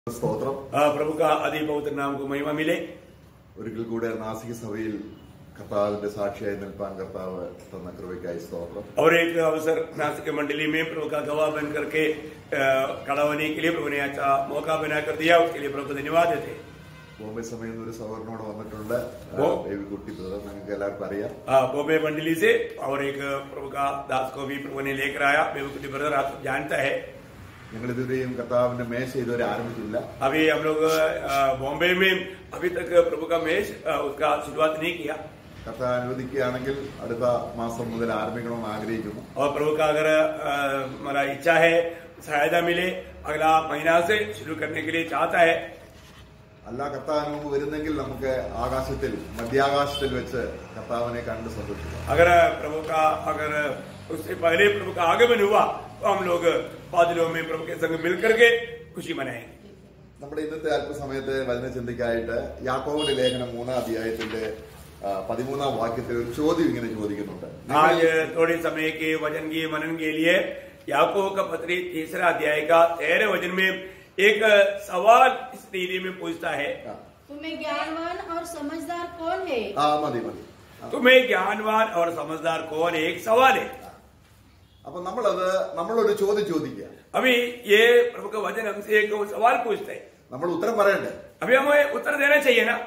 സ്തോത്രം आ, प्रभु का आदि पवित्र नाम को महिमा मिले ഒരിക്കൽ കൂടെ നാസിക സഭയിൽ കർത്താവിന്റെ സാക്ഷിയായി നിൽപ്പാൻ കർത്താവ് തന്ന കൃപയ്ക്കായി സ്തോത്രം और एक अवसर नासिक मंडली में प्रभु का गवाह बन करके आ, खड़ा होने के लिए प्रभु ने अच्छा मौका बना कर दिया उसके लिए प्रभु को धन्यवाद देते हैं। ബോംബെ സമയം ഒരു സഹോദരനോട് വന്നിട്ടുണ്ട് ഓ. ബേബിക്കുട്ടി ബ്രദർ നിങ്ങൾക്ക് എല്ലാവർക്കും അറിയാം आ, बॉम्बे मंडली से और एक प्रभु का दास को भी प्रभु ने लेकर आया बेबकुटी ब्रदर आप सब जानता है ഞങ്ങൾ ഇതുവരെയും കർത്താവിന്റെ മേശ ഇതുവരെ ആരംഭിച്ചില്ല अभी हम लोग आ, बॉम्बे में अभी तक प्रभु का मेष आ, उसका शुरुआत नहीं किया കർത്താവ് അനുവദിക്കുകയാണെങ്കിൽ അടുത്ത മാസം മുതൽ ആരംഭിക്കണമെന്ന് ആഗ്രഹിക്കുന്നു और प्रभु का अगर आ, हमारा इच्छा है सहायता मिले अगला महीना से शुरू करने के लिए चाहता है അല്ല കർത്താവിന് മുമ്പ് വരുന്നെങ്കിൽ നമുക്ക് ആകാശത്തിൽ മധ്യാകാശത്തിൽ വെച്ച് കർത്താവിനെ കണ്ട് സന്തോഷിക്കാം अगर प्रभु का अगर उससे पहले प्रभु का आगमन हुआ तो हम लोग बादलों में प्रभु के संग मिलकर के खुशी मनाएंगे നമ്മുടെ ഇന്നത്തെ അല്പസമയത്തെ വചന ചിന്തയ്ക്കായിട്ട് യാക്കോവിന്റെ ലേഖനം മൂന്നാം അധ്യായത്തിന്റെ ആ, പതിമൂന്നാം വാക്യത്തിൽ ഒരു ചോദ്യം ഇങ്ങനെ ചോദിക്കുന്നുണ്ട് आज थोड़े समय के वचन की मनन के लिए याकूब का पत्री तीसरा अध्याय का तेरह वचन में एक सवाल इस रीति में पूछता है ആ, तुम्हें ज्ञानवान और समझदार कौन है ആ മതി മതി ആ, तुम्हें ज्ञानवान और समझदार कौन है एक सवाल है അപ്പൊ നമ്മളത് നമ്മളൊരു ചോദ്യം ചോദിക്കുക अभी ये प्रभु का वचन हमसे एक सवाल पूछते हैं നമ്മൾ ഉത്തരം പറയണ്ടേ अभी हमें उत्तर देना चाहिए ना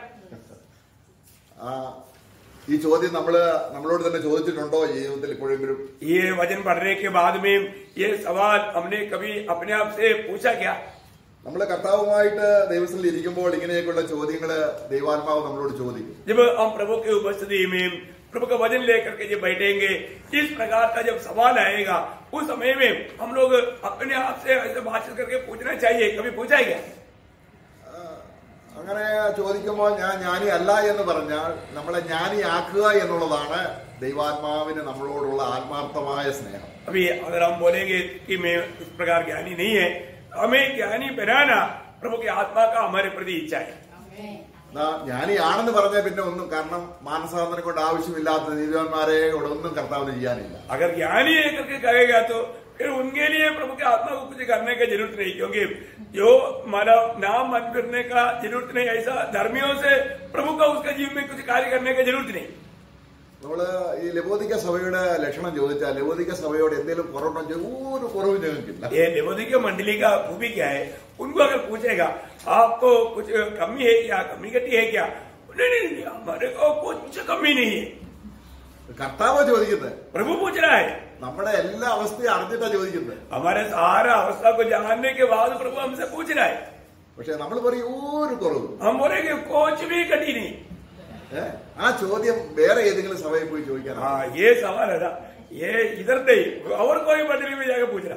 ആ ഈ ചോദ്യം നമ്മള് നമ്മളോട് തന്നെ ചോദിച്ചിട്ടുണ്ടോ ജീവിതത്തിൽ എപ്പോഴെങ്കിലും ये वचन पढ़ने के बाद में ये सवाल हमने कभी अपने आप से पूछा क्या നമ്മൾ കർത്താവുമായിട്ട് ദൈവത്തിൽ ഇരിക്കുമ്പോൾ ഇങ്ങനെയൊക്കെയുള്ള ചോദ്യങ്ങള് ദൈവാത്മാവ് നമ്മളോട് ചോദിക്കും जब हम प्रभु की उपस्थिति में प्रभु का वचन लेकर के जब बैठेंगे इस प्रकार का जब सवाल आएगा उस समय में हम लोग अपने आप से ऐसे बातचीत करके पूछना चाहिए कभी पूछा है क्या ആ, അങ്ങനെ ചോദിക്കുമ്പോൾ ഞാൻ ജ്ഞാനി അല്ല എന്ന് പറഞ്ഞാൽ നമ്മളെ ജ്ഞാനിയാക്കുക എന്നുള്ളതാണ് ദൈവാത്മാവിന് നമ്മളോടുള്ള ആത്മാർത്ഥമായ സ്നേഹം अभी अगर हम बोलेंगे कि मैं इस प्रकार ज्ञानी नहीं है हमें ज्ञानी बनाना प्रभु की आत्मा का हमारे प्रति इच्छा है എന്നാ ജ്ഞാനിയാണെന്ന് പറഞ്ഞാൽ പിന്നെ ഒന്നും കാരണം മാനസാന്തരം കൊണ്ട് ആവശ്യമില്ലാത്ത നീതിവാന്മാരെ കൂടെ ഒന്നും കർത്താവിന് ചെയ്യാനില്ല अगर ज्ञानी है करके कहेगा तो फिर उनके लिए प्रभु की आत्मा को कुछ करने की जरूरत नहीं क्योंकि जो मतलब नाम मन करने का जरूरत नहीं ऐसा धर्मियों से प्रभु का उसका जीवन में कुछ कार्य करने की जरूरत नहीं നമ്മള് ഈ ലബോദിക്ക സഭയുടെ ലക്ഷണം ചോദിച്ചാൽ ലബോദിക്ക സഭയോട് എന്തെങ്കിലും കുറവുണ്ടോ ഒരു കുറവും ഞങ്ങൾക്കില്ല ये लेवोदी के मंडली का खूबी क्या है उनको अगर पूछेगा आपको कुछ कमी है क्या कमी घटी है क्या नहीं नहीं नहीं हमारे को कुछ कमी नहीं है കർത്താവ് ചോദിക്കുന്നത് प्रभु पूछ रहा है നമ്മുടെ എല്ലാ അവസ്ഥയും അറിഞ്ഞിട്ടാ ചോദിക്കുന്നത് हमारे सारा अवस्था को जानने के बाद प्रभु हमसे पूछ रहा है പക്ഷെ നമ്മൾ പറയും ഒരു കുറവും हम बोलेंगे कुछ भी घटी नहीं ഏ? ആ ചോദ്യം വേറെ ഏതെങ്കിലും സഭയിൽ പോയി ചോദിക്കാനാണ് हाँ ये सवाल है ना ये इधर नहीं और कोई मंडली में जाकर पूछ रहा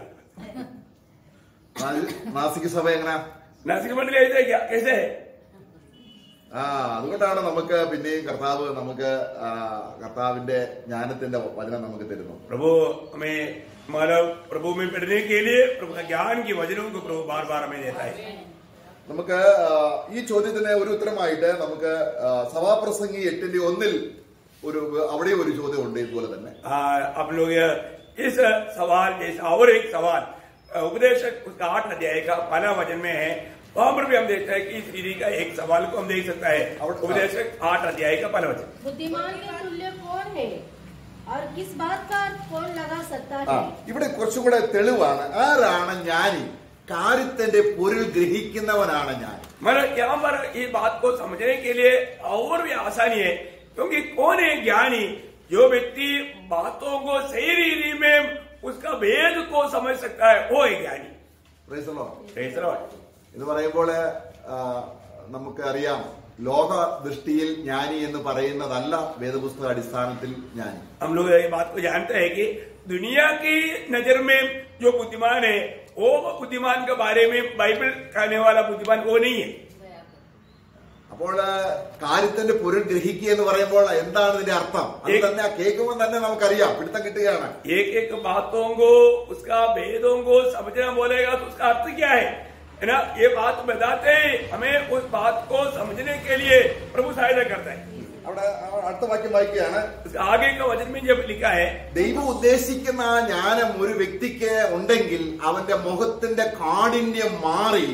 നാസിക സഭ എങ്ങനെ नासिक मंडली ऐसे है क्या कैसे है ആ അതുകൊണ്ടാണ് നമുക്ക് പിന്നെയും കർത്താവ് നമുക്ക് ആ, കർത്താവിന്റെ ജ്ഞാനത്തിന്റെ വചനം നമുക്ക് തരുന്നു प्रभु हमें मानव प्रभु में पढ़ने के लिए प्रभु का ज्ञान की वजनों को प्रभु बार बार हमें देता है നമുക്ക് ആ, ഈ ചോദ്യത്തിന് ഒരു ഉത്തരമായിട്ട് നമുക്ക് ആ, സഭാപ്രസംഗി എട്ടിന്റെ ഒന്നിൽ ഒരു അവിടെ ഒരു ചോദ്യം ഉണ്ട് ഇതുപോലെ തന്നെ आ, आप लोग इस सवाल जैसा और एक सवाल उपदेशक उसका आठ अध्याय का पहला वचन में है वहां पर भी हम देखते हैं कि इस दीदी का एक सवाल को हम देख सकता है और- उपदेशक आठ अध्याय का पहला वचन बुद्धिमान के तुल्य कौन है और किस बात का अर्थ कौन लगा सकता ആ है ഇവിടെ കുറച്ചും കൂടെ തെളിവാണ് ആരാണ് ജ്ഞാനി കാര്യത്തിന്റെ പൊരുൾ ഗ്രഹിക്കുന്നവനാണ് ജ്ഞാനി मतलब यहाँ पर इस बात को समझने के लिए और भी आसानी है क्योंकि कौन है ज्ञानी जो व्यक्ति बातों को सही रीति में उसका भेद को समझ सकता है वो है ज्ञानी Praise the Lord. Praise the Lord. ഇത് പറയുമ്പോൾ നമുക്ക് അറിയാം ലോക ദൃഷ്ടിയിൽ ജ്ഞാനി എന്ന് പറയുന്നതല്ല വേദപുസ്തക അടിസ്ഥാനത്തിൽ ജ്ഞാനി हम लोग ये बात को जानते हैं कि दुनिया की नजर में जो बुद्धिमान है वो बुद्धिमान के बारे में बाइबल कहने वाला बुद्धिमान वो नहीं है അപ്പോൾ കാര്യത്തിന്റെ പൊരുൾ ഗ്രഹിക്കുക എന്ന് പറയുമ്പോൾ എന്താണ് ഇതിന്റെ അർത്ഥം അത് ഈ- തന്നെ കേൾക്കുമ്പോൾ തന്നെ നമുക്കറിയാം പിടുത്തം കിട്ടുകയാണ് एक एक बातों को उसका भेदों को समझना बोलेगा तो उसका अर्थ क्या है है ना ये बात बताते ही हमें उस बात को समझने के लिए प्रभु सहायता करता है അവിടെ അടുത്ത വാക്യം വായിക്കുകയാണ് उसका आगे का वचन में जब लिखा है ദൈവം ഉദ്ദേശിക്കുന്ന ആ ജ്ഞാനം ഒരു വ്യക്തിക്ക് ഉണ്ടെങ്കിൽ അവന്റെ മുഖത്തിന്റെ കാഠിന്യം മാറി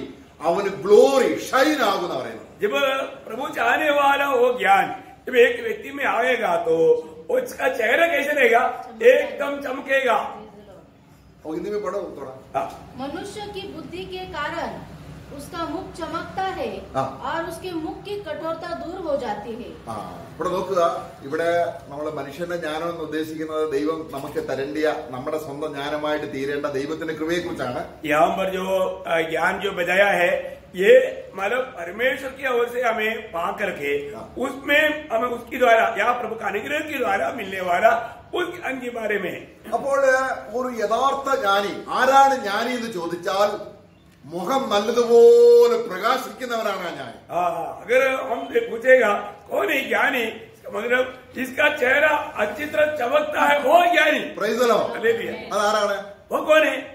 അവന് ഗ്ലോറി ഷൈൻ ആകുന്ന പറയുന്നത് जब प्रभु चाहने वाला वो ज्ञान जब एक व्यक्ति में आएगा तो उसका चेहरा कैसे रहेगा एकदम चमकेगा ഓ, ഇന്നിമേ പടം തൊടാം हाँ, मनुष्य की बुद्धि के कारण उसका मुख चमकता है हाँ। और उसके मुख की कठोरता दूर हो जाती है ആ ഇവിടെ നോക്കുക ഇവിടെ നമ്മൾ മനുഷ്യന്റെ ജ്ഞാനം എന്ന് ഉദ്ദേശിക്കുന്നത് ദൈവം നമുക്ക് തരേണ്ടിയ നമ്മുടെ സ്വന്തം ജ്ഞാനമായിട്ട് തീരേണ്ട ദൈവത്തിന്റെ കൃപയെ കുറിച്ചാണ് यहाँ पर जो अ, ज्ञान जो बजाया है ये मतलब परमेश्वर की ओर से हमें पा करके हाँ। उसमें हमें उसके द्वारा या प्रभु का अनुग्रह के द्वारा मिलने वाला उस ज्ञान के बारे में അപ്പോൾ ഒരു യഥാർത്ഥ ജ്ഞാനി ആരാണ് ജ്ഞാനി എന്ന് ചോദിച്ചാൽ മുഖം നല്ലതുപോലെ പ്രകാശിക്കുന്നവനാണ് ആ ജ്ഞാനി हाँ, अगर हमसे पूछेगा कौन है ज्ञानी इसका मतलब जिसका चेहरा अच्छी तरह चमकता है वो ज्ञानी പ്രൈസലോ हालेलुया। അതാരാണ് वो कौन है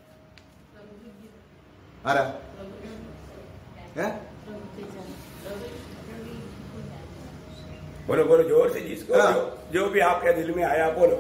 ആരാ ഏ बोलो बोलो जोर से जिसको हाँ। जो, जो भी आपके दिल में आया बोलो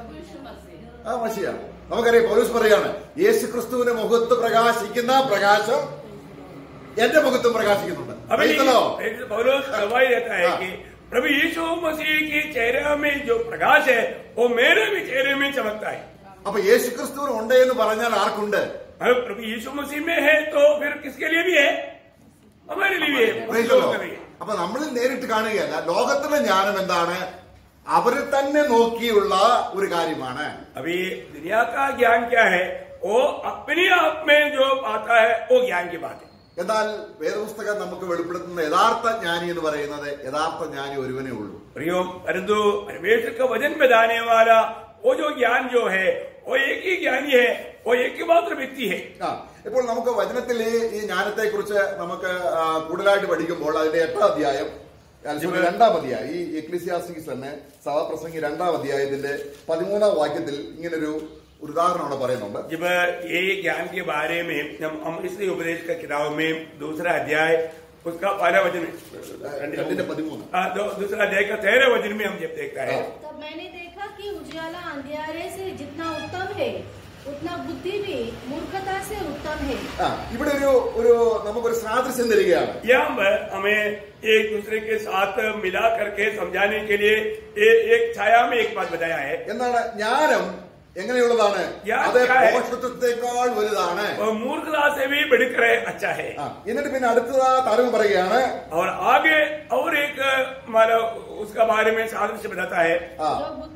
ആ മഷിയ നമുക്കറിയാം പോലീസ് പറയാണ് യേശു ക്രിസ്തുവിന്റെ മുഖത്ത് പ്രകാശിക്കുന്ന പ്രകാശം എന്റെ മുഖത്തും പ്രകാശിക്കുന്നുണ്ട് अभी Praise the Lord. लेकिन पौलुस गवाही देता है हाँ। कि प्रभु यीशु मसीह के चेहरे में जो प्रकाश है वो मेरे भी चेहरे में चमकता है അപ്പൊ യേശു ക്രിസ്തുവിന് ഉണ്ട് എന്ന് പറഞ്ഞാൽ ആർക്കുണ്ട് अगर प्रभु यीशु मसीह में है तो फिर किसके लिए भी है हमारे लिए भी है Praise the लोगों Lord. के लिए। അപ്പൊ നമ്മൾ നേരിട്ട് കാണുകയല്ല ലോകത്തിലെ ജ്ഞാനം എന്താണ് അവരെ തന്നെ നോക്കിയുള്ള ഒരു കാര്യമാണ് अभी दुनिया का ज्ञान क्या है वो अपने आप में जो आता है वो ज्ञान की बात है എന്നാൽ വേദപുസ്തകം നമുക്ക് വെളിപ്പെടുത്തുന്ന യഥാർത്ഥ ജ്ഞാനി എന്ന് പറയുന്നത് യഥാർത്ഥ ജ്ഞാനി ഒരുവനേ ഉള്ളൂ प्रियो परंतु परमेश्वर का वजन बताने वाला वो जो ज्ञान जो है वो एक ही ज्ञानी है वो एक ही मात्र व्यक्ति है ആ ഇപ്പോൾ നമുക്ക് വചനത്തിൽ ഈ ഈ ജ്ഞാനത്തെ കുറിച്ച് നമുക്ക് ആ, കൂടുതലായിട്ട് പഠിക്കുമ്പോൾ അതിന്റെ എട്ടാം അധ്യായം ആ, sorry, രണ്ടാം അധ്യായം ഈ എക്ലിസിയാസ്റ്റിക്സ് തന്നെ സഭാപ്രസംഗി രണ്ടാം അധ്യായത്തിന്റെ പതിമൂന്നാം വാക്യത്തിൽ ഇങ്ങനൊരു ഒരു ഉദാഹരണം അവിടെ പറയുന്നുണ്ട് जब ये ज्ञान के बारे में जब हम इस उपदेश का किताब में दूसरा अध्याय उसका पहला वचन രണ്ടിന്റെ പതിമൂന്ന് हाँ, दो- दूसरा अध्याय का तेरह वचन में हम जब देखता है तब मैंने देखा कि उजियाला अंधियारे से जितना उत्तम है उतना बुद्धि भी मूर्खता से उत्तम है ആ ഇവിടെ ഒരു ഒരു നമുക്കൊരു സാദൃശ്യം തരികയാണ് यहाँ पर हमें एक दूसरे के साथ मिला करके समझाने के लिए ए- एक छाया में एक बात बताया है എന്താണ് ജ്ഞാനം എങ്ങനെയുള്ളതാണ് ജ്ഞാനം അത് क्या है? പോഷത്വത്തെക്കാൾ വലുതാണ് और मूर्खता से भी बढ़कर अच्छा है ആ, എന്നിട്ട് പിന്നെ അടുത്തതാ താരം പറയുകയാണ് और आगे और एक मतलब उसका बारे में सादृश्य बताता है ആ जो बुद्ध-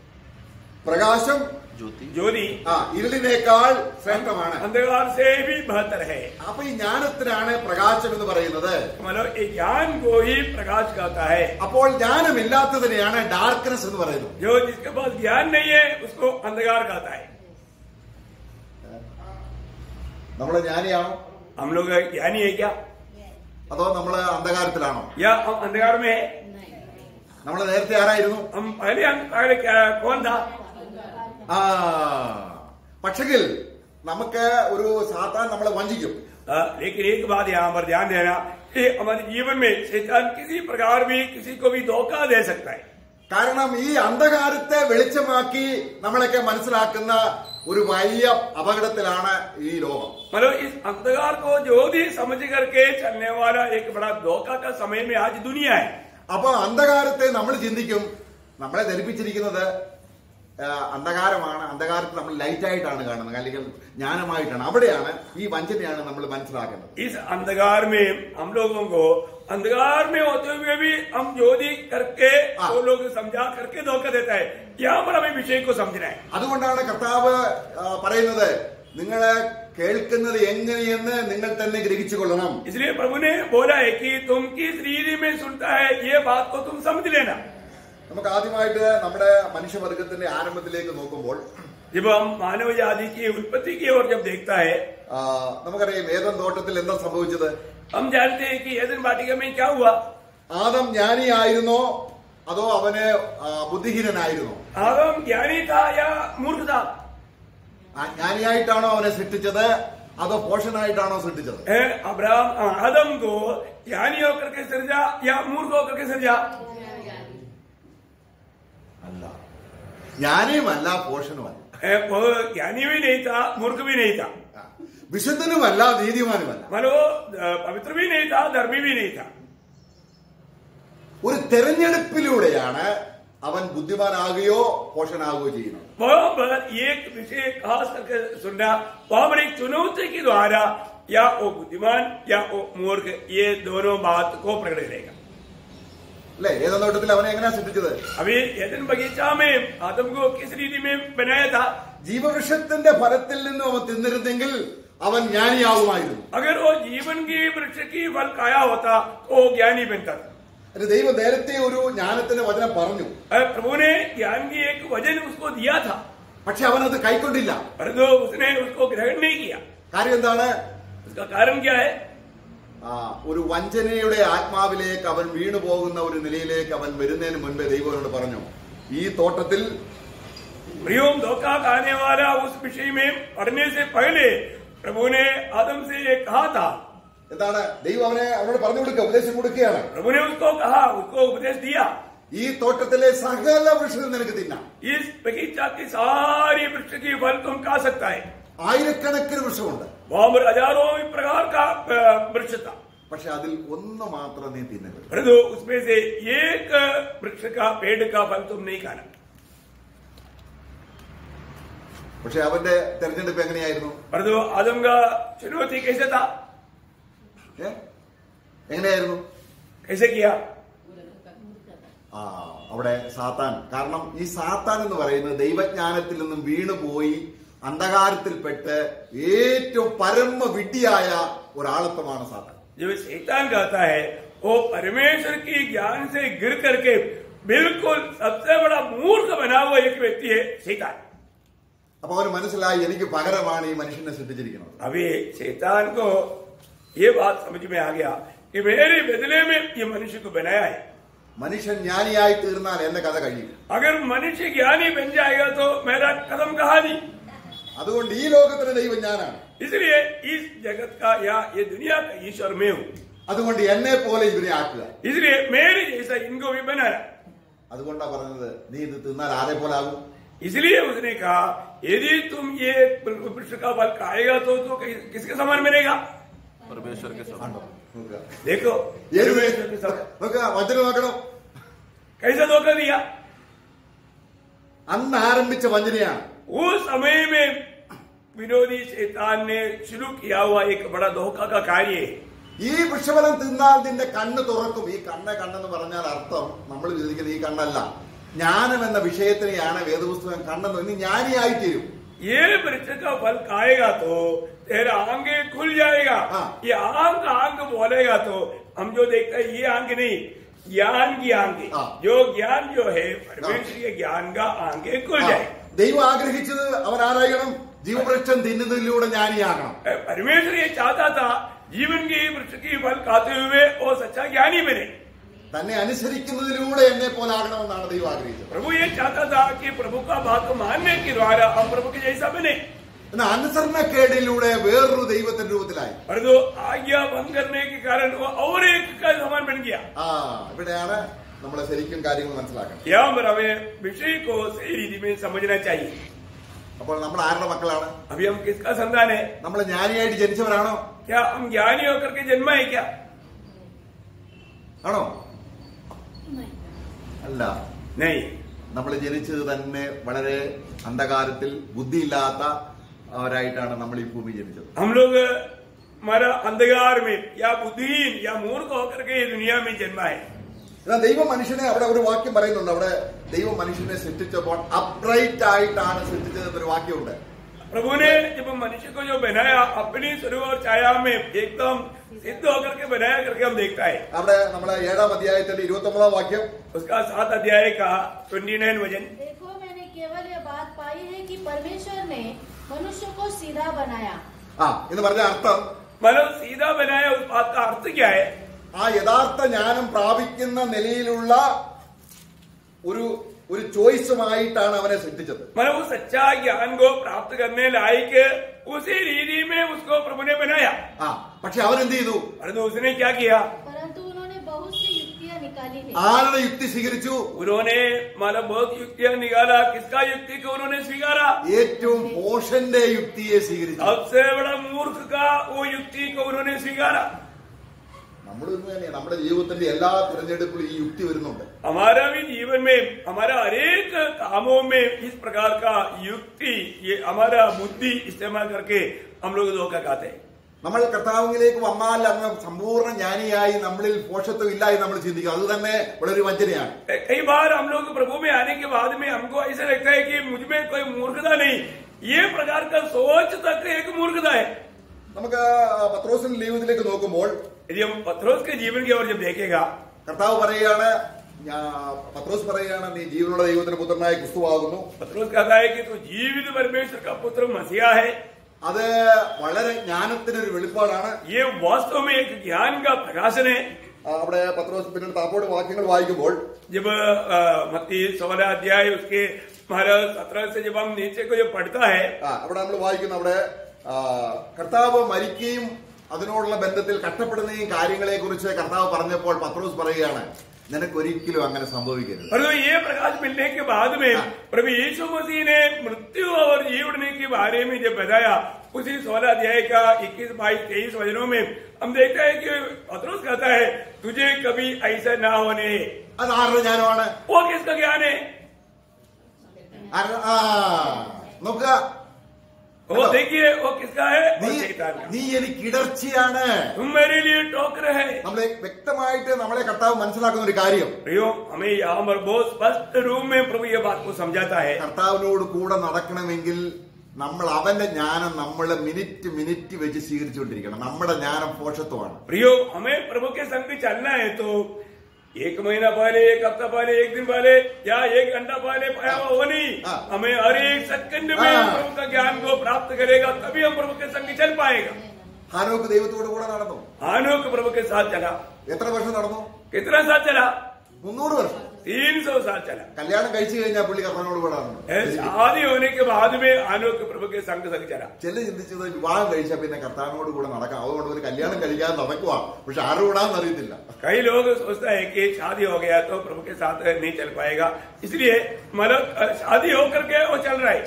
പ്രകാശം ज्योति ആ ഇരുളിനേക്കാൾ ശ്രേഷ്ഠമാണ് अंधकार से भी बेहतर है അപ്പൊ ഈ ജ്ഞാനത്തിനാണ് പ്രകാശം എന്ന് പറയുന്നത് मतलब ये ज्ञान को ही प्रकाश कहता है അപ്പോൾ ജ്ഞാനമില്ലാത്തതിനെയാണ് ഡാർക്ക്നെസ് എന്ന് പറയുന്നത് जो जिसके पास ज्ञान नहीं है उसको अंधकार कहता है നമ്മള് ജ്ഞാനിയാണോ हम लोग ज्ञानी है क्या അതോ നമ്മള് അന്ധകാരത്തിലാണോ या हम अंधकार में है നമ്മൾ നേരത്തെ ആരായിരുന്നു हम पहले अंधकार क्या कौन था ആ പക്ഷെങ്കിൽ നമുക്ക് ഒരു സാത്താൻ നമ്മളെ വഞ്ചിക്കും आ, लेकिन एक बात यहाँ पर ध्यान देना कि हमारे जीवन में शैतान किसी प्रकार भी किसी को भी धोखा दे सकता है കാരണം ഈ അന്ധകാരത്തെ വെളിച്ചമാക്കി നമ്മളൊക്കെ മനസ്സിലാക്കുന്ന ഒരു വലിയ അപകടത്തിലാണ് ഈ ലോകം मतलब इस अंधकार को ज्योति समझ करके चलने वाला एक बड़ा धोखा का समय में आज दुनिया है അപ്പൊ അന്ധകാരത്തെ നമ്മൾ ചിന്തിക്കും നമ്മളെ ധരിപ്പിച്ചിരിക്കുന്നത് ആ, അന്ധകാരമാണ് അന്ധകാരത്തെ നമ്മൾ ലൈറ്റ് ആയിട്ടാണ് കാണുന്നത് അല്ലെങ്കിൽ ജ്ഞാനമായിട്ടാണ് അവിടെയാണ് ഈ വഞ്ചനയാണ് നമ്മൾ മനസ്സിലാക്കേണ്ടത് इस अंधकार में हम लोगों को अंधकार में होते हुए भी हम ज्योति करके हाँ। वो लोग समझा करके धोखा देता है यहाँ पर हमें विषय को समझना है അതുകൊണ്ടാണ് കർത്താവ് ആ, പറയുന്നത് നിങ്ങള് കേൾക്കുന്നത് എങ്ങനെയെന്ന് നിങ്ങൾ തന്നെ ഗ്രഹിച്ചു കൊള്ളണം इसलिए प्रभु ने बोला है कि तुम किस रीति में सुनता है ये बात को तुम समझ लेना നമുക്ക് ആദ്യമായിട്ട് നമ്മുടെ മനുഷ്യവർഗത്തിന്റെ ആരംഭത്തിലേക്ക് നോക്കുമ്പോൾ जब हम मानव जाति की उत्पत्ति की ओर जब देखता है ആ, നമുക്കറിയാം ഏതൻ തോട്ടത്തിൽ എന്താ സംഭവിച്ചത് हम जानते हैं कि एदन वाटिका में क्या हुआ ആദം ജ്ഞാനിയായിരുന്നോ അതോ അവന് ആ, ബുദ്ധിഹീനനായിരുന്നോ आदम ज्ञानी था या मूर्ख था ആ ജ്ഞാനിയായിട്ടാണോ അവനെ സൃഷ്ടിച്ചത് അതോ പോഷനായിട്ടാണോ സൃഷ്ടിച്ചത് है अब्राहम आदम को ज्ञानी होकर के सृजा या मूर्ख होकर के सृजा അല്ല ജ്ഞാനിയുമല്ല പോഷനുമല്ല है, वो ज्ञानी भी नहीं था मूर्ख भी नहीं था ആ. വിശുദ്ധനുമല്ല നീതിമാനുമല്ല मानो अ, पवित्र भी नहीं था धर्मी भी नहीं था ഒരു തെരഞ്ഞെടുപ്പിലൂടെയാണ് അവൻ ബുദ്ധിമാനാകുകയോ പോഷനാകുകയോ ചെയ്യുന്നത് वहां पर एक विषय खास करके सुनना वहां पर एक चुनौती के द्वारा या वो बुद्धिमान या वो मूर्ख ये दोनों बात को प्रकट करेगा അല്ലെ ഏതോ നോട്ടത്തിൽ അവനെ എങ്ങനെയാ സൃഷ്ടിച്ചത് अभी एदन बगीचा में आदम को किस रीति में बनाया था ജീവവൃക്ഷത്തിന്റെ ഫലത്തിൽ നിന്നും അവൻ തിന്നിരുന്നെങ്കിൽ അവൻ ജ്ഞാനിയാവുമായിരുന്നു अगर वो जीवन की वृक्ष की फल खाया होता तो वो ज्ञानी बनता था അത് ദൈവം നേരത്തെ ഒരു ജ്ഞാനത്തിന്റെ വചനം പറഞ്ഞു अरे प्रभु ने ज्ञान की एक वजन उसको दिया था പക്ഷെ അവൻ അത് കൈക്കൊണ്ടില്ല परंतु उसने उसको ग्रहण नहीं किया കാര്യം എന്താണ് उसका कारण क्या है ആ, ഒരു വഞ്ചനയുടെ ആത്മാവിലേക്ക് അവൻ വീണു പോകുന്ന ഒരു നിലയിലേക്ക് അവൻ വരുന്നതിന് മുൻപേ ദൈവം അവനോട് പറഞ്ഞു ഈ തോട്ടത്തിൽ प्रियोम धोखा खाने वाला उस विषय में पढ़ने से पहले प्रभु ने आदम से ये कहा था എന്താണ് ദൈവം അവനെ അവനോട് പറഞ്ഞു കൊടുക്കുക ഉപദേശം കൊടുക്കുകയാണ് प्रभु ने उसको कहा उसको उपदेश दिया ഈ തോട്ടത്തിലെ സകല വൃക്ഷവും നിനക്ക് തിന്നാം इस बगीचा की सारी वृक्ष की फल तुम खा सकता है ആയിരക്കണക്കിന് വൃക്ഷമുണ്ട് वहां पर हजारों ही प्रकार का अ, वृक्ष था പക്ഷെ അതിൽ ഒന്ന് മാത്രം നീ തിന്നരുത് परंतु उसमें से एक वृक्ष का पेड़ का फल तुम नहीं खाना പക്ഷെ അവന്റെ തെരഞ്ഞെടുപ്പ് എങ്ങനെയായിരുന്നു परंतु आदम का चुनौती कैसे था ഏ? എങ്ങനെയായിരുന്നു कैसे किया ആ അവിടെ സാത്താൻ കാരണം ഈ സാത്താൻ എന്ന് പറയുന്നത് ദൈവജ്ഞാനത്തിൽ നിന്നും വീണുപോയി അന്ധകാരത്തിൽപ്പെട്ട് ഏറ്റവും പരമ വിഡ്ഢിയായ ഒരാളത്വമാണ് സാത്താൻ जो शैतान कहता है वो परमेश्वर की ज्ञान से गिर करके बिल्कुल सबसे बड़ा मूर्ख बना हुआ एक व्यक्ति है शैतान അപ്പൊ അവന് മനസ്സിലായി എനിക്ക് പകരമാണ് ഈ മനുഷ്യനെ സൃഷ്ടിച്ചിരിക്കുന്നത് अभी शैतान को ये बात समझ में आ गया कि मेरे बदले में ये मनुष्य को बनाया है മനുഷ്യൻ ജ്ഞാനിയായി തീർന്നാൽ എന്റെ കഥ കഴിയും अगर मनुष्य ज्ञानी बन जाएगा तो मेरा कदम कहानी അതുകൊണ്ട് ഈ ലോകത്തിന്റെ ദൈവം ഞാനാണ് इसलिए इस जगत का या ये दुनिया का ईश्वर मैं हूँ അതുകൊണ്ട് എന്നെ പോലെ ഇവരെ ആക്കുക इसलिए मेरे जैसा इनको भी बनाया അതുകൊണ്ടാ പറഞ്ഞത് നീ ഇത് തിന്നാൽ ആരെ പോലെ ആകും इसलिए उसने कहा यदि तुम ये वृक्ष का फल खाएगा तो तो कि- किसके समान बनेगा परमेश्वर के समान ആണ്ടോ? നോക്കുക. देखो ഏത് परमेश्वर के समान। നോക്കുക വചനം നോക്കണം कैसा धोखा दिया അന്ന് ആരംഭിച്ച വഞ്ചനയാണ് उस समय में विरोधी शैतान ने शुरू किया हुआ एक बड़ा धोखा का कार्य है ഈ വൃക്ഷഫലം തിന്നാൽ നിന്റെ കണ്ണ് തുറക്കും ഈ കണ്ണ് കണ്ണെന്ന് പറഞ്ഞാൽ അർത്ഥം നമ്മൾ വിചാരിക്കുന്ന ഈ കണ്ണല്ല ജ്ഞാനം എന്ന വിഷയത്തിനെയാണ് വേദപുസ്തകം കണ്ണെന്ന് ഇനി ജ്ഞാനിയായി തീരും ये वृक्ष का फल खाएगा तो तेरा आंगे खुल जाएगा हाँ। ये आंग आंग बोलेगा तो हम जो देखते हैं ये आंग नहीं ज्ञान की आंगे हाँ। जो ज्ञान जो है परमेश्वर के ज्ञान का आंगे खुल ആ, जाएगा ദൈവം ആഗ്രഹിച്ചത് അവൻ ആരാകണം ജീവവൃക്ഷം തിന്നുന്നതിലൂടെ ജ്ഞാനിയാകണം परमेश्वर ये चाहता था जीवन के वृक्ष की फल खाते हुए वो सच्चा ज्ञानी बने തന്നെ അനുസരിക്കുന്നതിലൂടെ എന്നെ പോലെ ആകണമെന്നാണ് ദൈവം ആഗ്രഹിച്ചത് प्रभु ये चाहता था कि प्रभु का बात को मानने के द्वारा हम प्रभु के जैसा बने എന്നാൽ അനുസരണക്കേടിലൂടെ വേറൊരു ദൈവത്തിന്റെ രൂപത്തിലായി परंतु आज्ञा भंग करने के कारण वो और एक का समान बन गया ആ ഇവിടെയാണ് നമ്മൾ ശരിക്കും കാര്യങ്ങൾ മനസ്സിലാക്കണം यहाँ पर हमें विषय को सही रीति में समझना चाहिए അപ്പോൾ നമ്മൾ ആരുടെ മക്കളാണ് अभी हम किसका संतान है നമ്മൾ ജ്ഞാനിയായിട്ട് ജനിച്ചവരാണോ क्या हम ज्ञानी होकर के जन्मा है क्या ആണോ അല്ല नहीं നമ്മൾ ജനിച്ചത് തന്നെ വളരെ അന്ധകാരത്തിൽ ബുദ്ധിയില്ലാത്ത അവരായിട്ടാണ് നമ്മൾ ഈ ഭൂമി ജനിച്ചത് हम लोग हमारा अंधकार में या बुद्धिहीन या मूर्ख होकर के ये दुनिया में जन्मा है എന്നാൽ ദൈവം മനുഷ്യനെ അവിടെ ഒരു വാക്യം പറയുന്നുണ്ട് അവിടെ ദൈവം മനുഷ്യനെ സൃഷ്ടിച്ചപ്പോൾ അപ്രൈറ്റ് ആയിട്ടാണ് സൃഷ്ടിച്ചത് എന്നൊരു വാക്യമുണ്ട് प्रभु ने जब मनुष्य को जो बनाया अपनी स्वरूप और छाया में एकदम सिद्ध होकर के बनाया करके हम देखता है അവിടെ നമ്മളെ ഏഴാം അധ്യായത്തിന്റെ ഇരുപത്തി ഒമ്പതാം വാക്യം उसका सात अध्याय का ट्वेंटी नाइन वजन देखो मैंने केवल ये बात पाई है कि परमेश्वर ने मनुष्य को सीधा बनाया ആ എന്ന് പറഞ്ഞ അർത്ഥം मतलब सीधा बनाया उस बात का अर्थ क्या है ആ യഥാർത്ഥ ജ്ഞാനം പ്രാപിക്കുന്ന നിലയിലുള്ള ഒരു ഒരു ചോയ്സുമായിട്ടാണ് അവനെ സൃഷ്ടിച്ചത് मतलब उस सच्चा ज्ञान को प्राप्त करने लायक उसी रीति में उसको प्रभु ने बनाया ആ പക്ഷെ അവൻ എന്ത് ചെയ്തു परंतु उसने क्या किया परंतु उन्होंने बहुत सी युक्तियां निकाली है ആരുടെ യുക്തി സ്വീകരിച്ചു उन्होंने मतलब बहुत युक्तियां निकाला किसका युक्ति को उन्होंने स्वीकारा ഏറ്റവും പോഷന്റെ യുക്തിയെ സ്വീകരിച്ചു सबसे बड़ा मूर्ख का वो युक्ति को उन्होंने स्वीकारा നമ്മൾ തന്നെ നമ്മുടെ ജീവിതത്തിന്റെ എല്ലാ തിരഞ്ഞെടുപ്പിലും ഈ യുക്തി വരുന്നുണ്ട് हमारा भी जीवन में हमारा हरेक कामों में इस प्रकार का युक्ति ये हमारा बुद्धि इस्तेमाल करके हम लोग धोखा खाते हैं നമ്മൾ കർത്താവിലേക്ക് വന്നാൽ അങ്ങ് സമ്പൂർണ്ണ ജ്ഞാനിയായി നമ്മളിൽ പോഷത്വം ഇല്ല എന്ന് നമ്മൾ ചിന്തിക്കും അത് തന്നെ വളരെ വഞ്ചനയാണ് कई बार हम लोग प्रभु में आने के बाद में हमको ऐसा लगता है कि मुझ में कोई मूर्खता नहीं ये प्रकार का सोच तक एक मूर्खता है നമുക്ക് പത്രോസിന്റെ ജീവിതത്തിലേക്ക് നോക്കുമ്പോൾ यदि हम पत्रोस के जीवन की ओर जब देखेगा കർത്താവ് പറയുകയാണ് ഞാ- പത്രോസ് പറയുകയാണ് നീ ജീവനുള്ള ദൈവത്തിന്റെ പുത്രനായ ക്രിസ്തുവാകുന്നു पत्रोस कहता है कि तू जीवित परमेश्वर का पुत्र मसीहा है അത് വളരെ ജ്ഞാനത്തിനൊരു വെളിപ്പാടാണ് ये वास्तव में एक ज्ञान का प्रकाशन है ആ, അവിടെ പത്രോസ് പിന്നീട് താപ്പോട് വാക്യങ്ങൾ വായിക്കുമ്പോൾ जब अ, मत्ती सोलह अध्याय उसके महाराज सत्रह से जब हम नीचे को जब पढ़ता है ആ, അവിടെ നമ്മൾ വായിക്കുന്നു അവിടെ ആ, കർത്താവ് മരിക്കുകയും അതിനോടുള്ള ബന്ധത്തിൽ കഷ്ടപ്പെടുന്നതും കാര്യങ്ങളെ കുറിച്ച് കർത്താവ് പറഞ്ഞപ്പോൾ പത്രോസ് പറയുകയാണ് നിനക്കൊരിക്കലും അങ്ങനെ സംഭവിക്കരുത് और तो ये प्रकाश मिलने के बाद में प्रभु यीशु मसीह ने मृत्यु और जीवने के बारे में जब बताया उसी सोलह अध्याय का इक्कीस बाईस तेईस वचनों में हम देखते हैं कि पत्रोस कहता है तुझे कभी ऐसा ना होने അത് ആരുടെ ജ്ഞാനമാണ് वो किसका ज्ञान है ആരുടെ- ആ നോക്കുക वो देखिए वो किसका है നീ वो शैतान का നീ എനിക്ക് ഇടർച്ചയാണ് तुम मेरे लिए टोक रहे നമ്മളെ വ്യക്തമായിട്ട് നമ്മളെ കർത്താവ് മനസ്സിലാക്കുന്ന ഒരു കാര്യം प्रियो हमें यहाँ पर बहुत स्पष्ट रूप में प्रभु ये बात को समझाता है കർത്താവിനോട് കൂടെ നടക്കണമെങ്കിൽ നമ്മൾ അവന്റെ ജ്ഞാനം നമ്മൾ മിനിറ്റ് മിനിറ്റ് വെച്ച് സ്വീകരിച്ചുകൊണ്ടിരിക്കണം നമ്മുടെ ജ്ഞാനം പോഷത്വമാണ് प्रियो हमें प्रभु के संग चलना है तो एक महीना पहले एक हफ्ता पहले एक दिन पहले या एक घंटा पहले पाया हुआ वो नहीं हाँ। हमें हर एक सेकंड में हाँ। प्रभु का ज्ञान को प्राप्त करेगा तभी हम प्रभु के संग चल पाएगा ഹാനോക്ക് ദൈവത്തോട് കൂടെ നടന്നു आनोक प्रभु के साथ चला എത്ര വർഷം നടന്നു कितना साल चला മുന്നൂറ് വർഷം तीन सौ साल चला കല്യാണം കഴിച്ചു കഴിഞ്ഞാൽ പുള്ളി കർത്താവിനോട് കൂടെ നടന്നു ए, शादी होने के बाद में आनोक प्रभु के संग संग चला ചില ചിന്തിച്ചത് വിവാഹം കഴിച്ചാൽ പിന്നെ കർത്താവിനോട് കൂടെ നടക്കാം അതുകൊണ്ട് ഒരു കല്യാണം കഴിക്കാതെ നടക്കുക പക്ഷെ ആരുടെ കൂടാന്ന് അറിയത്തില്ല कई लोग सोचता है कि शादी हो गया तो प्रभु के साथ नहीं चल पाएगा इसलिए मतलब अ, शादी होकर के वो चल रहा है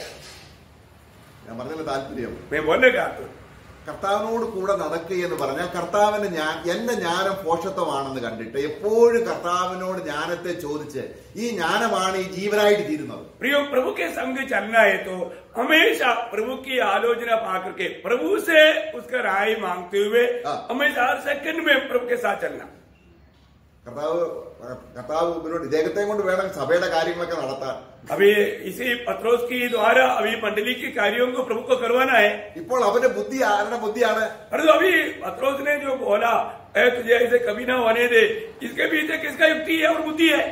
ഞാൻ പറഞ്ഞതിന് താല്പര്യം मैं बोलने का तो കർത്താവിനോട് കൂടെ നടക്കുക എന്ന് പറഞ്ഞാൽ കർത്താവിന്റെ ഞാൻ എന്റെ ജ്ഞാനം പോഷത്വമാണെന്ന് കണ്ടിട്ട് എപ്പോഴും കർത്താവിനോട് ജ്ഞാനത്തെ ചോദിച്ച് ഈ ജ്ഞാനമാണ് ഈ ജീവനായിട്ട് തീരുന്നത് प्रियो प्रभु के संग चलना है तो हमेशा प्रभु की आलोचना पा करके प्रभु से उसका राय मांगते हुए हाँ। हमेशा हर सेकंड में प्रभु के साथ चलना കർത്താവ് കർത്താവ് മുന്നോട്ട് ഇദ്ദേഹത്തെ കൊണ്ട് വേണം സഭയുടെ കാര്യങ്ങളൊക്കെ നടത്താൻ अभी इसी पत्रोस की द्वारा अभी मंडली के कार्यों को प्रभु को करवाना है ഇപ്പോൾ അവന്റെ ബുദ്ധി ആരുടെ ബുദ്ധിയാണ് परंतु अभी पत्रोस ने जो बोला "ऐ, तुझे ऐसे कभी ना होने दे इसके पीछे किसका युक्ति है और बुद्धि है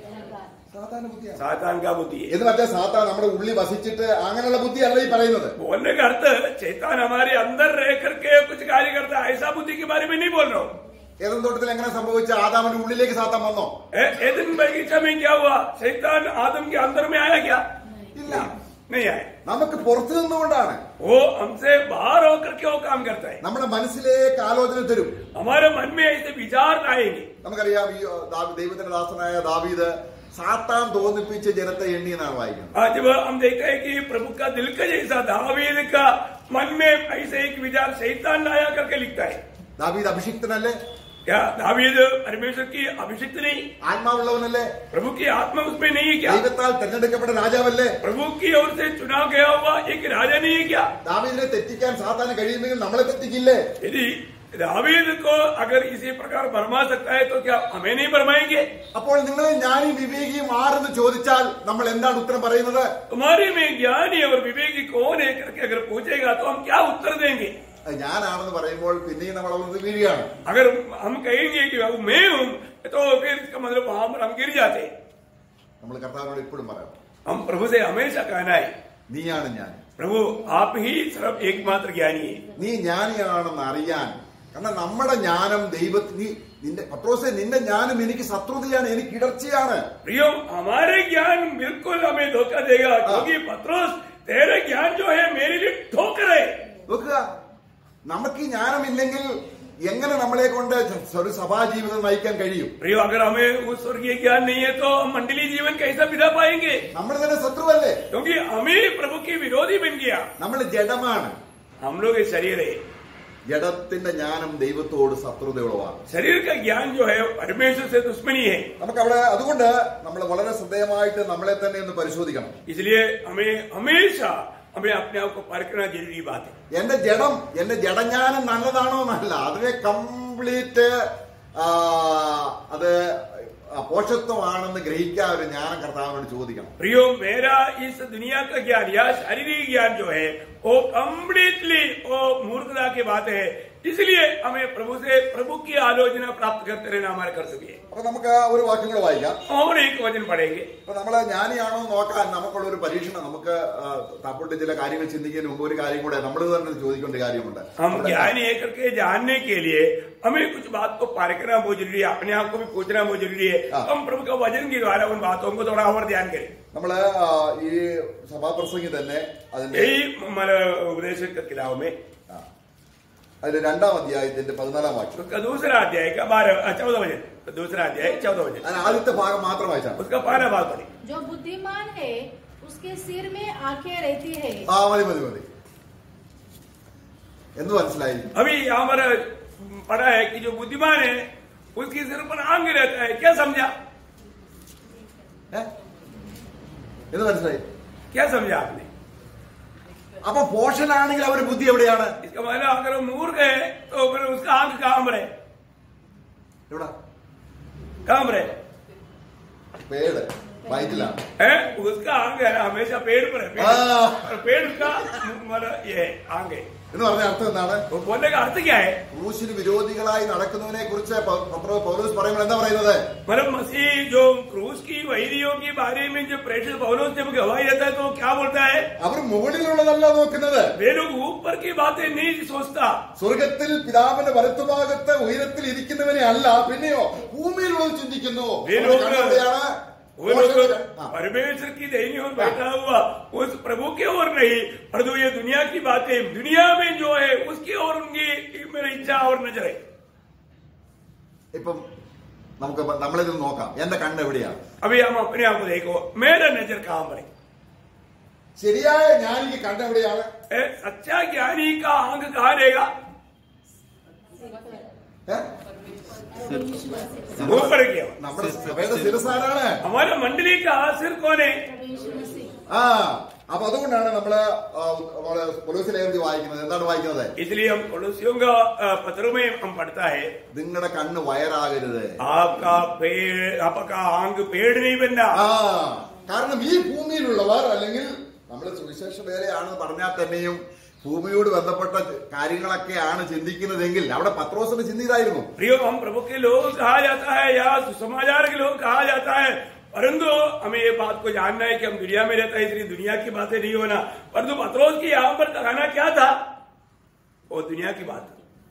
സാധാരണ ബുദ്ധിയാണ് सातान का बुद्धि है എന്ന് വെച്ചാൽ സാത്താൻ നമ്മുടെ ഉള്ളിൽ വസിച്ചിട്ട് അങ്ങനെയുള്ള ബുദ്ധിയല്ല ഈ പറയുന്നത് बोलने का अर्थ चैतान हमारे अंदर रह करके कुछ कार्य करता है ऐसा बुद्धि के बारे में नहीं बोल रहा हूँ ഏതും തോട്ടത്തിൽ എങ്ങനെ സംഭവിച്ച ആദാമിന്റെ ഉള്ളിലേക്ക് സാത്താൻ വന്നോ ए- एदन बगीचा में क्या हुआ शैतान आदम के अंदर में आया क्या ഇല്ല नहीं आया നമുക്ക് പുറത്തു നിന്നുകൊണ്ടാണ് वो हमसे बाहर होकर के वो काम करता है നമ്മുടെ മനസ്സിലേക്ക് ആലോചന തരും हमारे मन में ऐसे विचार आएंगे നമുക്കറിയാം ഈ ദാവി- ദൈവത്തിന്റെ ദാസനായ ദാവീദ് സാത്താൻ തോന്നിപ്പിച്ച ജനത്തെ എണ്ണി എന്നാണ് വായിക്കുന്നത് आज जब हम देखते हैं कि प्रभु का दिल का जैसा दावीद का मन में ऐसे एक विचार शैतान लाया करके लिखता है ദാവീദ് അഭിഷിക്തനല്ലേ क्या दावीद परमेश्वर की अभिषिक्त नहीं ആത്മാവുള്ളവനല്ലേ प्रभु की आत्मा उसमें नहीं है क्या ദൈവത്താൽ തെരഞ്ഞെടുക്കപ്പെട്ട രാജാവല്ലേ प्रभु की ओर से चुनाव गया हुआ एक राजा नहीं है क्या ദാവീദിനെ തെറ്റിക്കാൻ സാത്താന് കഴിയുമെങ്കിൽ നമ്മളെ തെറ്റിക്കില്ലേ यदि दावीद को अगर इसी प्रकार भरमा सकता है तो क्या हमें नहीं भरमाएंगे അപ്പോൾ നിങ്ങൾ ഞാനും വിവേകിയും ആരെന്ന് ചോദിച്ചാൽ നമ്മൾ എന്താണ് ഉത്തരം പറയുന്നത് तुम्हारे में ज्ञानी और विवेकी कौन है करके अगर पूछेगा तो हम क्या उत्तर देंगे അത് ഞാനാണെന്ന് പറയുമ്പോൾ പിന്നെയും നമ്മൾ അവിടെ വീഴുകയാണ് अगर हम कहेंगे कि वो मैं हूं तो फिर इसका मतलब वहां पर हम गिर जाते हैं നമ്മൾ കർത്താവിനോട് ഇപ്പോഴും പറയാം हम प्रभु से हमेशा कहना है നീയാണ് ഞാൻ प्रभु आप ही सिर्फ एकमात्र ज्ञानी है നീ ജ്ഞാനിയാണെന്ന് അറിയാൻ കാരണം നമ്മുടെ ജ്ഞാനം ദൈവത്തിന് നീ നിന്റെ പത്രോസെ നിന്റെ ജ്ഞാനം എനിക്ക് ശത്രുതയാണ് എനിക്ക് ഇടർച്ചയാണ് प्रियो हमारे ज्ञान बिल्कुल हमें धोखा देगा क्योंकि पत्रोस तेरे ज्ञान जो है मेरे लिए ठोकर है നോക്കുക നമുക്ക് ഈ ജ്ഞാനമില്ലെങ്കിൽ എങ്ങനെ നമ്മളെ കൊണ്ട് ഒരു സഭാ ജീവിതം നയിക്കാൻ കഴിയും प्रियो अगर हमें वो स्वर्गीय ज्ञान नहीं है तो हम मंडली जीवन कैसा बिता पाएंगे നമ്മൾ തന്നെ ശത്രുവല്ലേ क्योंकि हमें प्रभु की विरोधी बन गया നമ്മൾ ജഡമാണ് हम लोग ये शरीर है ജഡത്തിന്റെ ജ്ഞാനം ദൈവത്തോട് ശത്രുതയുള്ളതാണ് शरीर का ज्ञान जो है परमेश्वर से दुश्मनी है നമുക്ക് അവിടെ അതുകൊണ്ട് നമ്മൾ വളരെ ശ്രദ്ധേയമായിട്ട് നമ്മളെ തന്നെ ഒന്ന് പരിശോധിക്കണം इसलिए हमें हमेशा हमें अपने आप को परखना जरूरी बात है എന്റെ ജഡം എന്റെ ജഡജ്ഞാനം നല്ലതാണോ എന്നല്ല അതിനെ കംപ്ലീറ്റ് അത് പോഷത്വമാണെന്ന് ഗ്രഹിക്കാൻ ഒരു ജ്ഞാനം കർത്താവിനോട് ചോദിക്കണം प्रियो मेरा इस दुनिया का ज्ञान या शारीरिक ज्ञान जो है वो कम्प्लीटली वो मूर्खता की बात है इसलिए हमें प्रभु से प्रभु की आलोचना प्राप्त करते रहना हमारे कर्तव्य है അപ്പൊ നമുക്ക് ഒരു വാക്യം കൂടെ വായിക്കാം और एक वचन पढ़ेंगे അപ്പൊ നമ്മള് ജ്ഞാനിയാണോ എന്ന് നോക്കാൻ നമുക്കുള്ള ഒരു പരീക്ഷണം നമുക്ക് തപ്പിട്ട് ചില കാര്യങ്ങൾ ചിന്തിക്കുന്നതിന് മുമ്പ് ഒരു കാര്യം കൂടെ നമ്മൾ തന്നെ ചോദിക്കേണ്ട കാര്യമുണ്ട് हम ज्ञानी है करके जानने के लिए हमें कुछ बात को पारखना बहुत जरूरी है अपने आप को भी पूछना बहुत जरूरी है हाँ। हम प्रभु का वचन के द्वारा उन बातों को थोड़ा और ध्यान करें നമ്മള് ആ, ഈ സഭാപ്രസംഗി തന്നെ അതിന്റെ यही हमारा उपदेश का किताब में ആ, അതിന്റെ രണ്ടാം അധ്യായത്തിന്റെ പതിനാലാം വാക്യം उसका दूसरा अध्याय का बारह चौदह वचन दूसरा अध्याय चौदह वचन അതിന് ആദ്യത്തെ ഭാഗം മാത്രം വായിച്ചാണ് उसका बारह बात पढ़ी जो बुद्धिमान है उसके सिर में आंखें रहती है ആ മതി മതി മതി എന്ന് മനസ്സിലായി अभी यहाँ पर पढ़ा है कि जो बुद्धिमान है उसकी सिर पर आंग रहता है क्या समझा ഏ? എന്ന് മനസ്സിലായി क्या समझा आपने അപ്പൊ പോഷനാണെങ്കിൽ അവര് ബുദ്ധി എവിടെയാണ് इसका मतलब अगर वो मूर्ख है तो फिर उसका आंख कहाँ पर है എവിടെ कहाँ पर है പേട് വയറ്റിലാണ് है उसका आंग है हमेशा पेड़ पर है पेड़, हाँ। और पेड़ का मतलब ये है आंग है എന്ന് പറഞ്ഞ അർത്ഥം എന്താണ് वो बोलने का अर्थ क्या है ക്രൂശിന് വിരോധികളായി നടക്കുന്നതിനെ കുറിച്ച് പൗലോസ് പറയുമ്പോൾ എന്താ പറയുന്നത് मतलब मसीह जो क्रूस की वैरियों के बारे में जो प्रेषित पौलोस जब गवाही देता है तो वो क्या बोलता है അവർ മുകളിലുള്ളതല്ല നോക്കുന്നത് वे लोग ऊपर की बातें नहीं सोचता സ്വർഗത്തിൽ പിതാവിന്റെ വലത്തുഭാഗത്ത് ഉയരത്തിൽ ഇരിക്കുന്നവനെ അല്ല പിന്നെയോ ഭൂമിയിലുള്ളത് ചിന്തിക്കുന്നു वे അവരുടെ लोग കണ്ണെവിടെയാണ്? वो लोग ആ. परमेश्वर की देनी और बैठा हुआ उस प्रभु की ओर नहीं परंतु ये दुनिया की बातें दुनिया में जो है उसकी ओर उनकी मेरी इच्छा और नजर है ഇപ്പം നമുക്ക് നമ്മളിത് നോക്കാം എന്റെ കണ്ണ് എവിടെയാണ് अभी हम अपने आप को देखो मेरा नजर कहाँ पर है ശരിയായ ജ്ഞാനിക്ക് കണ്ണ് എവിടെയാണ് ए, सच्चा ज्ञानी का आंख कहाँ रहेगा ഏ? ऊपर क्या നമ്മുടെ സഭയുടെ ശിരസാരാണ് हमारा मंडली का सिर कौन है प्रभु यीशु मसीह ആ അപ്പൊ അതുകൊണ്ടാണ് നമ്മള് ആ, നമ്മള് പൊലീസിലേന്തി വായിക്കുന്നത് എന്താണ് വായിക്കുന്നത് इसलिए हम पड़ोसियों का अ, पत्रों में हम पढ़ता है നിങ്ങളുടെ കണ്ണ് വയറാകരുത് आपका पेड़ आपका आंग पेड़ नहीं बनना ആ കാരണം ഈ ഭൂമിയിലുള്ളവർ അല്ലെങ്കിൽ നമ്മൾ സുവിശേഷ വേലയാണെന്ന് പറഞ്ഞാൽ തന്നെയും ഭൂമിയോട് ബന്ധപ്പെട്ട കാര്യങ്ങളൊക്കെയാണ് ചിന്തിക്കുന്നതെങ്കിൽ അവിടെ പത്രോസിന് ചിന്തിതായിരുന്നു प्रियो हम प्रभु के लोग कहा जाता है या सुसमाचार के लोग कहा जाता है परंतु हमें ये बात को जानना है कि हम दुनिया में रहता है इसलिए दुनिया की बातें नहीं होना परंतु पत्रोस की यहाँ पर कहना क्या था वो दुनिया की बात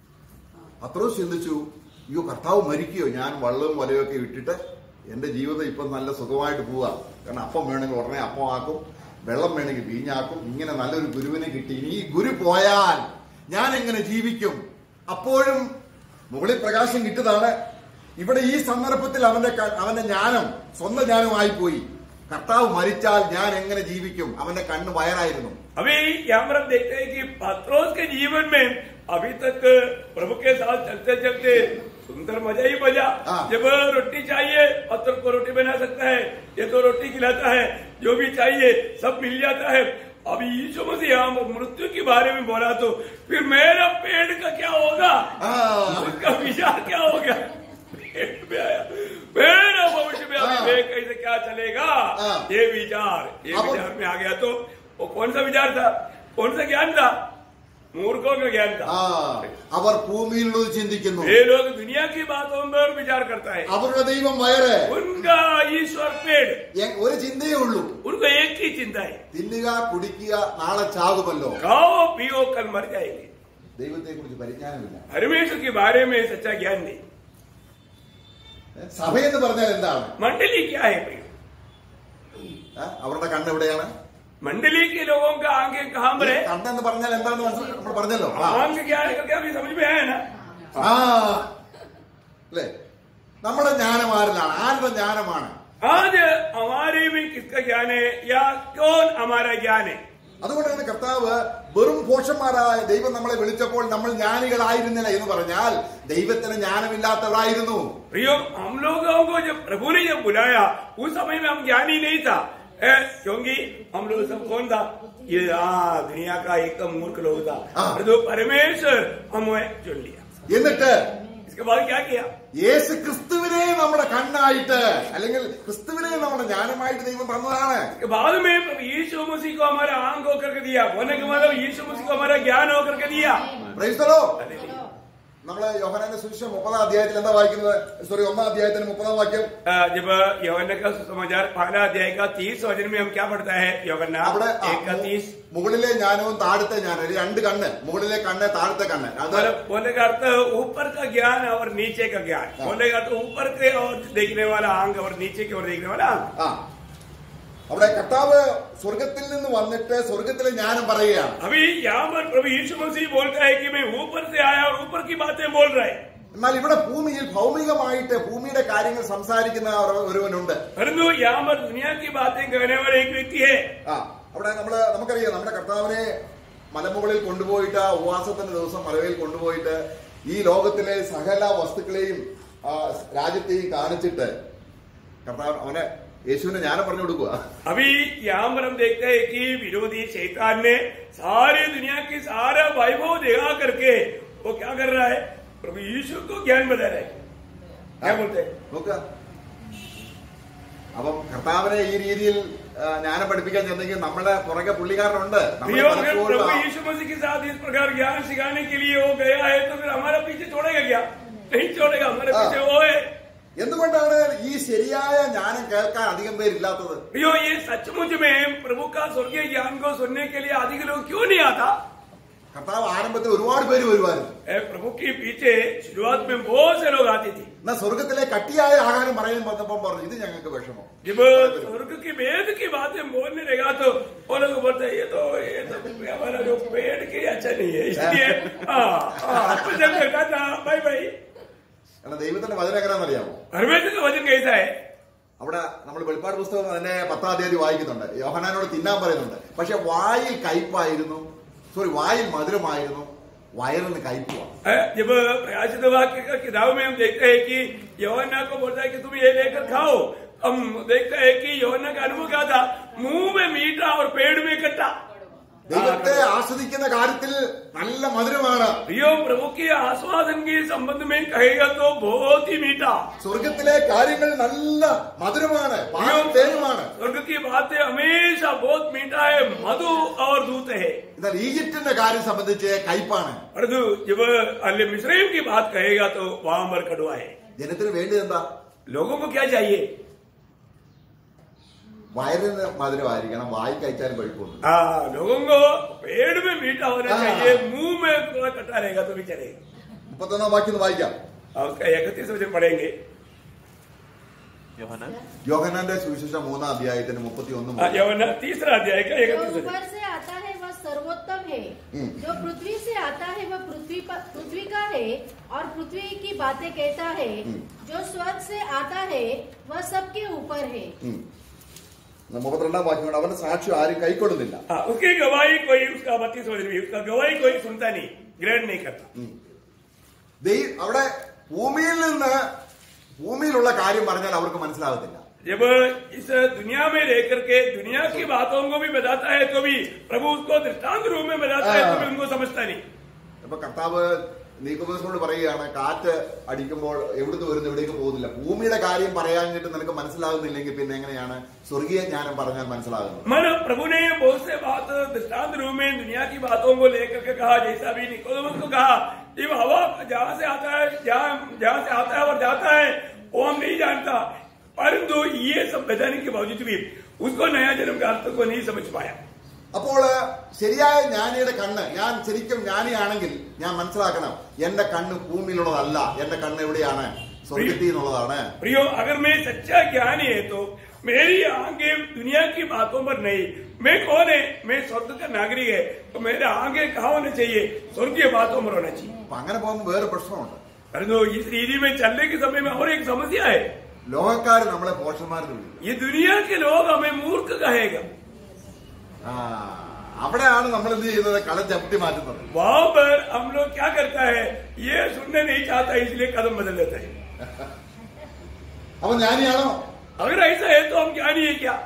പത്രോസ് ചിന്തിച്ചു അയ്യോ കർത്താവ് മരിക്കുകയോ ഞാൻ വള്ളവും വലയൊക്കെ ഇട്ടിട്ട് എന്റെ ജീവിതം ഇപ്പം നല്ല സുഖമായിട്ട് പോവാ കാരണം അപ്പം വേണമെങ്കിൽ ഉടനെ അപ്പം ആക്കും വെള്ളം വേണമെങ്കിൽ വീഞ്ഞാക്കും ഇങ്ങനെ നല്ലൊരു ഗുരുവിനെ കിട്ടി ഇനി ഈ ഗുരു പോയാൽ ഞാൻ എങ്ങനെ ജീവിക്കും അപ്പോഴും മുകളിൽ പ്രകാശം കിട്ടതാണ് ഇവിടെ ഈ സന്ദർഭത്തിൽ അവന്റെ ക- അവന്റെ ജ്ഞാനം സ്വന്തം ജ്ഞാനമായി പോയി കർത്താവ് മരിച്ചാൽ ഞാൻ എങ്ങനെ ജീവിക്കും അവന്റെ കണ്ണ് വയറായിരുന്നു अभी यहाँ पर हम देखते हैं कि पत्रोस के जीवन में अभी तक प्रभु के साथ चलते चलते सुंदर मजा ही मजा हाँ। जब रोटी चाहिए पत्र को रोटी बना सकता है ये तो रोटी खिलाता है जो भी चाहिए सब मिल जाता है अभी यीशु मसीह यहाँ पर मृत्यु के बारे में बोला तो फिर मेरा पेड़ का क्या होगा ആ उसका विचार क्या हो गया पेड़ में आया मेरा भविष्य में अभी हाँ। मैं कैसे क्या चलेगा हाँ। ये विचार ये अब- विचार में आ गया तो वो कौन सा विचार था कौन सा ज्ञान था मूर्खों का ज्ञान था ആ അവർ ഭൂമിയിലുള്ളത് ചിന്തിക്കുന്നു ये लोग दुनिया की बातों पर विचार करता है അവരുടെ ദൈവം വയറ് उनका ईश्वर पेड़ എ- ഒരു ചിന്തയേ ഉള്ളൂ उनको एक ही चिंता है തിന്നുക കുടിക്കുക നാളെ ചാകുമല്ലോ खाओ पियो कल मर जाएंगे ദൈവത്തെ കുറിച്ച് പരിജ്ഞാനമില്ല परमेश्वर के बारे में सच्चा ज्ञान नहीं ഏ? സഭയെന്ന് പറഞ്ഞാൽ എന്താണ് मंडली क्या है प्रिय ഏ? അവരുടെ കണ്ണ് എവിടെയാണ് मंडली के लोगों का आगे कहाँ पर है കണ്ണെന്ന് പറഞ്ഞാൽ എന്താണെന്ന് മനസ്സിലായി നമ്മൾ പറഞ്ഞല്ലോ ആ. आंख क्या है क्या अभी समझ में आया ना ആ അല്ലേ നമ്മുടെ ജ്ഞാനം ആരിലാണ് ആരുടെ ജ്ഞാനമാണ് आज हमारे में किसका ज्ञान है या कौन हमारा ज्ञान है അതുകൊണ്ടാണ് കർത്താവ് വെറും ഭോഷന്മാരായ ദൈവം നമ്മളെ വിളിച്ചപ്പോൾ നമ്മൾ ജ്ഞാനികളായിരുന്നില്ല എന്ന് പറഞ്ഞാൽ ദൈവത്തിന് ജ്ഞാനമില്ലാത്തവരായിരുന്നു प्रियो हम लोगों को जब प्रभु ने जब बुलाया उस समय में हम ज्ञानी नहीं था ए, क्योंकि हम लोग सब कौन था ये आ, दुनिया का एकदम मूर्ख लोग था हाँ। और जो परमेश्वर हमें चुन लिया എന്നിട്ട് इसके बाद क्या किया യേശു ക്രിസ്തുവിനെ നമ്മുടെ കണ്ണായിട്ട് അല്ലെങ്കിൽ ക്രിസ്തുവിനെ നമ്മുടെ ജ്ഞാനമായിട്ട് ദൈവം തന്നതാണ് इसके बाद में प्रभु यीशु मसीह को हमारा आंख होकर के दिया बोलने का मतलब यीशु मसीह को हमारा ज्ञान होकर के दिया പ്രൈസ്തലോ നമ്മള് യോഹനാന്റെ സുവിശേഷം മുപ്പതാം അധ്യായത്തിൽ എന്താ വായിക്കുന്നത് സോറി ഒന്നാം അധ്യായത്തിന് മുപ്പതാം വാക്യം आ, जब यौवना का सुसमाचार पहला अध्याय का तीस वचन में हम क्या पढ़ता है यौवना അവിടെ ആ, एक का तीस മുകളിലെ ജ്ഞാനവും താഴത്തെ ജ്ഞാനവും ഈ രണ്ട് കണ്ണ് മുകളിലെ കണ്ണ് താഴത്തെ കണ്ണ് അത് मतलब बोलने का अर्थ ऊपर का ज्ञान और नीचे का ज्ञान बोलने का अर्थ ऊपर के और देखने वाला अंग और नीचे की ओर देखने वाला अंग ആ അവിടെ കർത്താവ് സ്വർഗത്തിൽ നിന്ന് വന്നിട്ട് സ്വർഗത്തിലെ ജ്ഞാനം പറയുകയാണ് अभी यहाँ पर प्रभु यीशु मसीह बोलता है कि मैं ऊपर से आया और ऊपर की बातें बोल रहा है എന്നാൽ ഇവിടെ ഭൂമിയിൽ ഭൗമികമായിട്ട് ഭൂമിയുടെ കാര്യങ്ങൾ സംസാരിക്കുന്ന ഒരു- ഒരുവനുണ്ട് परंतु यहाँ पर दुनिया की बातें कहने वाला एक व्यक्ति है ആ അവിടെ നമ്മള് നമുക്കറിയാം നമ്മുടെ കർത്താവിനെ മലമുകളിൽ കൊണ്ടുപോയിട്ട് ആ ഉപവാസത്തിന്റെ ദിവസം മലയിൽ കൊണ്ടുപോയിട്ട് ഈ ലോകത്തിലെ സകല വസ്തുക്കളെയും ആ, രാജ്യത്തെയും കാണിച്ചിട്ട് കർത്താവ് അവനെ യേശുവിനെ ജ്ഞാനം പറഞ്ഞു കൊടുക്കുക अभी यहाँ पर हम देखते हैं कि विरोधी शैतान ने सारे दुनिया की सारा वैभव दिखा करके वो क्या कर रहा है प्रभु यीशु को ज्ञान बता रहा है क्या बोलते हैं നോക്കുക അപ്പം കർത്താവിനെ ഈ രീതിയിൽ ആ, ജ്ഞാനം പഠിപ്പിക്കാൻ ചെന്നെങ്കിൽ നമ്മുടെ പുറകെ പുള്ളിക്കാരനുണ്ട് നമ്മൾ प्रियो अगर പലപ്പോഴും प्रभु ആ- यीशु मसीह के साथ इस प्रकार ज्ञान सिखाने के लिए वो गया है तो फिर हमारा पीछे छोड़ेगा क्या नहीं छोड़ेगा हमारे हाँ। पीछे वो है എന്തുകൊണ്ടാണ് ഈ ശരിയായ ജ്ഞാനം കേൾക്കാൻ അധികം പേരില്ലാത്തത് प्रियो ये सचमुच में प्रभु का स्वर्गीय ज्ञान को सुनने के लिए अधिक लोग क्यों नहीं आता കർത്താവ് ആരംഭത്തിൽ ഒരുപാട് പേര് വരുമായിരുന്നു ए, प्रभु के पीछे शुरुआत में बहुत से लोग आते थे എന്നാ സ്വർഗത്തിലെ കട്ടിയായ ആഹാരം പറയാൻ വന്നപ്പം പറഞ്ഞു ഇത് ഞങ്ങൾക്ക് വിഷമം जब स्वर्ग की वेद की बातें बोलने लगा तो वो लोग बोलते हैं, ये तो ये तो हमारा जो पेड़ की अच्छा नहीं है इसलिए हाँ हाँ आपको जब देखा था भाई भाई കാരണം ദൈവത്തിന്റെ വചനം എങ്ങനെയാണെന്നറിയാമോ परमेश्वर का वचन कैसा है അവിടെ നമ്മൾ വെളിപ്പാട് പുസ്തകം അതിന്റെ പത്താം തീയതി വായിക്കുന്നുണ്ട് യോഹനാനോട് തിന്നാൻ പറയുന്നുണ്ട് പക്ഷെ വായിൽ കയ്പായിരുന്നു സോറി വായിൽ മധുരമായിരുന്നു വയറിന് കയ്പുമാണ് है, जब प्रकाशित वाक्य का किताब में हम देखते हैं कि यौवना को बोलता है कि तुम ये लेकर खाओ हम देखते हैं कि यौवना का अनुभव क्या था मुंह में मीठा और पेड़ में कट्टा ദൈവത്തെ ആസ്വദിക്കുന്ന കാര്യത്തിൽ നല്ല മധുരമാണ് प्रियो प्रभु के आस्वादन के संबंध में कहेगा तो बहुत ही मीठा സ്വർഗത്തിലെ കാര്യങ്ങൾ നല്ല മധുരമാണ് പാലും തേനുമാണ് स्वर्ग की बातें हमेशा बहुत मीठा है मधु और दूत है എന്നാൽ ഈജിപ്തിന്റെ കാര്യം സംബന്ധിച്ച് കയ്പാണ് परंतु जब अल मिश्रम की बात कहेगा तो वहां पर कड़वा है ജനത്തിന് വേണ്ടത് എന്താ लोगों को क्या चाहिए വയറിന് മധുരമായിരിക്കണം വായി കഴിച്ചാലും കുഴപ്പമൊന്നും हाँ लोगों को पेड़ में मीठा होना हाँ। चाहिए मुंह में थोड़ा कटा रहेगा तो भी चलेगा മുപ്പത്തൊന്നാം വാക്യം ഒന്ന് വായിക്കാം और उसका इकतीस वचन पढ़ेंगे യോഹന്നാൻ യോഹനാന്റെ സുവിശേഷം മൂന്നാം അധ്യായത്തിന് മുപ്പത്തി ഒന്ന് हाँ, यौवना तीसरा अध्याय का जो इकतीस वचन ऊपर से आता है वह सर्वोत्तम है हम्म। जो पृथ्वी से आता है वह पृथ्वी पर पृथ्वी का है और पृथ्वी की बातें कहता है हम्म। जो स्वर्ग से आता है वह सबके ऊपर है മുപ്പത്തിരണ്ടാം വാക്യം കൊണ്ട് അവന്റെ സാക്ഷ്യം ആരും കൈക്കൊള്ളുന്നില്ല हाँ, उसकी गवाही कोई उसका बत्तीस वचन भी उसका गवाही कोई सुनता नहीं ग्रहण नहीं करता ദൈ- അവിടെ ഭൂമിയിൽ നിന്ന് ഭൂമിയിലുള്ള കാര്യം പറഞ്ഞാൽ അവർക്ക് മനസ്സിലാകത്തില്ല जब इस दुनिया में लेकर के दुनिया की बातों को भी बताता है तो भी प्रभु उसको दृष्टांत रूप में बताता है तो भी उनको समझता नहीं അപ്പൊ കർത്താവ് നീക്കോമസിനോട് പറയുകയാണ് കാറ്റ് അടിക്കുമ്പോൾ എവിടുന്ന് വരുന്നു എവിടേക്ക് പോകുന്നില്ല ഭൂമിയുടെ കാര്യം പറയാനിട്ട് നിനക്ക് മനസ്സിലാകുന്നില്ലെങ്കിൽ പിന്നെ എങ്ങനെയാണ് സ്വർഗീയ ജ്ഞാനം പറഞ്ഞാൽ മനസ്സിലാകുന്നത് मन प्रभु ने बहुत से बात दृष्टांत रूप में दुनिया की बातों को लेकर के कहा जैसा भी निकोदमस को कहा जब हवा जहाँ से आता है जहाँ जहाँ से आता है और जाता है वो हम नहीं जानता परंतु ये सब बताने के बावजूद भी उसको नया जन्म का अर्थ को नहीं समझ पाया അപ്പോൾ ശരിയായ ജ്ഞാനിയുടെ കണ്ണ് ഞാൻ ശരിക്കും ജ്ഞാനിയാണെങ്കിൽ ഞാൻ മനസ്സിലാക്കണം എന്റെ കണ്ണ് ഭൂമിയിലുള്ളതല്ല എന്റെ കണ്ണ് എവിടെയാണ് സ്വർഗത്തിൽ നിന്നുള്ളതാണ് प्रियो अगर मैं सच्चा ज्ञानी है तो मेरी आंखें दुनिया की बातों पर नहीं मैं कौन है मैं स्वर्ग का नागरिक है तो मेरे आगे कहा होना चाहिए स्वर्गीय बातों पर होना चाहिए അപ്പൊ അങ്ങനെ പോകുമ്പോൾ വേറെ പ്രശ്നമുണ്ട് परंतु इस रीति में चलने के समय में और एक समस्या है ലോകക്കാർ നമ്മളെ പോഷന്മാരെന്ന് വിളിക്കും ये दुनिया के लोग हमें मूर्ख कहेगा ആ അവിടെയാണ് നമ്മൾ എന്ത് ചെയ്യുന്നത് കളം ചവിട്ടി മാറ്റുന്നത് वहां पर हम लोग क्या करता है ये सुनने नहीं चाहता इसलिए कदम बदल देता है അപ്പൊ ജ്ഞാനിയാണോ अगर ऐसा है तो हम ज्ञानी है क्या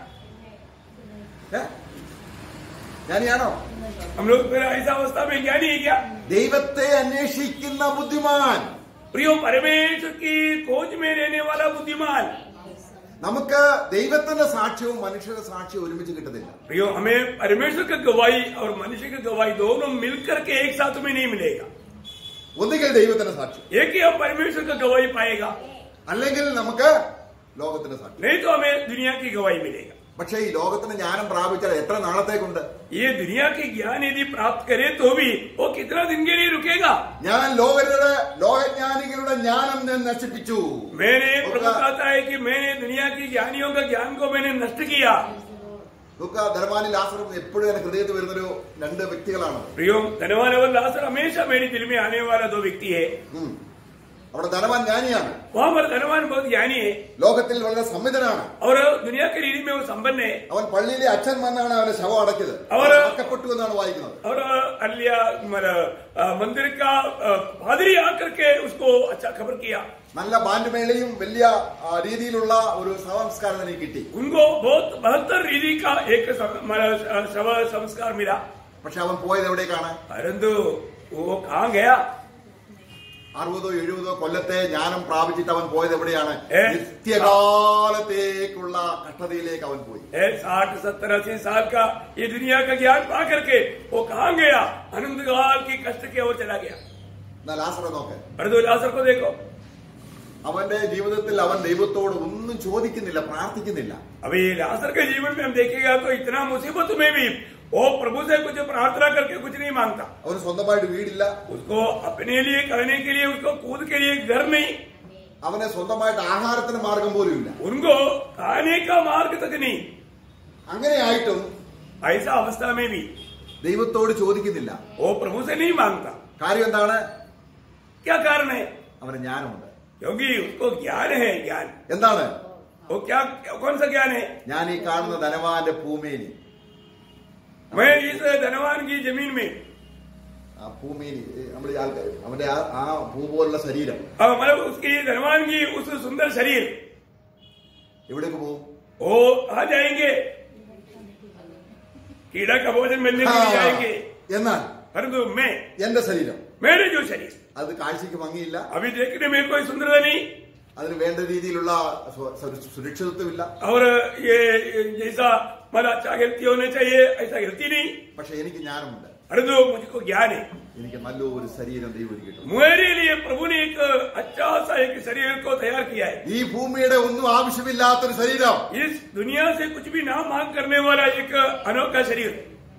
ഏ? ജ്ഞാനിയാണോ हम लोग फिर ऐसा अवस्था में ज्ञानी है क्या ദൈവത്തെ അന്വേഷിക്കുന്ന ബുദ്ധിമാൻ प्रियो परमेश्वर की खोज में रहने वाला बुद्धिमान നമുക്ക് ദൈവത്തിന്റെ സാക്ഷ്യവും മനുഷ്യരുടെ സാക്ഷ്യവും ഒരുമിച്ച് കിട്ടത്തില്ല प्रियो हमें परमेश्वर का गवाही और मनुष्य की गवाही दोनों मिलकर के एक साथ में नहीं मिलेगा ഒന്നുകിൽ ദൈവത്തിന്റെ സാക്ഷ്യം एक ही हम परमेश्वर का गवाही पाएगा അല്ലെങ്കിൽ നമുക്ക് ലോകത്തിന്റെ സാക്ഷ്യം नहीं तो हमें दुनिया की गवाही मिलेगा പക്ഷേ ഈ ലോകത്തിന് ജ്ഞാനം പ്രാപിച്ചാൽ എത്ര നാളത്തേക്കുണ്ട് ये दुनिया की ज्ञान यदि प्राप्त करे तो भी वो कितना दिन के लिए रुकेगा ഞാൻ ലോകരുടെ ലോകജ്ഞാനികളുടെ ജ്ഞാനം ഞാൻ നശിപ്പിച്ചു मैंने प्रभु कहता है कि मैंने दुनिया की ज्ञानियों का ज्ञान को मैंने नष्ट किया ദുഃഖ ധർമാനി ലാസറും എപ്പോഴും എന്റെ ഹൃദയത്തിൽ വരുന്നൊരു രണ്ട് വ്യക്തികളാണ് प्रियो धनवान और लासर हमेशा मेरे दिल में आने वाला दो व्यक्ति है ഉം. അവിടെ ധനവാൻ ജ്ഞാനിയാണ് वहां पर धनवान बहुत ज्ञानी है ലോകത്തിൽ വളരെ സംവിധനാണ് और दुनिया की रीति में वो संपन्न है അവൻ പള്ളിയിലെ അച്ഛൻ വന്നാണ് അവനെ ശവം അടക്കിയത് അവര് അടക്കപ്പെട്ടു എന്നാണ് വായിക്കുന്നത് और अलिया मतलब, अ, मंदिर का अ, पादरी आकर के उसको अच्छा खबर किया നല്ല ബാൻഡ് മേളയും വലിയ ആ, രീതിയിലുള്ള ഒരു സംസ്കാരം എനിക്ക് കിട്ടി उनको बहुत बहत्तर रीति का एक सम- मतलब, अ, शव संस्कार मिला പക്ഷെ അവൻ പോയത് എവിടേക്കാണ് परंतु वो कहाँ गया അറുപതോ എഴുപതോ കൊല്ലത്തെ ജ്ഞാനം പ്രാപിച്ചിട്ട് അവൻ പോയത് എവിടെയാണ് ഏ? നിത്യകാലത്തേക്കുള്ള കഷ്ടതയിലേക്ക് അവൻ പോയി साठ सत्तर अस्सी साल का ये दुनिया का ज्ञान पा करके वो कहाँ गया अनंत काल की कष्ट की ओर चला गया എന്നാൽ ലാസറെ നോക്ക് परंतु लासर को देखो അവന്റെ ജീവിതത്തിൽ അവൻ ദൈവത്തോട് ഒന്നും ചോദിക്കുന്നില്ല പ്രാർത്ഥിക്കുന്നില്ല अभी लासर के जीवन में हम देखेगा तो इतना मुसीबत में भी वो प्रभु से कुछ प्रार्थना करके कुछ नहीं मांगता അവന് സ്വന്തമായിട്ട് വീടില്ല उसको अपने लिए करने के लिए उसको कूद के लिए घर नहीं അവന് സ്വന്തമായിട്ട് ആഹാരത്തിന് മാർഗം പോലും ഇല്ല उनको खाने का मार्ग तक नहीं അങ്ങനെയായിട്ടും ऐसा अवस्था में भी ദൈവത്തോട് ചോദിക്കുന്നില്ല वो प्रभु से नहीं मांगता കാര്യം എന്താണ് क्या कारण है അവന് ജ്ഞാനമുണ്ട് क्योंकि उसको ज्ञान है ज्ञान എന്താണ് वो क्या कौन सा ज्ञान है ഞാൻ ഈ കാണുന്ന ധനവാന്റെ ഭൂമേനി मैं इस धनवान की जमीन में ആ ഭൂമേനി നമ്മൾ ആൾക്കാർ അവന്റെ ആ ആ ഭൂ പോലുള്ള ശരീരം अब मतलब उसकी धनवान की उस सुंदर शरीर എവിടേക്ക് പോകും वो आ जाएंगे कीड़ा का भोजन मिलने के लिए जाएंगे എന്നാൽ परंतु मैं എന്റെ ശരീരം मेरे जो शरीर അത് കാഴ്ചക്ക് ഭംഗിയില്ല अभी देखने में कोई सुंदरता नहीं അതിന് വേണ്ട രീതിയിലുള്ള സ്വ- സുര- സുരക്ഷിതത്വമില്ല और ये जैसा मतलब अच्छा हेल्थी होने चाहिए ऐसा हेल्थी नहीं പക്ഷെ എനിക്ക് ജ്ഞാനമുണ്ട് परंतु मुझको ज्ञान है എനിക്ക് നല്ലൊരു ശരീരം ദൈവം ഒരുക്കിയിട്ടുണ്ട് मेरे लिए प्रभु ने एक अच्छा सा एक शरीर को तैयार किया है ഈ ഭൂമിയുടെ ഒന്നും ആവശ്യമില്ലാത്തൊരു ശരീരം इस दुनिया से कुछ भी ना मांग करने वाला एक अनोखा शरीर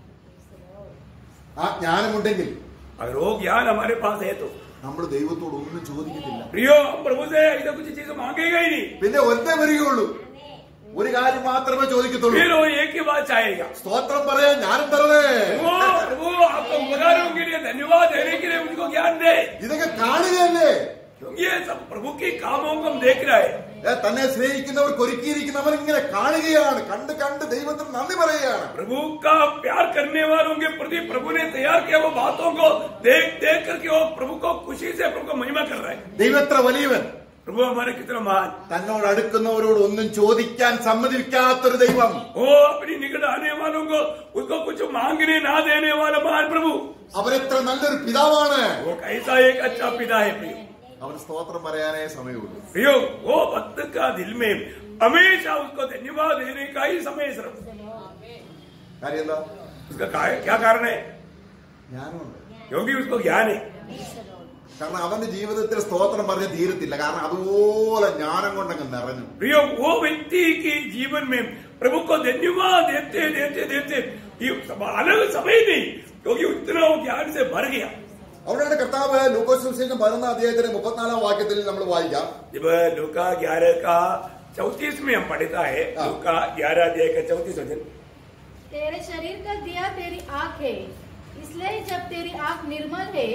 ആ ജ്ഞാനമുണ്ടെങ്കിൽ अगर वो ज्ञान हमारे पास है तो നമ്മൾ ദൈവത്തോട് ഒന്നും ചോദിക്കുന്നില്ല प्रियो हम प्रभु से ऐसा कुछ चीज मांगेगा ही नहीं പിന്നെ ഒറ്റ വരികയുള്ളൂ ഒരു കാര്യം മാത്രമേ ചോദിക്കത്തുള്ളൂ फिर वो एक ही बात चाहेगा സ്തോത്രം പറയാൻ ജ്ഞാനം തരണേ वो प्रभु आपको उपकारों के लिए धन्यवाद देने के लिए मुझको ज्ञान दे ഇതൊക്കെ കാണുകയല്ലേ क्योंकि ये सब प्रभु के कामों को हम देख रहे हैं ഏ, തന്നെ സ്നേഹിക്കുന്നവർ ഒരുക്കിയിരിക്കുന്നവർ ഇങ്ങനെ കാണുകയാണ് കണ്ട് കണ്ട് ദൈവത്തിന് നന്ദി പറയുകയാണ് प्रभु का प्यार करने वालों के प्रति प्रभु ने तैयार किया वो बातों को देख देख करके वो प्रभु को खुशी से प्रभु को महिमा कर रहा है ദൈവത്ര വലിയവൻ प्रभु हमारे कितना महान തന്നോട് അടുക്കുന്നവരോട് ഒന്നും ചോദിക്കാൻ സമ്മതിക്കാത്തൊരു ദൈവം वो अपनी निकट आने वालों को उसको कुछ मांगने ना देने वाला महान प्रभु അവരെത്ര നല്ലൊരു പിതാവാണ് वो कैसा एक अच्छा पिता है प्रियो അവന് സ്തോത്രം പറയാനേ സമയമുള്ളൂ प्रियो वो भक्त का दिल में हमेशा उसको धन्यवाद देने का ही समय सिर्फ കാര്യം എന്താ उसका का- क्या कारण है ജ്ഞാനമുണ്ട് क्योंकि उसको ज्ञान है കാരണം അവന്റെ ജീവിതത്തിൽ സ്തോത്രം പറഞ്ഞ് തീരത്തില്ല കാരണം അതുപോലെ ജ്ഞാനം കൊണ്ടങ്ങ് നിറഞ്ഞു प्रियो वो व्यक्ति के जीवन में प्रभु को धन्यवाद देते देते देते ये सब अलग समय नहीं क्योंकि उतना वो ज्ञान से भर गया അവിടെയാണ് കർത്താവ് ലൂക്കോസ് സുവിശേഷം പതിനൊന്നാം അധ്യായത്തിന്റെ മുപ്പത്തിനാലാം വാക്യത്തിൽ നമ്മൾ വായിക്കാം जब लूका ग्यारह का चौतीस में हम पढ़ता है हाँ। लूका ग्यारह अध्याय का चौतीस वचन तेरे शरीर का दिया तेरी आंख है इसलिए जब तेरी आंख निर्मल है तो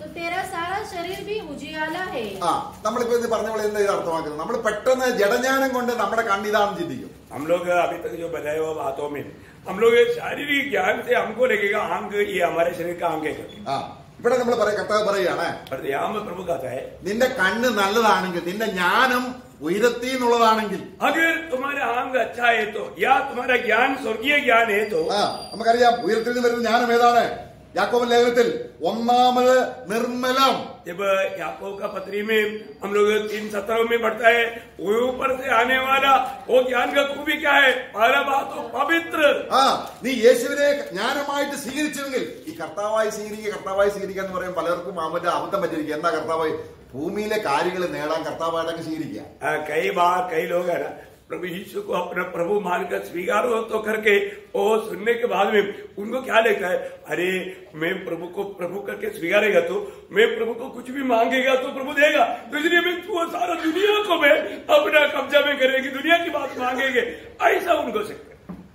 तो तेरा सारा शरीर भी उजियाला है ആ നമ്മളിപ്പോ ഇത് പറഞ്ഞ പോലെ എന്താ ഇത് അർത്ഥമാക്കുന്നത് നമ്മൾ പെട്ടെന്ന് ജഡജ്ഞാനം കൊണ്ട് നമ്മുടെ കണ്ണിതാണെന്ന് ചിന്തിക്കും हम लोग अभी तक जो बताए हुआ बातों में हम लोग एक शारीरिक ज्ञान से हमको लगेगा अंग ये हमारे शरीर का अंग है करके। ആ ഇവിടെ നമ്മൾ പറയാം കർത്താവ് പറയുകയാണ് पर यहाँ में प्रभु कहता है നിന്റെ കണ്ണ് നല്ലതാണെങ്കിൽ നിന്റെ ജ്ഞാനം ഉയരത്തി എന്നുള്ളതാണെങ്കിൽ अगर तुम्हारा अंग अच्छा है तो या तुम्हारा ज्ञान स्वर्गीय ज्ञान है तो ആ നമുക്കറിയാം ഉയരത്തിൽ നിന്ന് വരുന്ന ജ്ഞാനം ഏതാണ് യാക്കോബൻ ലേഖനത്തിൽ ഒന്നാമത് നിർമ്മലം जब याकूब का पत्री में हम लोग तीन सत्रों में बढ़ता है वो ऊपर से आने वाला वो ज्ञान का खूबी क्या है पहला बात तो पवित्र ആ നീ യേശുവിനെ ജ്ഞാനമായിട്ട് സ്വീകരിച്ചുവെങ്കിൽ ഈ കർത്താവായി സ്വീകരിക്കുക കർത്താവായി സ്വീകരിക്കുക എന്ന് പറയും പലർക്കും അവന്റെ അബദ്ധം പറ്റിയിരിക്കുക എന്താ കർത്താവായി ഭൂമിയിലെ കാര്യങ്ങൾ നേടാൻ കർത്താവായിട്ടൊക്കെ സ്വീകരിക്കുക आ, कई बार कई लोग है ना प्रभु यीशु को अपना प्रभु मानकर स्वीकार हो तो करके वो सुनने के बाद में उनको क्या लगता है अरे मैं प्रभु को प्रभु करके स्वीकारेगा तो मैं प्रभु को कुछ भी मांगेगा तो प्रभु देगा तो इसलिए मैं वो सारा दुनिया को मैं अपना कब्जा में करेगी दुनिया की बात मांगेंगे ऐसा उनको सकते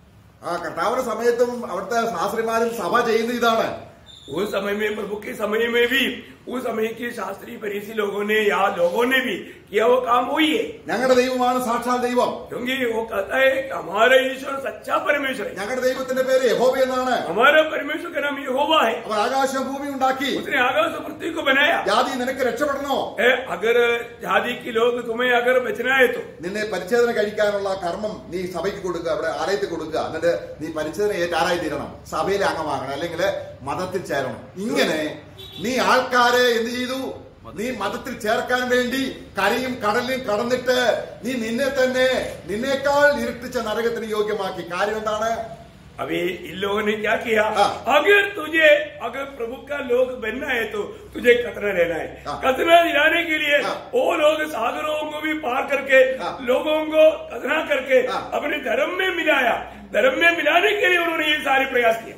ആ कर्ताവിന്റെ സമയത്തും അവിടുത്തെ ശാസ്ത്രിമാരും സഭ ചെയ്യുന്ന ഇതാണ് उस समय में प्रभु के समय में भी उस समय के शास्त्री फरीसी लोगों ने या लोगों ने भी किया वो काम वही है ഞങ്ങളുടെ ദൈവമാണ് സാക്ഷാൽ ദൈവം क्योंकि वो कहता है कि हमारा ईश्वर सच्चा परमेश्वर है ഞങ്ങളുടെ ദൈവത്തിന്റെ പേര് യഹോവ എന്നാണ് हमारा परमेश्वर का नाम यहोवा है അവർ ആകാശം ഭൂമി ഉണ്ടാക്കി उसने आकाश और पृथ्वी को बनाया ജാതി നിനക്ക് രക്ഷപ്പെടണോ ए, अगर जाति के लोग तुम्हें अगर बचना है तो നിന്നെ പരിച്ഛേദന കഴിക്കാനുള്ള കർമ്മം നീ സഭയ്ക്ക് കൊടുക്കുക അവിടെ ആലയത്തിൽ കൊടുക്കുക എന്നിട്ട് നീ പരിച്ഛേദന ഏറ്റ് ആരായി തീരണം സഭയിലെ അംഗമാകണം അല്ലെങ്കിൽ മതത്തിൽ ചേരണം ഇങ്ങനെ നീ ആൾക്കാരെ എന്ത് ചെയ്തു നീ മതത്തിൽ ചേർക്കാൻ വേണ്ടി കരയും കടലും കടന്നിട്ട് നീ നിന്നെ തന്നെ നിന്നേക്കാൾ ഇരുട്ടിച്ച നരകത്തിന് യോഗ്യമാക്കി കാര്യം എന്താണ് अभी इन लोगों ने क्या किया हाँ। अगर तुझे अगर प्रभु का लोग बनना है तो तुझे कतना रहना है हाँ। कतना दिलाने के लिए हाँ। वो लोग सागरों को भी पार करके हाँ। लोगों को कतना करके हाँ। अपने धर्म में मिलाया धर्म में मिलाने के लिए उन्होंने ये सारे प्रयास किए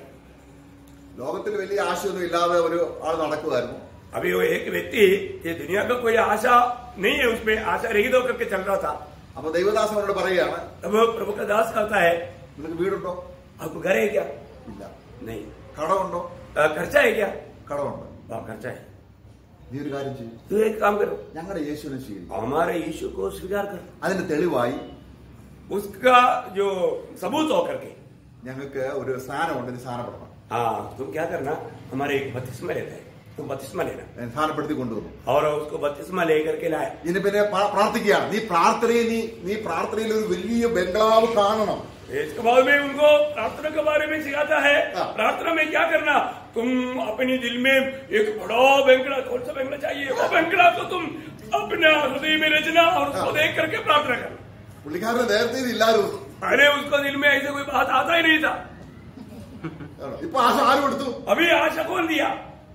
ലോകത്തിൽ വലിയ ആശയൊന്നും ഇല്ലാതെ ഒരു ആൾ നടക്കുമായിരുന്നു अभी वो एक व्यक्ति ये दुनिया का कोई आशा नहीं है उसमें आशा रहित होकर के चल रहा था അപ്പൊ ദൈവദാസൻ അവരോട് പറയുകയാണ് तब प्रभु का दास कहता है നിനക്ക് വീടുണ്ടോ आपको घर है क्या ഇല്ല नहीं കടമുണ്ടോ अ, खर्चा है क्या കടമുണ്ട് हाँ खर्चा है നീ ഒരു കാര്യം ചെയ്യും तू एक काम करो ഞങ്ങളുടെ യേശുവിനെ സ്വീകരിക്കും हमारे यीशु को स्वीकार कर അതിന് തെളിവായി उसका जो सबूत होकर के ഞങ്ങൾക്ക് ഒരു സ്ഥാനമുണ്ട് നീ സ്ഥാനപ്പെടണം हाँ तुम क्या करना हमारे एक बत्तीसमा लेता है तुम बत्तीसमा लेना ഞാൻ സ്ഥാനപ്പെടുത്തി കൊണ്ടുവന്നു और उसको बत्तीसमा लेकर के लाया ഇനി പിന്നെ പ്രാ- പ്രാർത്ഥിക്കുകയാണ് നീ പ്രാർത്ഥനയിൽ നീ നീ പ്രാർത്ഥനയിൽ ഒരു വലിയ ബംഗ്ലാവ് കാണണം इसके बाद में उनको प्रार्थना के बारे में सिखाता है हाँ। प्रार्थना में क्या करना तुम अपने दिल में एक बड़ा बैंकड़ा कौन सा बैंकड़ा चाहिए वो बैंकड़ा तो तुम अपने हृदय में रचना और उसको हाँ। देख करके प्रार्थना करना പുള്ളിക്കാരന് നേരത്തെ ഇതില്ലായിരുന്നു पहले उसको दिल में ऐसे कोई बात आता ही नहीं था ഇപ്പൊ ആശ ആര് കൊടുത്തു अभी आशा कौन दिया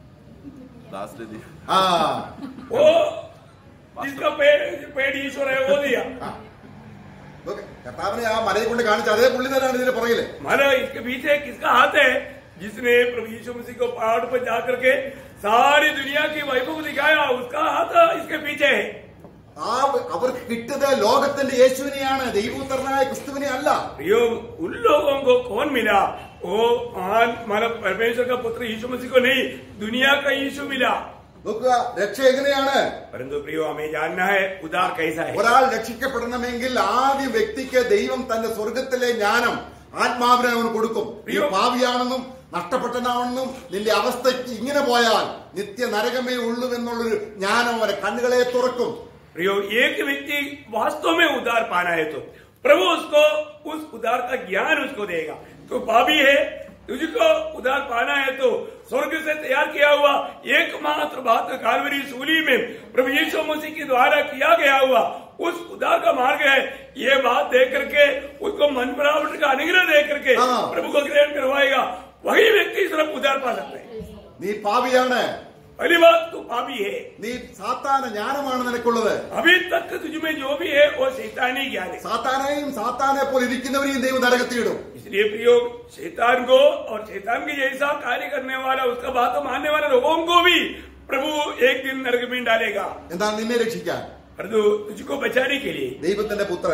दास ने दिया ആ वो जिसका पेड़ पेड़ ईश्वर है वो दिया ആ. ഓക്കേ. കർത്താവിനെ ആ മലയെ കൊണ്ട് കാണിച്ച അതേ പുള്ളി തന്നെയാണ് ഇതിന്റെ പുറകില് मानो इसके पीछे किसका हाथ है जिसने प्रभु यीशु मसीह को पहाड़ पर जा करके सारी दुनिया की वैभव दिखाया उसका हाथ इसके पीछे है ആ അവർക്ക് കിട്ടിയത് ലോകത്തിന്റെ യേശുവിനെയാണ് ദൈവോത്തരനായ ക്രിസ്തുവിനെ അല്ല यो उन लोगों को कौन मिला वो महान मानव परमेश्वर का पुत्र यीशु मसीह को नहीं दुनिया का यीशु मिला നോക്കുക രക്ഷ എങ്ങനെയാണ് परंतु प्रियो हमें जानना है उदार कैसा है ഒരാൾ രക്ഷിക്കപ്പെടണമെങ്കിൽ ആദ്യം വ്യക്തിക്ക് ദൈവം തന്റെ സ്വർഗത്തിലെ ജ്ഞാനം ആത്മാവിനെ അവന് കൊടുക്കും നീ അയ്യോ. ഭാവിയാണെന്നും നഷ്ടപ്പെട്ടനാണെന്നും നിന്റെ അവസ്ഥയ്ക്ക് ഇങ്ങനെ പോയാൽ നിത്യ നരകമേ ഉള്ളൂ എന്നുള്ളൊരു ജ്ഞാനം അവരെ കണ്ണുകളെ തുറക്കും प्रियो एक व्यक्ति वास्तव में उदार पाना है तो प्रभु उसको उस उदार का ज्ञान उसको देगा तो पापी है तुझको उदार पाना है तो स्वर्ग से तैयार किया हुआ एकमात्र बात कालवरी सूली में प्रभु यीशु मसीह के द्वारा किया गया हुआ उस उदार का मार्ग है ये बात देख करके उसको मन बराबर का अनुग्रह दे करके हाँ। प्रभु को ग्रहण करवाएगा वही व्यक्ति सिर्फ उदार पा सकता है നീ പാപിയാണ് पहली बात तू पापी है നീ സാത്താന ജ്ഞാനമാണ് നിനക്കുള്ളത് अभी तक तुझमें जो भी है वो शैतानी ज्ञान है സാത്താനെയും സാത്താനെ പോലെ ഇരിക്കുന്നവരെയും ദൈവം നരകത്തിയിടും इसलिए प्रयोग शैतान को और शैतान के जैसा कार्य करने वाला उसका बात मानने वाले लोगों को भी प्रभु एक दिन नरक में डालेगा എന്താണ് നിന്നെ രക്ഷിക്കാൻ परंतु तुझको बचाने के लिए ദൈവത്തിന്റെ പുത്രൻ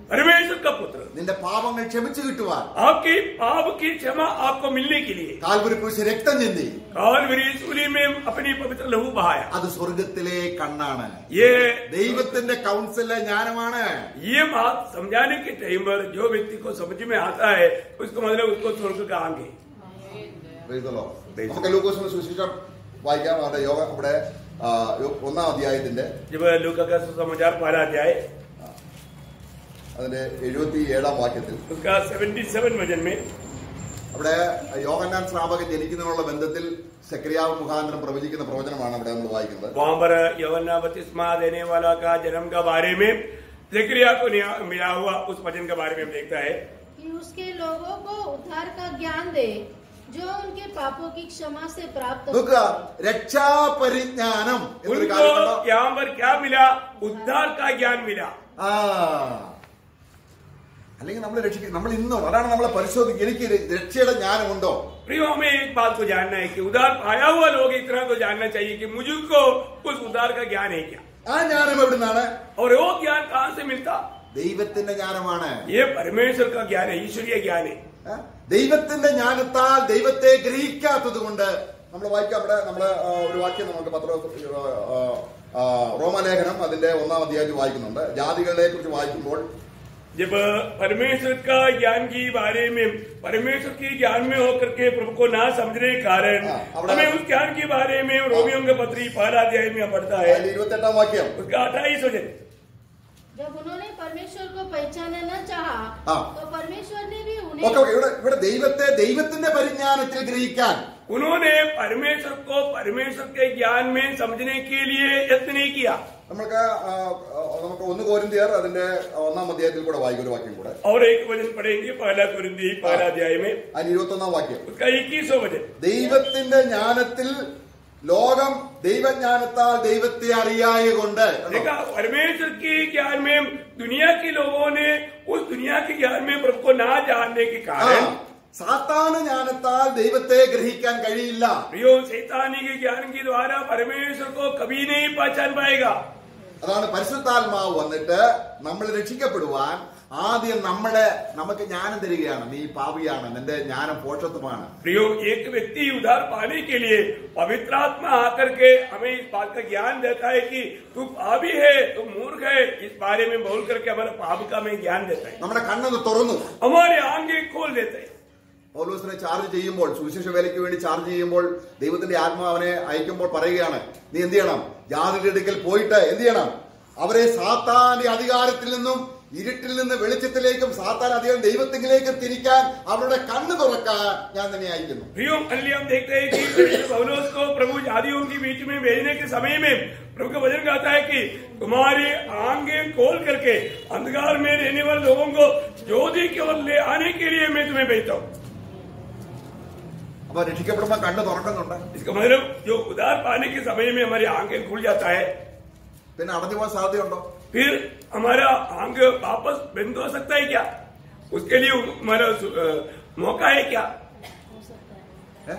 परमेश्वर का पुत्र നിന്റെ പാപങ്ങൾ ക്ഷമിച്ചു കിട്ടുവാൻ आपकी पाप की क्षमा आपको मिलने के लिए കാൽവരി കുരിശ് രക്തം ചിന്തി कालवरी सूली में अपनी पवित्र लहू बहाया അത് സ്വർഗത്തിലെ കണ്ണാണ് ये ദൈവത്തിന്റെ കൗൺസിലെ ജ്ഞാനമാണ് ये बात समझाने के टाइम पर जो व्यक्ति को समझ में आता है उसको मतलब उसको स्वर्ग का आगे Praise the Lord. നമുക്ക് ലൂക്കോസിന്റെ സുവിശേഷം വായിക്കാം അവിടെ യോഗ അവിടെ ആ, യോ- ഒന്നാം അധ്യായത്തിന്റെ जब लूका का सुसमाचार पढ़ा जाए അതിന്റെ എഴുപത്തി ഏഴാം വാക്യത്തിൽ उसका 77 वजन में അവിടെ യോഹന്നാൻ സ്നാപകൻ ജനിക്കുന്നതിനുള്ള ബന്ധത്തിൽ സെക്രിയാവ് മുഖാന്തരം പ്രവചിക്കുന്ന പ്രവചനമാണ് അവിടെ നമ്മൾ വായിക്കുന്നത് वहां पर यवन्ना बपतिस्मा देने वाला का जन्म का बारे में जिक्रिया को निया- मिला हुआ उस वचन के बारे में हम देखता है कि उसके लोगों को उद्धार का ज्ञान दे जो उनके पापों की क्षमा से प्राप्त നോക്കുക हो രക്ഷാപരിജ്ഞാനം എന്നൊരു उनको കാര്യമുണ്ടോ यहाँ पर क्या मिला उद्धार का ज्ञान मिला ആ അല്ലെങ്കിൽ നമ്മൾ രക്ഷിക്കും നമ്മൾ ഇന്നോ അതാണ് നമ്മളെ പരിശോധിക്കുക എനിക്ക് രക്ഷയുടെ ജ്ഞാനമുണ്ടോ प्रियो हमें एक बात को जानना है कि उद्धार पाया हुआ लोग इतना तो जानना चाहिए कि मुझको उस उद्धार का ज्ञान है क्या ആ ജ്ഞാനം എവിടുന്നാണ് और वो ज्ञान कहाँ से मिलता ദൈവത്തിന്റെ ജ്ഞാനമാണ് ये परमेश्वर का ज्ञान है ईश्वरीय ज्ञान है ഏ? ദൈവത്തിന്റെ ജ്ഞാനത്താൽ ദൈവത്തെ ഗ്രഹിക്കാത്തത് കൊണ്ട് നമ്മൾ വായിക്കാം അവിടെ നമ്മള് ആ, ഒരു വാക്യം നമുക്ക് പത്ര ആ, ആ, റോമാലേഖനം അതിന്റെ ഒന്നാം അധ്യായത്തിൽ വായിക്കുന്നുണ്ട് ജാതികളെ കുറിച്ച് വായിക്കുമ്പോൾ जब परमेश्वर का ज्ञान की बारे में परमेश्वर के ज्ञान में होकर के प्रभु को ना समझने के कारण हाँ, अब हमें उस ज्ञान के बारे में रोमियो का पत्री पहला अध्याय में पढ़ता है അതിന്റെ ഇരുപത്തെട്ടാം വാക്യം उसका अट्ठाईस वचन जब उन्होंने परमेश्वर को पहचाना न चाहा हाँ। तो परमेश्वर ने भी ഓക്കെ उन्हें ഓക്കെ ഇവിടെ ഇവിടെ ദൈവത്തെ ദൈവത്തിന്റെ പരിജ്ഞാനത്തിൽ ഗ്രഹിക്കാൻ उन्होंने परमेश्वर को परमेश्वर के ज्ञान में समझने के लिए यत्न नहीं किया നമുക്ക് ആ, ആ, നമുക്ക് ഒന്ന് കോരിന്തിയർ അതിന്റെ ഒന്നാം അധ്യായത്തിൽ കൂടെ വായിക്കും ഒരു വാക്യം കൂടെ और एक वचन पढ़ेंगे पहला कुरिन्दी पहला अध्याय में അതിന് ഇരുപത്തി ഒന്നാം വാക്യം उसका इक्कीसो वचन ദൈവത്തിന്റെ ജ്ഞാനത്തിൽ ലോകം ദൈവജ്ഞാനത്താൽ ദൈവത്തെ അറിയായ കൊണ്ട് देखा परमेश्वर के ज्ञान में दुनिया के लोगों ने उस दुनिया के ज्ञान में प्रभु को ना जानने के ആ, कारण സാത്താന ജ്ഞാനത്താൽ ദൈവത്തെ ഗ്രഹിക്കാൻ കഴിയില്ല प्रियो शैतानी के ज्ञान के द्वारा परमेश्वर को कभी नहीं पहचान पाएगा അതാണ് പരിശുദ്ധാത്മാവ് വന്നിട്ട് നമ്മൾ രക്ഷിക്കപ്പെടുവാൻ ആദ്യം നമ്മുടെ നമുക്ക് ജ്ഞാനം തരികയാണ് നീ പാപിയാണ് നിന്റെ ജ്ഞാനം പോഷത്വമാണ് प्रियो एक व्यक्ति उधार पाने के लिए पवित्र आत्मा आकर के हमें इस बात का ज्ञान देता है कि तू पापी है तू मूर्ख है इस बारे में बोल करके हमारे पाप का हमें ज्ञान देता है നമ്മുടെ കണ്ണൊന്ന് തുറന്നു हमारे आंगे खोल देता है പൗലോസിനെ ചാർജ് ചെയ്യുമ്പോൾ സുവിശേഷ വേലയ്ക്ക് വേണ്ടി ചാർജ് ചെയ്യുമ്പോൾ ദൈവത്തിന്റെ ആത്മാവിനെ അയക്കുമ്പോൾ പറയുകയാണ് നീ എന്ത് ചെയ്യണം ജാതിയുടെ അടുക്കൽ പോയിട്ട് എന്ത് ചെയ്യണം അവരെ സാത്താന്റെ അധികാരത്തിൽ നിന്നും ഇരുട്ടിൽ നിന്ന് വെളിച്ചത്തിലേക്കും സാത്താൻ അധികാരം ദൈവത്തിലേക്കും തിരിക്കാൻ അവരുടെ കണ്ണ് തുറക്കാൻ ഞാൻ തന്നെ അയക്കുന്നു प्रियो अन्य हम देखते हैं कि पवित्र पौलुस को प्रभु जादियों के बीच में भेजने के समय में प्रभु का वचन कहता है कि तुम्हारी आंखें खोल करके अंधकार में रहने वाले लोगों को ज्योति की ओर ले आने के लिए मैं तुम्हें भेजता हूँ അപ്പൊ രക്ഷിക്കപ്പെടുമ്പോ കണ്ണ് തുറക്കുന്നുണ്ട് इसका मतलब जो उधार पाने के समय में हमारी आंखें खुल जाता है പിന്നെ അടഞ്ഞു പോകാൻ സാധ്യതയുണ്ടോ फिर हमारा आंख वापस बंद हो सकता है क्या उसके लिए हमारा सु- अ, मौका है क्या हो सकता है ഏ?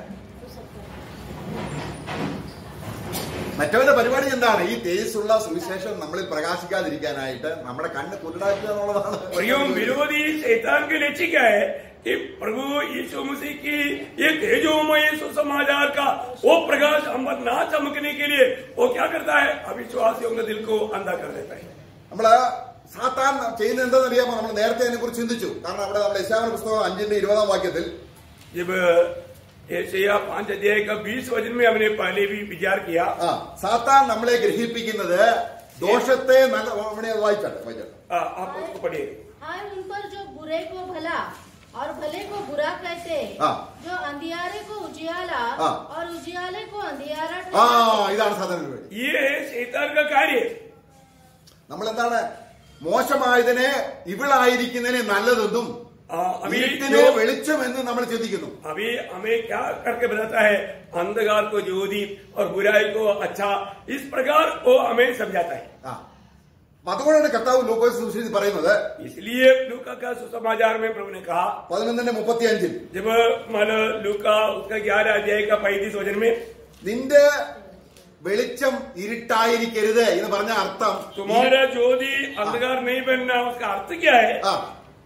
മറ്റവന്റെ പരിപാടി എന്താണ് ഈ തേജസ്സുള്ള സുവിശേഷം നമ്മളിൽ പ്രകാശിക്കാതിരിക്കാനായിട്ട് നമ്മുടെ കണ്ണ് കുരുടാക്കുക എന്നുള്ളതാണ് प्रियो विरोधी शैतान के लक्ष्य क्या है कि प्रभु यीशु मसीह की ये तेजोमय सुसमाचार का वो प्रकाश हम पर ना चमकने के लिए वो क्या करता है अविश्वासियों के दिल को अंधा कर देता है നമ്മള് സാത്താൻ ചെയ്യുന്നത് എന്താണെന്ന് അറിയാമോ നമ്മൾ നേരത്തെ അതിനെ കുറിച്ച് ചിന്തിച്ചു കാരണം അവിടെ നമ്മുടെ ഇസ്ലാമിക പുസ്തകം അഞ്ചിന്റെ ഇരുപതാം വാക്യത്തിൽ जब एशिया पांच अध्याय का बीस वचन में हमने पहले भी विचार किया ആ സാത്താൻ നമ്മളെ ഗ്രഹിപ്പിക്കുന്നത് ദോഷത്തെ നല്ല അവിടെ അത് വായിച്ചാട്ടെ വായിച്ചാട്ടെ आ, आप उसको पढ़िए आए उन पर जो बुरे को भला और भले को बुरा कहते हाँ। जो अंधियारे को उजियाला हाँ। और उजियाले को अंधियारा ആ ठहराते। ഇതാണ് സാധാരണ പരിപാടി ये है शैतान का कार्य നമ്മൾ എന്താണ് മോശമായതിനെ ഇവിളായിരിക്കുന്നതിനെ നല്ലതെന്നും आ, अभी ഇരുട്ടിനെ जो വെളിച്ചം എന്ന് നമ്മൾ ചിന്തിക്കുന്നു अभी हमें क्या करके बताता है अंधकार को ज्योति और बुराई को अच्छा इस प्रकार वो हमें समझाता है ആ അപ്പൊ അതുകൊണ്ടാണ് കർത്താവ് ലൂക്കോസ് സുവിശേഷത്തിൽ പറയുന്നത് इसलिए लूका का सुसमाचार में प्रभु ने कहा പതിനൊന്നിന്റെ മുപ്പത്തി അഞ്ചിൽ जब मान लूका उसका ग्यारह अध्याय का पैंतीस वचन में നിന്റെ വെളിച്ചം ഇരുട്ടായിരിക്കരുത് എന്ന് പറഞ്ഞ അർത്ഥം तुम्हारा ज्योति अंधकार नहीं बनना उसका अर्थ क्या है ആ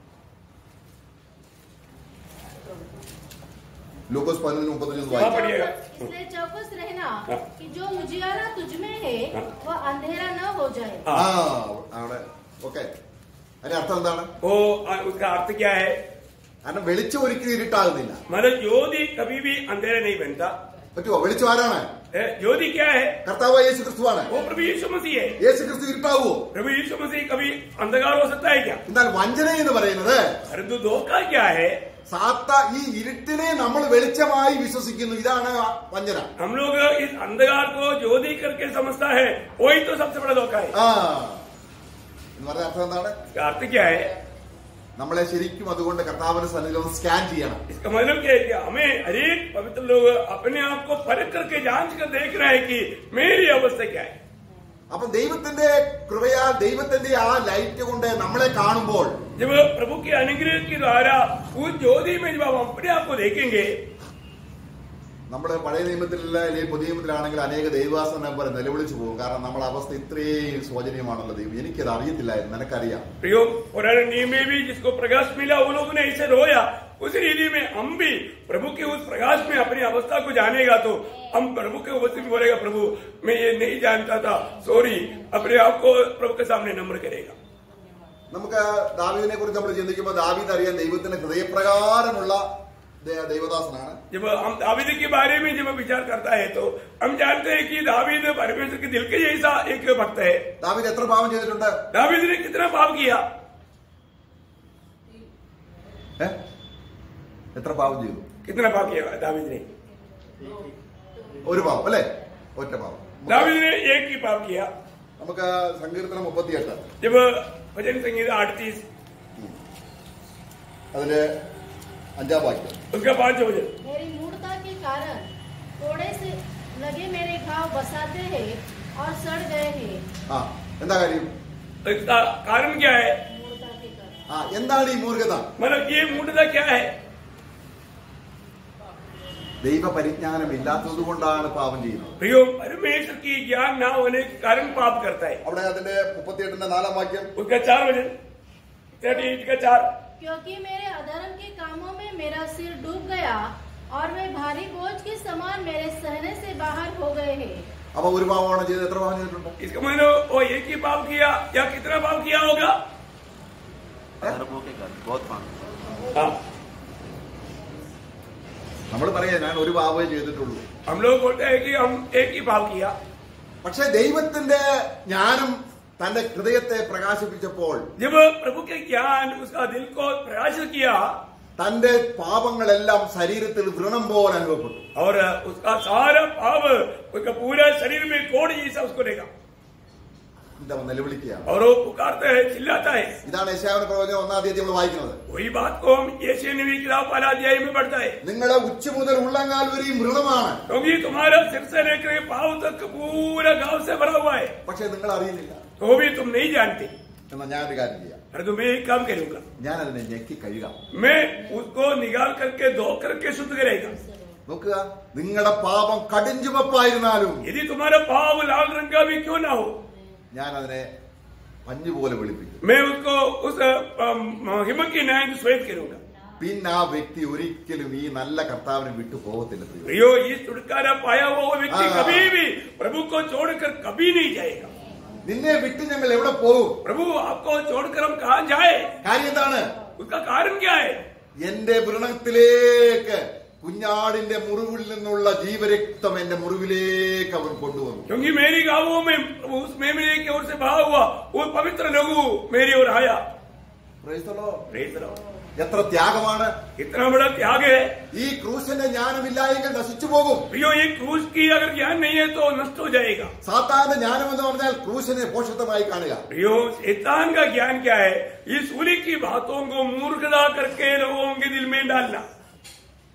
ലൂക്കോസ് പതിനൊന്ന് മുപ്പത്തഞ്ച് हाँ വായിക്കാം पढ़िएगा इसलिए चौकस रहना हाँ। कि जो उजियाला तुझ में है हाँ। वह अंधेरा न हो जाए ആ हाँ അവിടെ ഓക്കെ അതിന്റെ അർത്ഥം എന്താണ് वो आ, उसका अर्थ क्या है കാരണം വെളിച്ചം ഒരിക്കലും ഇരുട്ടാകുന്നില്ല मतलब ज्योति कभी भी अंधेरा नहीं बनता പറ്റുമോ വെളിച്ചം ആരാണ് ए, ज्योति क्या है കർത്താവ് യേശു ക്രിസ്തുവാണ് वो प्रभु यीशु मसीह है യേശു ക്രിസ്തു ഇരുട്ടാവുമോ प्रभु यीशु मसीह कभी अंधकार हो सकता है क्या എന്നാൽ വഞ്ചന എന്ന് പറയുന്നത് परंतु धोखा क्या है സാത്ത ഈ ഇരുട്ടിനെ നമ്മൾ വെളിച്ചമായി വിശ്വസിക്കുന്നു ഇതാണ് വഞ്ചന हम लोग इस अंधकार को ज्योति करके समझता है वही तो सबसे बड़ा धोखा है ആ എന്ന് പറഞ്ഞ അർത്ഥം എന്താണ് इसका अर्थ क्या है നമ്മളെ ശരിക്കും അതുകൊണ്ട് കർത്താവിന്റെ സന്നിധിയിൽ ഒന്ന് സ്കാൻ ചെയ്യണം इसका मतलब क्या है कि हमें हरेक पवित्र लोग अपने आप को परख करके जांच कर देख रहे हैं कि मेरी अवस्था क्या है അപ്പൊ ദൈവത്തിന്റെ കൃപയാൽ ദൈവത്തിന്റെ ആ ലൈറ്റ് കൊണ്ട് നമ്മളെ കാണുമ്പോൾ जब प्रभु के अनुग्रह के द्वारा उस ज्योति में जब हम अपने आप को देखेंगे നമ്മൾ പഴയ നിയമത്തിലല്ല അല്ലെങ്കിൽ പുതിയ നിയമത്തിലാണെങ്കിൽ അനേക ദൈവവാസ നമ്പർ നിലവിളിച്ചു പോകും കാരണം നമ്മുടെ അവസ്ഥ ഇത്രയും ശോചനീയമാണല്ലോ ദൈവം എനിക്കത് അറിയത്തില്ലായിരുന്നു നിനക്കറിയാം प्रियो पुराने नियम में भी जिसको प्रकाश मिला वो लोगों ने ऐसे रोया उस रीति में हम भी प्रभु के उस प्रकाश में अपनी अवस्था को जानेगा तो हम प्रभु के उपस्थित में बोलेगा प्रभु मैं ये नहीं जानता था सॉरी अपने आप को प्रभु के सामने नम्र करेगा നമുക്ക് ദാവീദിനെ കുറിച്ച് നമ്മൾ ചിന്തിക്കുമ്പോൾ ദാവീദ് അറിയാൻ ദൈവത്തിന്റെ ഹൃദയപ്രകാരമുള്ള ദൈ- ദൈവദാസനാണ് जब हम दावीद के बारे में जब विचार करता है तो हम जानते हैं कि दावीद परमेश्वर के दिल के जैसा एक भक्त है ദാവീദ് എത്ര പാപം ചെയ്തിട്ടുണ്ട് दावीद ने कितना पाप किया ഏ? എത്ര പാപം ചെയ്തു कितना पाप किया दावीद ने ഒരു പാപം അല്ലേ ഒറ്റ പാപം दावीद ने एक ही पाप किया നമുക്ക് സങ്കീർത്തനം മുപ്പത്തിയെട്ട് जब भजन संगीत अड़तीस അതില് അഞ്ചാം വാക്യം उसका पांच भजन मेरी मूर्ता के कारण कोड़े से लगे मेरे घाव बसाते हैं और सड़ गए हैं ആ എന്താ കാര്യം इसका कारण क्या है मूर्ता के कारण ആ എന്താണ് ഈ മൂർഖത मतलब ये मूर्खता क्या है ദൈവ പരിജ്ഞാനം ഇല്ലാത്തത് കൊണ്ടാണ് പാപം ചെയ്യുന്നത് प्रियो परमेश्वर की ज्ञान ना होने के कारण पाप करता है അവിടെ അതിന്റെ മുപ്പത്തിയെട്ടിന്റെ നാലാം വാക്യം उसका चार भजन थर्टी एट का चार क्योंकि मेरे अधर्म के कामों में मेरा सिर डूब गया और वे भारी बोझ के समान मेरे सहने से बाहर हो गए हैं അപ്പൊ ഒരു പാവമാണ് ചെയ്തത് എത്ര പാവം ചെയ്തിട്ടുണ്ട് इसका मतलब वो एक ही पाप किया या कितना पाप किया होगा धर्मों के घर बहुत मांग हाँ നമ്മൾ പറയാ ഞാൻ ഒരു പാവേ ചെയ്തിട്ടുള്ളൂ हम लोग बोलते हैं कि हम एक ही पाप किया പക്ഷെ ദൈവത്തിന്റെ ജ്ഞാനം തന്റെ ഹൃദയത്തെ പ്രകാശിപ്പിച്ചപ്പോൾ जब प्रभु के ज्ञान उसका दिल को प्रकाशित किया തന്റെ പാപങ്ങളെല്ലാം ശരീരത്തിൽ വ്രണം പോലെ അനുഭവപ്പെട്ടു और उसका सारा पाप उसका पूरा शरीर में कोड़ जैसा उसको देगा എന്താ നിലവിളിക്കുകയാണ് और वो पुकारता है चिल्लाता है ഇതാണ് യശാവിന്റെ പ്രവചനം ഒന്നാം തീയതി നമ്മൾ വായിക്കുന്നത് वही बात को हम यशे नबी किताब पहला अध्याय में पढ़ता है നിങ്ങളുടെ ഉച്ച മുതൽ ഉള്ളങ്കാൽ വരെയും മൃതമാണ് क्योंकि तुम्हारा सिर से लेकर पाव तक पूरा गांव से भरा हुआ है പക്ഷെ നിങ്ങൾ അറിയുന്നില്ല तो भी तुम नहीं जानते എന്നാൽ ഞാനൊരു കാര്യം ചെയ്യാം अरे तो मैं एक काम करूंगा ഞാൻ അതിനെ ഞെക്കി കഴുകാം मैं उसको निकाल करके धो करके शुद्ध करेगा നോക്കുക നിങ്ങളുടെ പാപം കടിഞ്ചുമപ്പായിരുന്നാലും यदि तुम्हारा पाव लाल रंग का भी क्यों ना हो ഞാൻ അതിനെ പഞ്ഞു പോലെ വെളുപ്പിക്കും मैं उसको उस अम, हिम्मत की न्याय श्वेत करूंगा പിന്നെ ആ വ്യക്തി ഒരിക്കലും ഈ നല്ല കർത്താവിനെ വിട്ടു പോകത്തില്ല പ്രിയ. प्रियो ये छुटकारा पाया हुआ वो व्यक्ति हाँ। कभी भी प्रभु को छोड़कर कभी नहीं जाएगा നിന്നെ വിട്ട് ഞങ്ങൾ എവിടെ പോകും प्रभु आपको छोड़कर हम कहा जाए കാര്യം എന്താണ് उसका कारण क्या है എന്റെ വ്രണത്തിലേക്ക് കുഞ്ഞാടിന്റെ മുറിവിൽ നിന്നുള്ള ജീവരക്തം എന്റെ മുറിവിലേക്ക് അവൻ കൊണ്ടുവന്നു क्योंकि मेरी गांवों में प्रभु उस मेमने की ओर से बहा हुआ वो पवित्र लघु मेरी ओर आया Praise the Lord. Praise the Lord. എത്ര ത്യാഗമാണ് इतना बड़ा त्याग है ഈ ക്രൂശന്റെ ജ്ഞാനമില്ല എങ്കിൽ നശിച്ചു പോകും प्रियो ये क्रूस की अगर ज्ञान नहीं है तो नष्ट हो जाएगा സാത്താന്റെ ജ്ഞാനം എന്ന് പറഞ്ഞാൽ ക്രൂശനെ പോഷകമായി കാണുക प्रियो शैतान का ज्ञान क्या है इस सूली की बातों को मूर्खता करके लोगों के दिल में डालना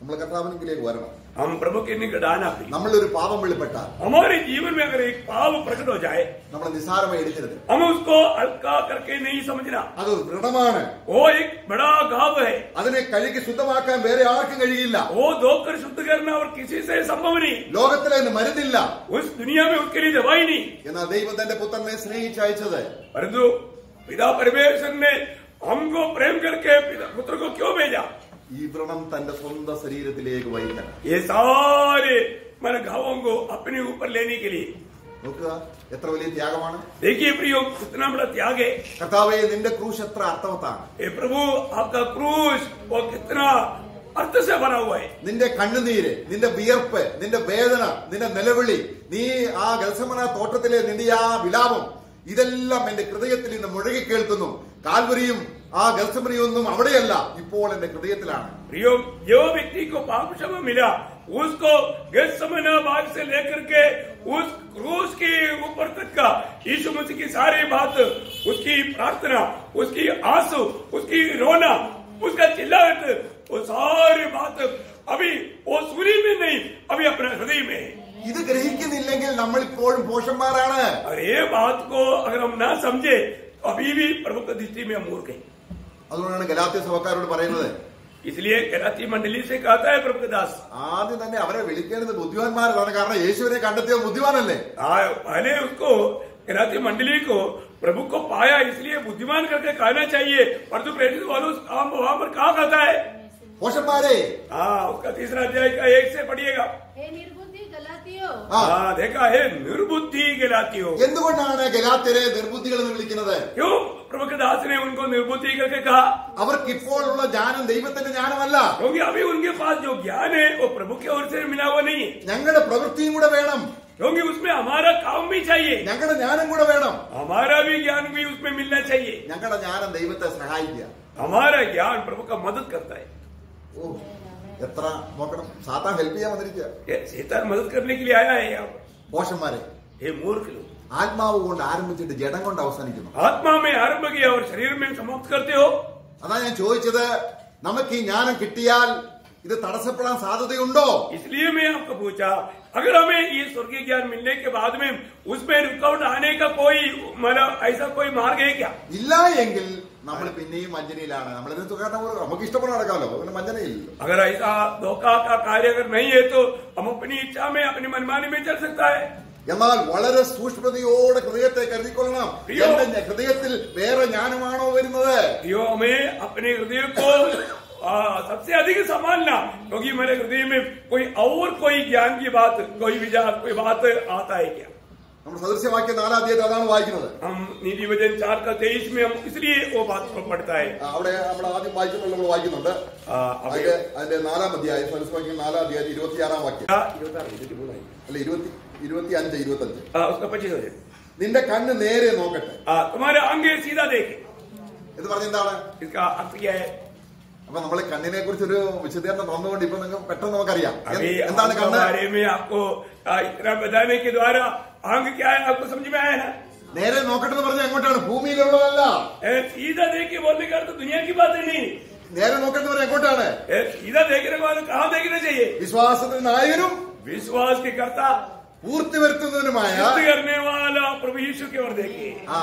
നമ്മൾ കർത്താവിനെങ്കിലേക്ക് വരണം हम प्रभु के निकट आना भी നമ്മളൊരു പാപം വെളിപ്പെട്ടാൽ हमारे जीवन में अगर एक पाप प्रकट हो जाए നമ്മൾ നിസ്സാരമായി എടുക്കരുത് हम उसको हल्का करके नहीं समझना അത് ദൃഢമാണ് वो एक बड़ा घाव है അതിനെ കഴുകി ശുദ്ധമാക്കാൻ വേറെ ആർക്കും കഴിയില്ല वो धोकर शुद्ध करना और किसी से संभव नहीं ലോകത്തിൽ അതിന് മരുന്നില്ല उस दुनिया में उसके लिए दवाई नहीं എന്നാൽ ദൈവം തന്റെ പുത്രനെ സ്നേഹിച്ചയച്ചത് परंतु पिता परमेश्वर ने हमको प्रेम करके पिता पुत्र को क्यों भेजा ഈ വ്രണം തന്റെ സ്വന്തം ശരീരത്തിലേക്ക് വഹിക്കണം ये सारे मन घावों को अपने ऊपर लेने के लिए നോക്കുക എത്ര വലിയ ത്യാഗമാണ് देखिए प्रियो कितना बड़ा त्याग है കർത്താവെ നിന്റെ ക്രൂശ് എത്ര അർത്ഥവത്താണ് ये प्रभु आपका क्रूस वो कितना अर्थ से भरा हुआ है നിന്റെ കണ്ണുനീര് നിന്റെ വിയർപ്പ് നിന്റെ വേദന നിന്റെ നിലവിളി നീ ആ ഗൽസമന തോട്ടത്തിലെ നിന്റെ ആ വിലാപം ഇതെല്ലാം എന്റെ ഹൃദയത്തിൽ ഇന്ന് മുഴകി കേൾക്കുന്നു കാൽവരിയും ആ ഗൽസമനയൊന്നും അവിടെയല്ല ഇപ്പോൾ എന്റെ ഹൃദയത്തിലാണ് प्रियो जो व्यक्ति को पाप क्षमा मिला उसको गैसमना बाग से लेकर के उस क्रूस के ऊपर तक का यीशु मसीह की सारी बात उसकी प्रार्थना उसकी आंसू उसकी रोना उसका चिल्लाहट वो सारी बात अभी वो सुनी में नहीं अभी अपने हृदय में है ഇത് ഗ്രഹിക്കുന്നില്ലെങ്കിൽ നമ്മൾ ഇപ്പോഴും പോഷന്മാരാണ് और ये बात को अगर हम ना समझे तो अभी भी प्रभु की दृष्टि में हम मूर्ख हैं അതുകൊണ്ടാണ് ഗലാത്യ സഭക്കാരോട് പറയുന്നത് इसलिए गलाती मंडली से कहता है प्रभु के दास ആദ്യം തന്നെ അവരെ വിളിക്കേണ്ടത് ബുദ്ധിമാന്മാരാണ് കാരണം യേശുവിനെ കണ്ടെത്തിയ ബുദ്ധിമാനല്ലേ आ, पहले उसको गलाती मंडली को प्रभु को पाया इसलिए बुद्धिमान करके कहना चाहिए परंतु प्रेरित वालों काम वहां पर कहा कहता है പോഷന്മാരെ हाँ उसका तीसरा अध्याय का एक से पढ़िएगा हे निर्बुद्धि गलातियो ആ हाँ देखा है निर्बुद्धि गलाती हो എന്തുകൊണ്ടാണ് ഗലാത്യരെ നിർബുദ്ധികൾ എന്ന് വിളിക്കുന്നത് क्यों प्रभु के दास ने उनको निर्बुद्धि करके कहा അവർക്ക് ഇപ്പോഴുള്ള ജ്ഞാനം ദൈവത്തിന്റെ ജ്ഞാനമല്ല क्योंकि अभी उनके पास जो ज्ञान है वो प्रभु की ओर से मिला हुआ नहीं है ഞങ്ങളുടെ പ്രവൃത്തിയും കൂടെ വേണം क्योंकि उसमें हमारा काम भी चाहिए ഞങ്ങളുടെ ജ്ഞാനം കൂടെ വേണം हमारा भी ज्ञान भी उसमें मिलना चाहिए ഞങ്ങളുടെ ജ്ഞാനം ദൈവത്തെ സഹായിക്കുക हमारा ज्ञान प्रभु का मदद करता है ഓ എത്ര നോക്കണം സാത്താൻ ഹെൽപ്പ് ചെയ്യാൻ വന്നിരിക്കുക ये शैतान मदद करने के लिए आया है यहाँ पर പോഷന്മാരെ हे मूर्ख लोग ആത്മാവ് കൊണ്ട് ആരംഭിച്ചിട്ട് ജഡം കൊണ്ട് അവസാനിക്കുന്നു आत्मा में आरंभ किया और शरीर में समाप्त करते हो അതാ ഞാൻ ചോദിച്ചത് നമുക്ക് ഈ ജ്ഞാനം കിട്ടിയാൽ ഇത് തടസ്സപ്പെടാൻ സാധ്യതയുണ്ടോ इसलिए मैं आपको पूछा अगर हमें ये स्वर्गीय ज्ञान मिलने के बाद में उसमें रुकावट आने का कोई मतलब ऐसा कोई मार्ग है क्या ഇല്ല എങ്കിൽ നമ്മൾ പിന്നെയും വഞ്ചനയിലാണ് നമ്മളിതിന് തുകാരണം നമുക്ക് ഇഷ്ടപ്പെടാൻ നടക്കാമല്ലോ പിന്നെ വഞ്ചനയില്ലല്ലോ अगर ऐसा धोखा का कार्य अगर नहीं है तो हम अपनी इच्छा में अपनी मनमानी में चल सकता है എന്നാൽ വളരെ സൂക്ഷ്മതയോടെ ഹൃദയത്തെ കരുതിക്കൊള്ളണം അയ്യോ. എന്റെ ഹൃദയത്തിൽ വേറെ ജ്ഞാനമാണോ വരുന്നത് यो हमें अपने हृदय को आ, सबसे अधिक संभालना क्योंकि मेरे हृदय में कोई और कोई ज्ञान की बात कोई विचार कोई बात आता है क्या നമ്മൾ സദൃശ്യവാക്യ നാലാം തീയതി അതാണ് വായിക്കുന്നത് हम नीति वजन चार का तेईस में हम इसलिए वो बात को पढ़ता है ആ, അവിടെ നമ്മൾ ആദ്യം വായിച്ചിട്ടുള്ള നമ്മൾ വായിക്കുന്നുണ്ട് आ, अभी അതിന്റെ അതിന്റെ നാലാം അധ്യായം സദൃശ്യവാക്യം നാലാം അധ്യായം ഇരുപത്തിയാറാം വാക്യം क्या? ഇരുപത്താറ്, ഇരുപത്തിമൂന്ന് ആയി. അല്ല ഇരുപത്തി ഇരുപത്തി അഞ്ച് ഇരുപത്തി അഞ്ച് आ, उसका पच्चीस वजन നിന്റെ കണ്ണ് നേരെ നോക്കട്ടെ आ, तुम्हारे आगे सीधा देखे എന്ന് പറഞ്ഞ എന്താണ് इसका अर्थ क्या है അപ്പൊ നമ്മൾ കണ്ണിനെ കുറിച്ച് ഒരു വിശദീകരണം തന്നുകൊണ്ട് ഇപ്പൊ നിങ്ങൾക്ക് പെട്ടെന്ന് നമുക്കറിയാം अभी എന്ത്- എന്താണ് आपके കണ്ണ് बारे में आपको आ, इतना बताने के द्वारा आंग क्या है आपको समझ में आया ना നേരെ നോക്കട്ടെ എന്ന് പറഞ്ഞാൽ എങ്ങോട്ടാണ് ഭൂമിയിലുള്ളതല്ല ए, सीधा देख के बोलने का अर्थ दुनिया की बात है नहीं നേരെ നോക്കട്ടെ എന്ന് പറഞ്ഞാൽ എങ്ങോട്ടാണ് ए, सीधा देखने को वाले कहाँ देखना चाहिए വിശ്വാസത്തിന് നായകനും विश्वास के कर्ता പൂർത്തി വരുത്തുന്നതിനുമായ सिद्ध करने वाला प्रभु यीशु की ओर देखिए ആ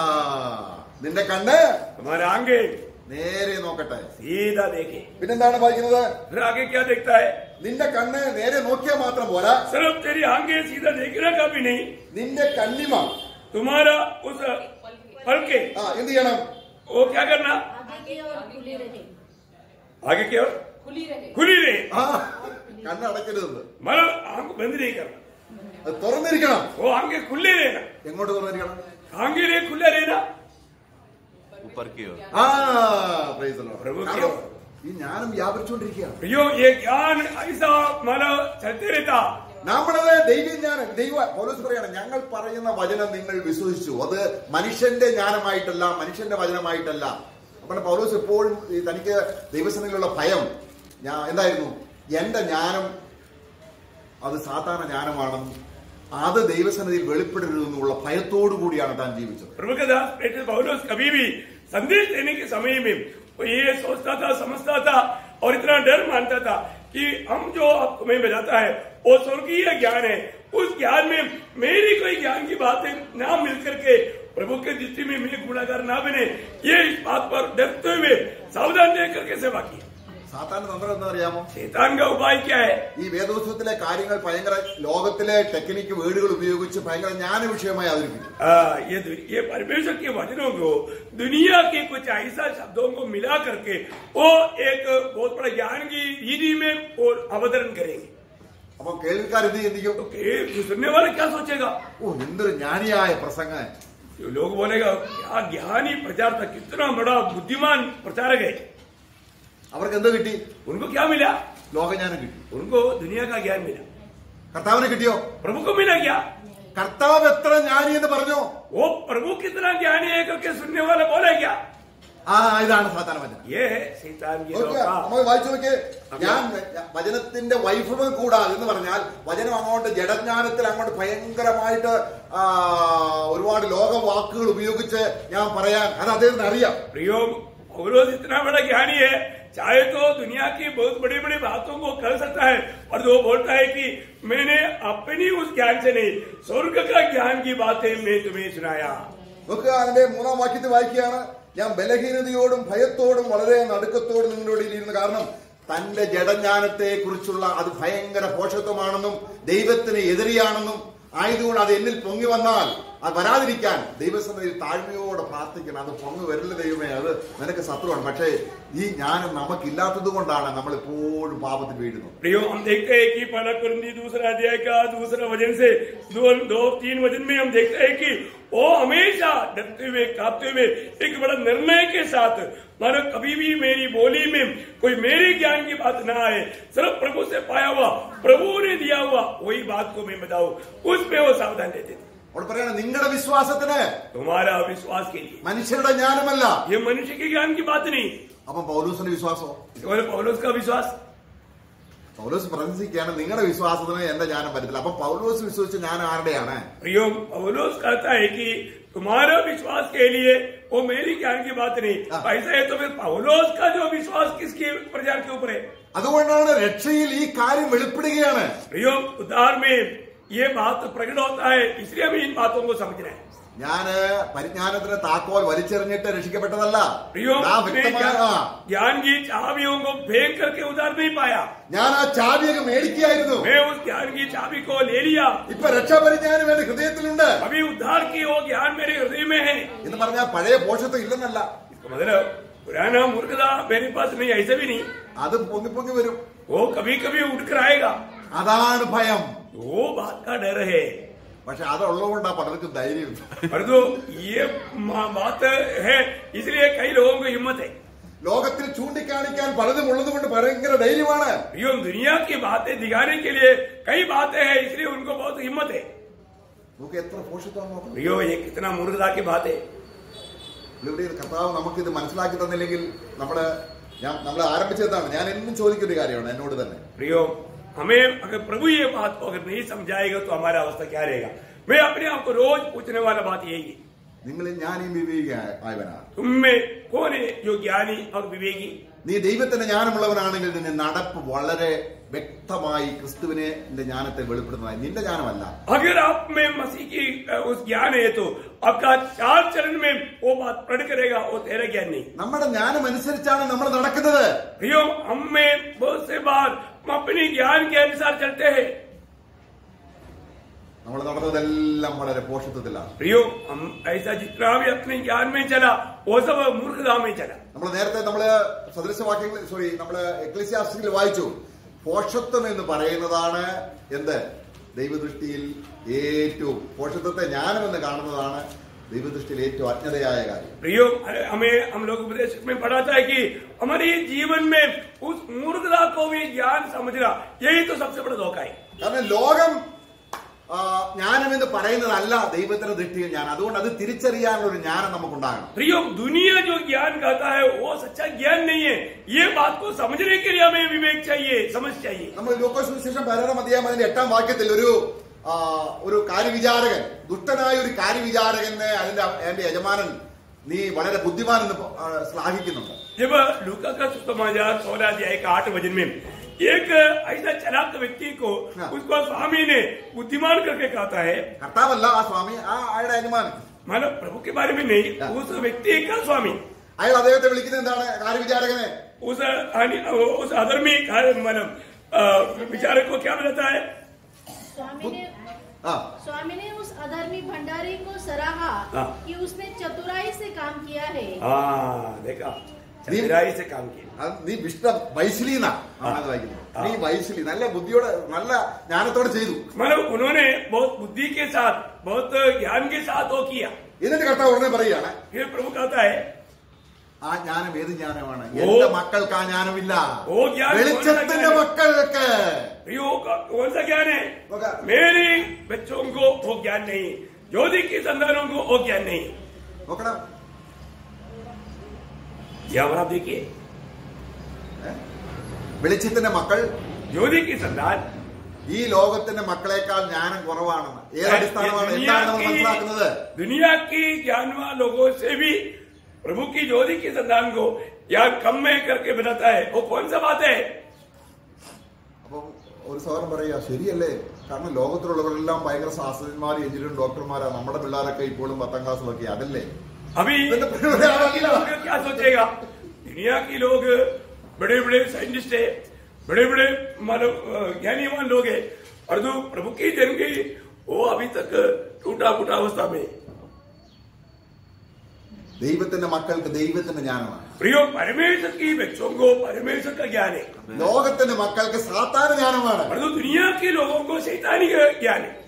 നിന്റെ കണ്ണ് हमारे आगे നേരെ നോക്കട്ടെ सीधा देखे പിന്നെന്താണ് വായിക്കുന്നത് फिर आगे क्या देखता है നിന്റെ കണ്ണ് നേരെ നോക്കിയാൽ മാത്രം പോരാ सिर्फ तेरी आगे सीधा देखने का भी नहीं നിന്റെ കണ്ണിമ तुम्हारा उस फल के ആ എന്ത് ചെയ്യണം वो क्या करना आगे की ओर खुली रहे आगे की ओर खुली रहे खुली रहे ആ കണ്ണ് അടയ്ക്കരുത് मतलब आंख बंद नहीं करना അത് തുറന്നിരിക്കണം वो आगे खुले रहना എങ്ങോട്ട് തുറന്നിരിക്കണം आगे रे खुले रहना ऊपर की ओर ആ praise the Lord. പ്രഭു കാരണം ഈ ജ്ഞാനം വ്യാപരിച്ചുകൊണ്ടിരിക്കുകയാണ് प्रियो ये ज्ञान ऐसा मतलब चलते रहता നമ്മളത് ദൈവജ്ഞാനം ദൈവ പോലീസ് പറയാണ് ഞങ്ങൾ പറയുന്ന വചനം നിങ്ങൾ വിശ്വസിച്ചു അത് മനുഷ്യന്റെ ജ്ഞാനമായിട്ടല്ല മനുഷ്യന്റെ വചനമായിട്ടല്ല അപ്പോൾ പൗലോസ് എപ്പോഴും ഈ തനിക്ക് ദൈവസനയിലുള്ള ഭയം ഞാൻ എന്തായിരുന്നു എന്റെ ജ്ഞാനം അത് സാധാരണ ജ്ഞാനമാണെന്നും അത് ദൈവസന്നിധിയിൽ വെളിപ്പെടരുതെന്നുള്ള ഭയത്തോടു കൂടിയാണ് താൻ ജീവിച്ചത് प्रभु के दास बेटे पौलुस कभी भी संदेश देने के समय में वो ये सोचता था समझता था और इतना डर मानता था कि हम जो आपको मैं बताता है वो स्वर्गीय ज्ञान है उस ज्ञान में मेरी कोई ज्ञान की बातें ना मिल करके प्रभु के दृष्टि में मैं गुणागार ना बने ये इस बात पर डरते हुए सावधान रह करके सेवा की സാത്താന്റെ തന്ത്രം എന്താ അറിയാമോ शैतान का उपाय क्या है ഈ വേദോത്സവത്തിലെ കാര്യങ്ങൾ ഭയങ്കര ലോകത്തിലെ ടെക്നിക്ക് വേർഡുകൾ ഉപയോഗിച്ച് ഭയങ്കര ജ്ഞാന വിഷയമായി അവതരിപ്പിക്കും आ, ये दु- ये परमेश्वर के वचनों को दुनिया के कुछ ऐसा शब्दों को मिला करके वो एक बहुत बड़ा ज्ञान की रीति में वो अवतरण करेंगे അപ്പൊ കേൾവിക്കാർ എന്ത് ചിന്തിക്കും तो के- जो सुनने वाला क्या सोचेगा ഓ എന്തൊരു ജ്ഞാനിയായ പ്രസംഗം जो लोग बोलेगा क्या ज्ञानी प्रचार था कितना बड़ा बुद्धिमान प्रचारक है അവർക്ക് എന്ത് കിട്ടി उनको क्या मिला ലോകജ്ഞാനം കിട്ടി उनको दुनिया का ज्ञान मिला കർത്താവിന് കിട്ടിയോ प्रभु को मिला क्या കർത്താവ് എത്ര ജ്ഞാനി എന്ന് പറഞ്ഞോ वो प्रभु कितना ज्ञानी है करके सुनने वाला बोले क्या ആ ഇതാണ് സാത്താന വചനം ये है शैतान की നോക്കുക, नौका നമ്മൾ വായിച്ചു നോക്കിയേ ഞാൻ വചനത്തിന്റെ വൈഭവം കൂടാ എന്ന് പറഞ്ഞാൽ വചനം അങ്ങോട്ട് ജഡജ്ഞാനത്തിൽ അങ്ങോട്ട് ഭയങ്കരമായിട്ട് ആ, ഒരുപാട് ലോക വാക്കുകൾ ഉപയോഗിച്ച് ഞാൻ പറയാൻ അത് അദ്ദേഹത്തിന് അറിയാം प्रियो पौलोस इतना बड़ा ज्ञानी है चाहे तो दुनिया की बहुत बड़ी बड़ी बातों को कर सकता है और वो बोलता है कि मैंने अपनी उस ज्ञान से नहीं स्वर्ग का ज्ञान की बातें मैं तुम्हें सुनाया നോക്കുക അതിന്റെ മൂന്നാം വാക്യത്തിൽ വായിക്കുകയാണ് ഞാൻ ബലഹീനതയോടും ഭയത്തോടും വളരെ നടുക്കത്തോടും നിങ്ങളോട് ഇരുന്നു കാരണം തന്റെ ജഡജ്ഞാനത്തെ കുറിച്ചുള്ള അത് ഭയങ്കര പോഷത്വമാണെന്നും ദൈവത്തിന് എതിരെയാണെന്നും ആയതുകൊണ്ട് അത് എന്നിൽ പൊങ്ങി വന്നാൽ അത് വരാതിരിക്കാൻ ദൈവസന്നിധിയിൽ താഴ്മയോടെ പ്രാർത്ഥിക്കണം അത് പൊങ്ങി വരില്ല ദൈവമേ അത് നിനക്ക് ശത്രുവാണ് പക്ഷേ ഈ ജ്ഞാനം നമുക്കില്ലാത്തത് കൊണ്ടാണ് നമ്മൾ എപ്പോഴും പാപത്തിൽ വീഴുന്നത് प्रियो हम देखते हैं कि पहला कुरंदी दूसरा अध्याय का दूसरा वचन से दो दो तीन वचन में हम देखते हैं कि वो हमेशा डरते हुए कांपते हुए एक बड़ा निर्णय के साथ मानो कभी भी मेरी बोली में कोई मेरे ज्ञान की बात ना आए सिर्फ प्रभु से पाया हुआ प्रभु ने दिया हुआ वही बात को मैं बताऊं उस पे वो सावधान रहते थे അവിടെ പറയണം നിങ്ങളുടെ വിശ്വാസത്തിന് तुम्हारा विश्वास के लिए മനുഷ്യരുടെ ജ്ഞാനമല്ല ये मनुष्य के ज्ञान की बात नहीं അപ്പം പൗലൂസിന്റെ വിശ്വാസമോ केवल पौलुस का विश्वास പൗലോസ് പ്രശംസിക്കുകയാണ് നിങ്ങളുടെ വിശ്വാസത്തിന് എന്റെ ജ്ഞാനം പറ്റത്തില്ല അപ്പൊ പൗലോസ് വിശ്വസിച്ച ഞാൻ ആരുടെയാണ് प्रियो पौलुस कहता है कि तुम्हारा विश्वास के लिए वो मेरी ज्ञान की बात नहीं हाँ। ऐसा है तो फिर पौलुस का जो विश्वास किसके प्रचार के ऊपर है അതുകൊണ്ടാണ് രക്ഷയിൽ ഈ കാര്യം വെളിപ്പെടുകയാണ് प्रियो उद्धार में ये बात प्रकट होता है इसलिए हमें इन बातों को समझना है ഞാന് പരിജ്ഞാനത്തിന് താക്കോൽ വലിച്ചെറിഞ്ഞിട്ട് രക്ഷിക്കപ്പെട്ടതല്ല प्रियो ഞാൻ मैं വ്യക്തമായ ज्ञान ആ, ज्ञान की चाबियों को फेंक करके उधार नहीं पाया ഞാൻ ആ ചാവിയൊക്കെ മേടിക്കുകയായിരുന്നു मैं उस ज्ञान की चाबी को ले लिया ഇപ്പൊ രക്ഷാപരിജ്ഞാനം എന്റെ ഹൃദയത്തിലുണ്ട് अभी उद्धार की वो ज्ञान मेरे हृदय में है എന്ന് പറഞ്ഞാൽ പഴയ പോഷത്വം ഇല്ലെന്നല്ല इसका मतलब पुराना मूर्खता मेरे पास नहीं ऐसा भी नहीं അത് പൊങ്ങി പൊങ്ങി वരും वो कभी कभी उठकर आएगा അതാണ് ഭയം वो बात का डर है പക്ഷെ അതുള്ളതുകൊണ്ടാ പലർക്കും ധൈര്യം पर तो ये मा- बात है इसलिए कई लोगों को हिम्मत है ലോകത്തിൽ ചൂണ്ടിക്കാണിക്കാൻ പലതും ഉള്ളത് കൊണ്ട് ഭയങ്കര ധൈര്യമാണ് यो दुनिया की बातें दिखाने के लिए कई बातें हैं इसलिए उनको बहुत हिम्मत है നമുക്ക് എത്ര പോഷത്വമാണ് നോക്കുന്നത് यो ये कितना मूर्खता की बात है ഇവിടെ കർത്താവ് നമുക്കിത് മനസ്സിലാക്കി തന്നില്ലെങ്കിൽ നമ്മള് ഞാൻ നമ്മൾ ആരംഭിച്ചതാണ് ഞാൻ എന്നും ചോദിക്കുന്ന ഒരു കാര്യമാണ് എന്നോട് തന്നെ प्रियो हमें अगर प्रभु ये बात को अगर नहीं समझाएगा तो हमारा अवस्था क्या रहेगा मैं अपने आप को रोज पूछने वाला बात यही है നിങ്ങളിൽ ഞാനും വിവേകി ആയവനാണ് तुम में कौन है जो ज्ञानी और विवेकी നീ ദൈവത്തിന്റെ ജ്ഞാനമുള്ളവനാണെങ്കിൽ നിന്റെ നടപ്പ് വളരെ വ്യക്തമായി ക്രിസ്തുവിനെ നിന്റെ ജ്ഞാനത്തെ വെളിപ്പെടുത്തുന്നതായി നിന്റെ ജ്ഞാനമല്ല अगर आप में मसीह की अ, उस ज्ञान है तो आपका चार चरण में वो बात प्रकट करेगा वो तेरा ज्ञान नहीं നമ്മുടെ ജ്ഞാനം അനുസരിച്ചാണ് നമ്മൾ നടക്കുന്നത് प्रियो हम में बहुत से बार हम अपने ज्ञान के अनुसार चलते हैं നമ്മൾ നടന്നതെല്ലാം വളരെ പോഷത്വത്തിലാണ് प्रियो हम ऐसा जितना भी अपने ज्ञान में चला वो सब मूर्खता में चला നമ്മൾ നേരത്തെ നമ്മള് സദൃശവാക്യങ്ങൾ സോറി നമ്മള് എക്ലിസ്യാസ്റ്റിൽ വായിച്ചു പോഷത്വം എന്ന് പറയുന്നതാണ് എന്ത് ദൈവദൃഷ്ടിയിൽ ഏറ്റവും പോഷത്വത്തെ ജ്ഞാനം എന്ന് കാണുന്നതാണ് ദൈവദൃഷ്ടിയിൽ ഏറ്റവും അജ്ഞതയായ കാര്യം प्रियो हमें हम लोग उपदेश में पढ़ा था कि हमारे जीवन में उस मूर्खता को भी ज्ञान समझना यही तो सबसे बड़ा धोखा है കാരണം ലോകം ആ, ജ്ഞാനം എന്ന് പറയുന്നതല്ല ദൈവത്തിന്റെ ദൃഷ്ടിയിൽ ജ്ഞാനം അതുകൊണ്ട് അത് തിരിച്ചറിയാനുള്ള ഒരു ജ്ഞാനം നമുക്കുണ്ടാകണം प्रियो दुनिया जो ज्ञान कहता है वो सच्चा ज्ञान नहीं है ये बात को समझने के लिए हमें विवेक चाहिए समझ चाहिए നമ്മൾ ലോകോസ് വിശേഷം പതിനാറാം അധ്യായം അതിന്റെ എട്ടാം വാക്യത്തിൽ ഒരു ആ, ഒരു കാര്യവിചാരകൻ ദുഷ്ടനായ ഒരു കാര്യവിചാരകനെ അതിന്റെ എന്റെ യജമാനൻ നീ വളരെ ബുദ്ധിമാൻ എന്ന് പ- ആ, ശ്ലാഘിക്കുന്നുണ്ട് जब लूका का सुसमाचार सोलह अध्याय का आठ वचन में एक ऐसा चलाक व्यक्ति को हाँ। उसको स्वामी ने बुद्धिमान करके कहता है കർത്താവല്ല ആ സ്വാമി ആ അയാളുടെ അനുമാനം मानो प्रभु के बारे में नहीं हाँ। उस व्यक्ति का स्वामी അയാൾ അദ്ദേഹത്തെ വിളിക്കുന്നത് എന്താണ് കാര്യവിചാരകനെ उस हानि- उस अधर्मी कार्य- मानो अ, विचारक को क्या बताता है स्वामी ने ആ स्वामी ने उस अधर्मी भंडारी को सराहा हाँ। कि उसने चतुराई से काम किया है हाँ देखा चतुराई से काम किया അത് നീ വിഷ്ണ വൈശിലീന വായിക്കുന്നത് നീ വൈശിലി നല്ല ബുദ്ധിയോടെ നല്ല ജ്ഞാനത്തോടെ ചെയ്തു मतलब उन्होंने बहुत बुद्धि के साथ बहुत ज्ञान के साथ वो किया എന്നിട്ട് കർത്താവ് ഉടനെ പറയുകയാണ് फिर प्रभु कहता है ആ ജ്ഞാനം ഏത് ജ്ഞാനമാണ് ഓ. എന്റെ മക്കൾക്ക് ആ ജ്ഞാനമില്ല ഓ ജ്ഞാനം വെളിച്ചത്തിന്റെ ജ്ഞാനം. മക്കൾക്ക് यो का- कौन सा ज्ञान है होगा। मेरे बच्चों को वो ज्ञान नहीं ज्योति की संतानों को वो ज्ञान नहीं നോക്കണം यहाँ पर आप देखिए ഏ? വെളിച്ചത്തിന്റെ മക്കൾ ज्योति की संतान ഈ ലോകത്തിന്റെ മക്കളെക്കാൾ ജ്ഞാനം കുറവാണെന്ന് ഏത് അടിസ്ഥാനമാണ് दुनिया എന്താണ് നമ്മൾ की മനസ്സിലാക്കുന്നത് दुनिया की ज्ञानवान लोगों से भी प्रभु की ज्योति की संतान को यहाँ कम में करके बताता है वो कौन सा बात है അപ്പം ഒരു സഹോദരൻ പറയാ ശരിയല്ലേ കാരണം ലോകത്തിലുള്ളവരെല്ലാം ഭയങ്കര ശാസ്ത്രജ്ഞന്മാരും എഞ്ചിനീയറും ഡോക്ടർമാരാ നമ്മുടെ പിള്ളേരൊക്കെ ഇപ്പോഴും പത്താം ക്ലാസ്സിലൊക്കെ അതല്ലേ अभी इधर तो फिर दुनिया के लगा। लोग क्या सोचेगा दुनिया के लोग बड़े बड़े साइंटिस्ट है बड़े बड़े मानव अ, ज्ञानीवान लोग है और जो प्रभु की जन की वो अभी तक टूटा फूटा अवस्था में है। ദൈവത്തിന്റെ മക്കൾക്ക് ദൈവത്തിന്റെ ജ്ഞാനമാണ് प्रियो परमेश्वर की बच्चों को परमेश्वर का ज्ञान है ലോകത്തിന്റെ മക്കൾക്ക് സാത്താന ജ്ഞാനമാണ് और जो दुनिया के लोगों को शैतानी का ज्ञान है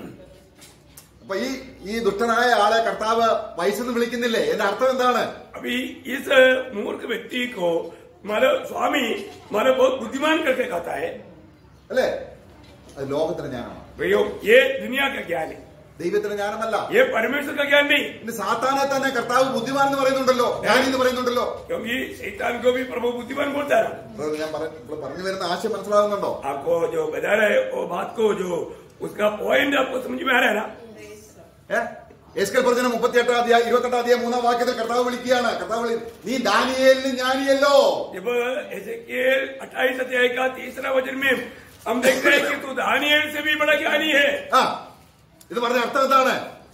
അപ്പൊ ഈ ഈ ദുഷ്ടനായ ആളെ കർത്താവ് വയസ്സെന്ന് വിളിക്കുന്നില്ലേ എന്റെ അർത്ഥം എന്താണ് अभी इस मूर्ख व्यक्ति को मानो स्वामी मानो बहुत बुद्धिमान करके कहता है അല്ലേ അത് ലോകത്തിന്റെ ജ്ഞാനമാണ് प्रियो ये दुनिया का ज्ञान है ദൈവത്തിന്റെ ജ്ഞാനമല്ല ये परमेश्वर का ज्ञान नहीं ഇനി സാത്താനെ തന്നെ കർത്താവ് ബുദ്ധിമാൻ എന്ന് പറയുന്നുണ്ടല്ലോ ജ്ഞാനി എന്ന് പറയുന്നുണ്ടല്ലോ क्योंकि शैतान को भी प्रभु बुद्धिमान बोलता है അപ്പോൾ ഞാൻ പറ- ഇപ്പോൾ പറഞ്ഞു വരുന്ന ആശയം മനസ്സിലാകുന്നുണ്ടോ आपको जो बता रहे हैं, वो बात को जो उसका पॉइंट आपको समझ में आ रहा है ना ഏഹ് എസ്കൽ പറഞ്ഞ മുപ്പത്തിയെട്ടാം അധ്യായം ഇരുപത്തെട്ടാം അധ്യായം മൂന്നാം വാക്യത്തിൽ കർത്താവ് വിളിക്കുകയാണ് കർത്താവ് വിളി നീ ദാനിയേലിന് ജ്ഞാനിയല്ലോ जब एजेकिएल अट्ठाईस अध्याय का तीसरा वचन में हम देखते हैं कि तू दानियल से भी बड़ा ज्ञानी है ആ ഇത് പറഞ്ഞ അർത്ഥം എന്താണ്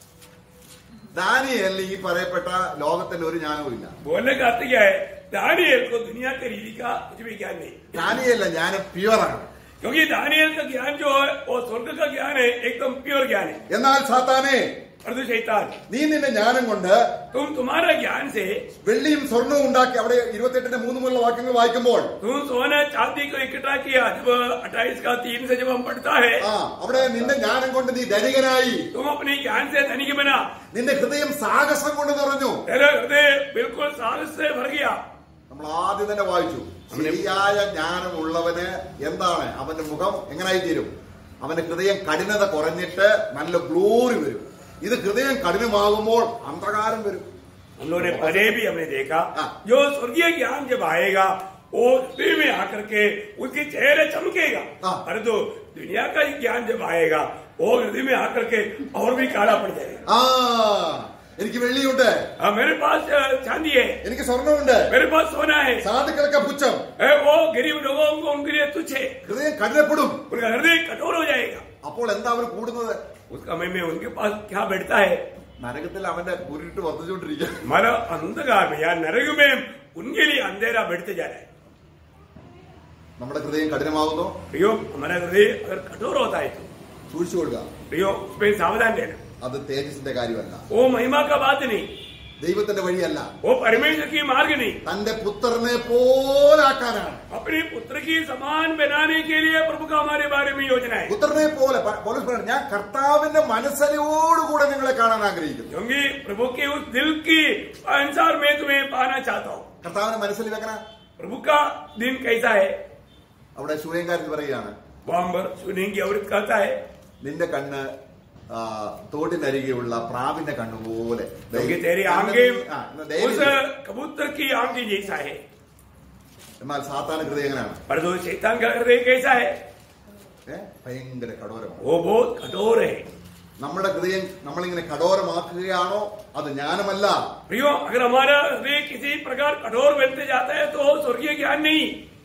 ദാനിയേലിന് ഈ പറയപ്പെട്ട ലോകത്തിന്റെ ഒരു ജ്ഞാനവും ഇല്ല बोलने का अर्थ क्या है दानियल को दुनिया के रीति का कुछ भी ज्ञान नहीं ദാനിയല്ല ജ്ഞാനം പ്യുവറാണ് क्योंकि दानियल का ज्ञान जो है वो स्वर्ग का ज्ञान है एकदम प्योर ज्ञान है എന്നാൽ സാത്താനെ और तू शैतान നീ നിന്റെ ജ്ഞാനം കൊണ്ട് तुम तुम्हारा ज्ञान से വെള്ളിയും സ്വർണവും ഉണ്ടാക്കി അവിടെ ഇരുപത്തെട്ടിന്റെ മൂന്ന് മുതലുള്ള വാക്യങ്ങൾ വായിക്കുമ്പോൾ तुम सोना चांदी को इकट्ठा किया जब अट्ठाईस का तीन से जब हम पढ़ता है ആ അവിടെ നിന്റെ ജ്ഞാനം കൊണ്ട് നീ ധനികനായി तुम अपने ज्ञान से धनिक बना നിന്റെ ഹൃദയം സാഹസം കൊണ്ട് നിറഞ്ഞു तेरा हृदय बिल्कुल साहस से भर गया നമ്മൾ ആദ്യം തന്നെ വായിച്ചു ശരിയായ ജ്ഞാനമുള്ളവന് എന്താണ് അവന്റെ മുഖം എങ്ങനായി തീരും അവന്റെ ഹൃദയം കഠിനത കുറഞ്ഞിട്ട് നല്ല ഗ്ലോറി വരും ഇത് ഹൃദയം കഠിനമാകുമ്പോൾ അന്ധകാരം വരും हम लोगों ने पहले भी हमने देखा हाँ। जो स्वर्गीय ज्ञान जब आएगा वो हृदय में आकर के उसके चेहरे चमकेगा हाँ। और जो दुनिया का ज्ञान जब आएगा वो हृदय में आकर के और भी काला पड़ जाएगा ആ എനിക്ക് വെള്ളിയുണ്ട് हाँ, मेरे पास अ, चांदी है എനിക്ക് സ്വർണമുണ്ട് मेरे पास सोना है സാധുക്കളൊക്കെ പുച്ഛം ए, वो गरीब लोगों को उनके लिए तुच्छ है ഹൃദയം കഠിനപ്പെടും उनका हृदय कठोर हो जाएगा അപ്പോൾ എന്താ അവർ കൂടുന്നത് उस समय में उनके पास क्या बैठता है നരകത്തിൽ അവന്റെ കുരുട്ട് വർദ്ധിച്ചുകൊണ്ടിരിക്കുക हमारा अंधकार में या नरक में उनके लिए अंधेरा बढ़ते जा रहा है നമ്മുടെ ഹൃദയം കഠിനമാകുന്നു प्रियो हमारा हृदय अगर कठोर होता है तो സൂക്ഷിച്ചു കൊള്ളുക प्रियो उसमें सावधान रहना അത് തേജസിന്റെ കാര്യമല്ല वो महिमा का बात नहीं ദൈവത്തിന്റെ വഴിയല്ല वो परमेश्वर की मार्ग नहीं തന്റെ പുത്രനെ പോലാക്കാനാണ് अपने पुत्र की समान बनाने के लिए प्रभु का हमारे बारे में योजना है പുത്രനെ പോലെ പ- പൗലോസ് പറയുന്നു, ഞാൻ കർത്താവിന്റെ മനസ്സലിയോടുകൂടെ നിങ്ങളെ കാണാൻ ആഗ്രഹിക്കുന്നു क्योंकि प्रभु के उस दिल की अनुसार मैं तुम्हें पाना चाहता हूँ കർത്താവിന്റെ മനസ്സിൽ വെക്കണ प्रभु का दिन कैसा है അവിടെ ശൂയങ്കാരത്തിൽ പറയുകയാണ് वहां सुनेंगे और कहता है നിന്റെ കണ്ണ് ആ, തോട്ടിനരികെയുള്ള പ്രാവിന്റെ കണ്ണ് പോലെ क्योंकि तेरी കണ്ണ് आंखें ആ, എന്നാ ധൈര്യം उस ചെയ്യ്. कबूतर की आंखें जैसा है എന്നാൽ സാത്താന ഹൃദയം എങ്ങനെയാണ് पर जो शैतान का हृदय कैसा है ഏ? ഭയങ്കര കഠോരമാണ് वो बहुत कठोर है നമ്മുടെ ഹൃദയം നമ്മളിങ്ങനെ കഠോരമാക്കുകയാണോ അത് ജ്ഞാനമല്ല प्रियो अगर हमारा हृदय किसी प्रकार कठोर बनते जाता है तो वो स्वर्गीय ज्ञान नहीं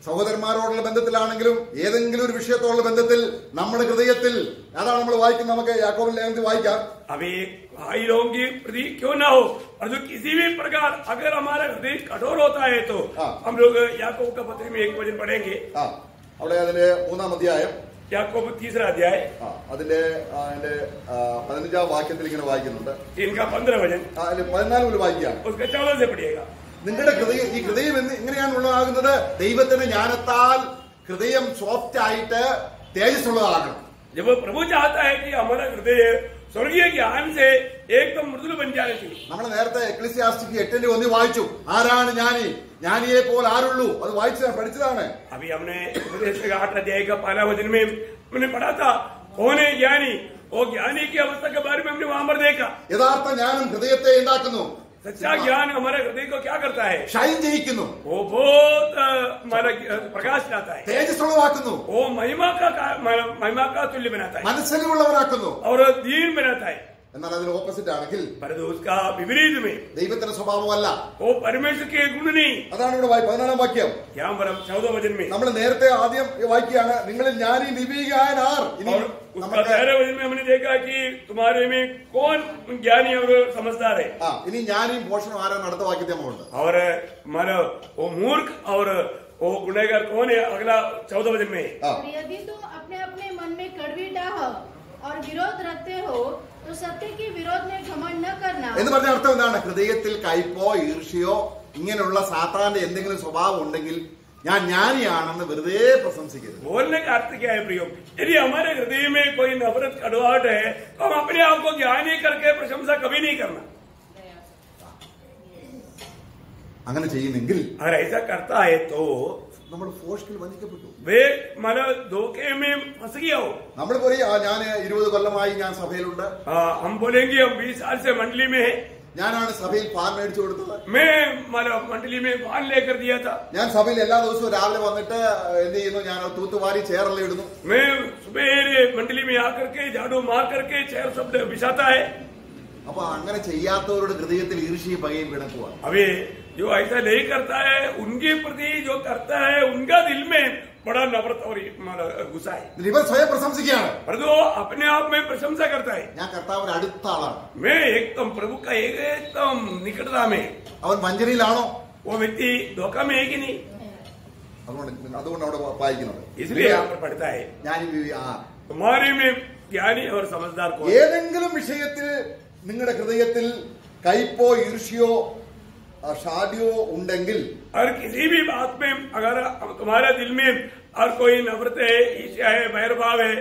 സഹോദരന്മാരോടുള്ള ബന്ധത്തിലാണെങ്കിലും ഏതെങ്കിലും ഒരു വിഷയത്തോടുള്ള ബന്ധത്തിൽ നമ്മുടെ ഹൃദയത്തിൽ അതാണ് നമ്മൾ വായിക്കുന്നത് നമുക്ക് യാക്കോബിൽ ലേഖനത്തിൽ വായിക്കാം अब एक भाई लोगों की प्रति क्यों ना हो परंतु किसी भी प्रकार अगर हमारा हृदय कठोर होता है तो हाँ। हम लोग याकूब का पत्र में एक वचन पढ़ेंगे ആ അവിടെ അതിന്റെ മൂന്നാം അധ്യായം याकूब तीसरा अध्याय ആ അതിന്റെ ആ, അതിന്റെ ആ, പതിനഞ്ചാം വാക്യത്തിൽ ഇങ്ങനെ വായിക്കുന്നുണ്ട് इनका पंद्रह वचन ആ, അതിൽ പതിനാല് മുതൽ വായിക്കാം उसका चौदह से पढ़िएगा നിങ്ങളുടെ ഹൃദയം ഈ ഹൃദയം എന്ന് എങ്ങനെയാണ് ഉള്ളതാകുന്നത് ദൈവത്തിന്റെ ജ്ഞാനത്താൽ ഹൃദയം സോഫ്റ്റ് ആയിട്ട് തേജസ്സുള്ളതാകണം जब वो प्रभु चाहता है कि हमारा हृदय स्वर्गीय ज्ञान से एकदम मृदुल बन जाने चाहिए നമ്മൾ നേരത്തെ എക്ലിസിയാസ്റ്റിക്ക് എട്ടിന്റെ ഒന്ന് വായിച്ചു ആരാണ് ജ്ഞാനി ജ്ഞാനിയെ പോലെ ആരുള്ളൂ അത് വായിച്ചതാണ് പഠിച്ചതാണ് अभी हमने उपदेश का आठ अध्याय का पहला वचन में हमने पढ़ा था कौन है ज्ञानी वो ज्ञानी की अवस्था के बारे में हमने वहां पर देखा യഥാർത്ഥ ജ്ഞാനം ഹൃദയത്തെ ഉണ്ടാക്കുന്നു सच्चा ज्ञान हमारे हृदय को क्या करता है ഷൈൻ ജയിക്കുന്നു वो बहुत अ, हमारा अ, प्रकाश लाता है തേജസ്സുള്ളതാക്കുന്നു वो महिमा का का- महिमा का तुल्य बनाता है മനസ്സിലുള്ളവരാക്കുന്നു और दीन बनाता है എന്നാൽ അതിന് ഓപ്പോസിറ്റ് ആണെങ്കിൽ परंतु उसका विपरीत में ദൈവത്തിന്റെ സ്വഭാവമല്ല वो परमेश्वर के गुण नहीं അതാണ് ഇവിടെ വായി- പതിനാലാം വാക്യം यहाँ पर हम चौदह वचन में നമ്മൾ നേരത്തെ ആദ്യം വായിക്കുകയാണ് നിങ്ങളിൽ ജ്ഞാനി ലിപികാൻ ആർ ഇനി और उसका നമുക്ക് तेरह वचन में हमने देखा कि तुम्हारे में कौन ज्ञानी और समझदार है ആ ഇനി ജ്ഞാനിയും പോഷണം ആരാണ് അടുത്ത വാക്യത്തെ നമ്മളുണ്ട് और हमारा वो मूर्ख और वो गुनहगार कौन है अगला चौदह वचन में है ആ और यदि तुम अपने अपने मन में कड़वी डाह और विरोध रखते हो तो सत्य के विरोध में घमंड न करना എന്ന് പറഞ്ഞ അർത്ഥം എന്താണ് ഹൃദയത്തിൽ കയ്പോ ഈർഷ്യോ ഇങ്ങനെയുള്ള സാത്താന്റെ എന്തെങ്കിലും സ്വഭാവം ഉണ്ടെങ്കിൽ ഞാൻ ജ്ഞാനിയാണെന്ന് വെറുതെ പ്രശംസിക്കരുത് बोलने का अर्थ क्या है प्रियो यदि हमारे हृदय में कोई नफरत कड़वाहट है तो हम अपने आप को ज्ञानी करके प्रशंसा कभी नहीं करना അങ്ങനെ ചെയ്യുന്നെങ്കിൽ अगर ऐसा करता है तो നമ്മൾ ഫോഷ്കിൽ വഞ്ചിക്കപ്പെട്ടു वे मतलब धोखे में फंस गया हो നമ്മൾ പറയും ആ ഞാൻ ഇരുപത് കൊല്ലമായി ഞാൻ സഭയിലുണ്ട് आ, हम बोलेंगे हम बीस साल से मंडली में है ഞാനാണ് സഭയിൽ പാൻ മേടിച്ചു കൊടുത്തത് मैं मतलब मंडली में पान लेकर दिया था ഞാൻ സഭയിൽ എല്ലാ ദിവസവും രാവിലെ വന്നിട്ട് എന്ത് ചെയ്യുന്നു ഞാൻ തൂത്തുവാരി ചേറെല്ലാം ഇടുന്നു मैं सुबह मंडली में आकर के झाड़ू मार करके चेयर शब्द बिछाता है അപ്പൊ അങ്ങനെ ചെയ്യാത്തവരുടെ ഹൃദയത്തിൽ ഈർഷ്യയും പകയും പിണക്കുവാ अभी जो ऐसा नहीं करता है उनके प्रति जो करता है उनका दिल में बड़ा नफरत और मतलब गुस्सा है ഇവർ സ്വയം പ്രശംസിക്കുകയാണ് परंतु वो अपने आप में प्रशंसा करता है ഞാൻ കർത്താവിന് അടുത്ത ആളാണ് मैं एकदम प्रभु का एक एकदम निकटता में അവൻ വഞ്ചനയിലാണോ वो व्यक्ति धोखा में है कि नहीं അതുകൊണ്ട് അതുകൊണ്ട് അവിടെ വായിക്കുന്നത് इसलिए यहाँ पर पढ़ता है ഞാൻ ഈ- ആ तुम्हारे में ज्ञानी और समझदार कौन है? ഏതെങ്കിലും വിഷയത്തിൽ നിങ്ങളുടെ ഹൃദയത്തിൽ കയ്പോ ഈർഷ്യോ ആ, ഷാഢ്യോ ഉണ്ടെങ്കിൽ और किसी भी बात में अगर तुम्हारा दिल में और कोई नफरत है ईर्ष्या है भैरभाव है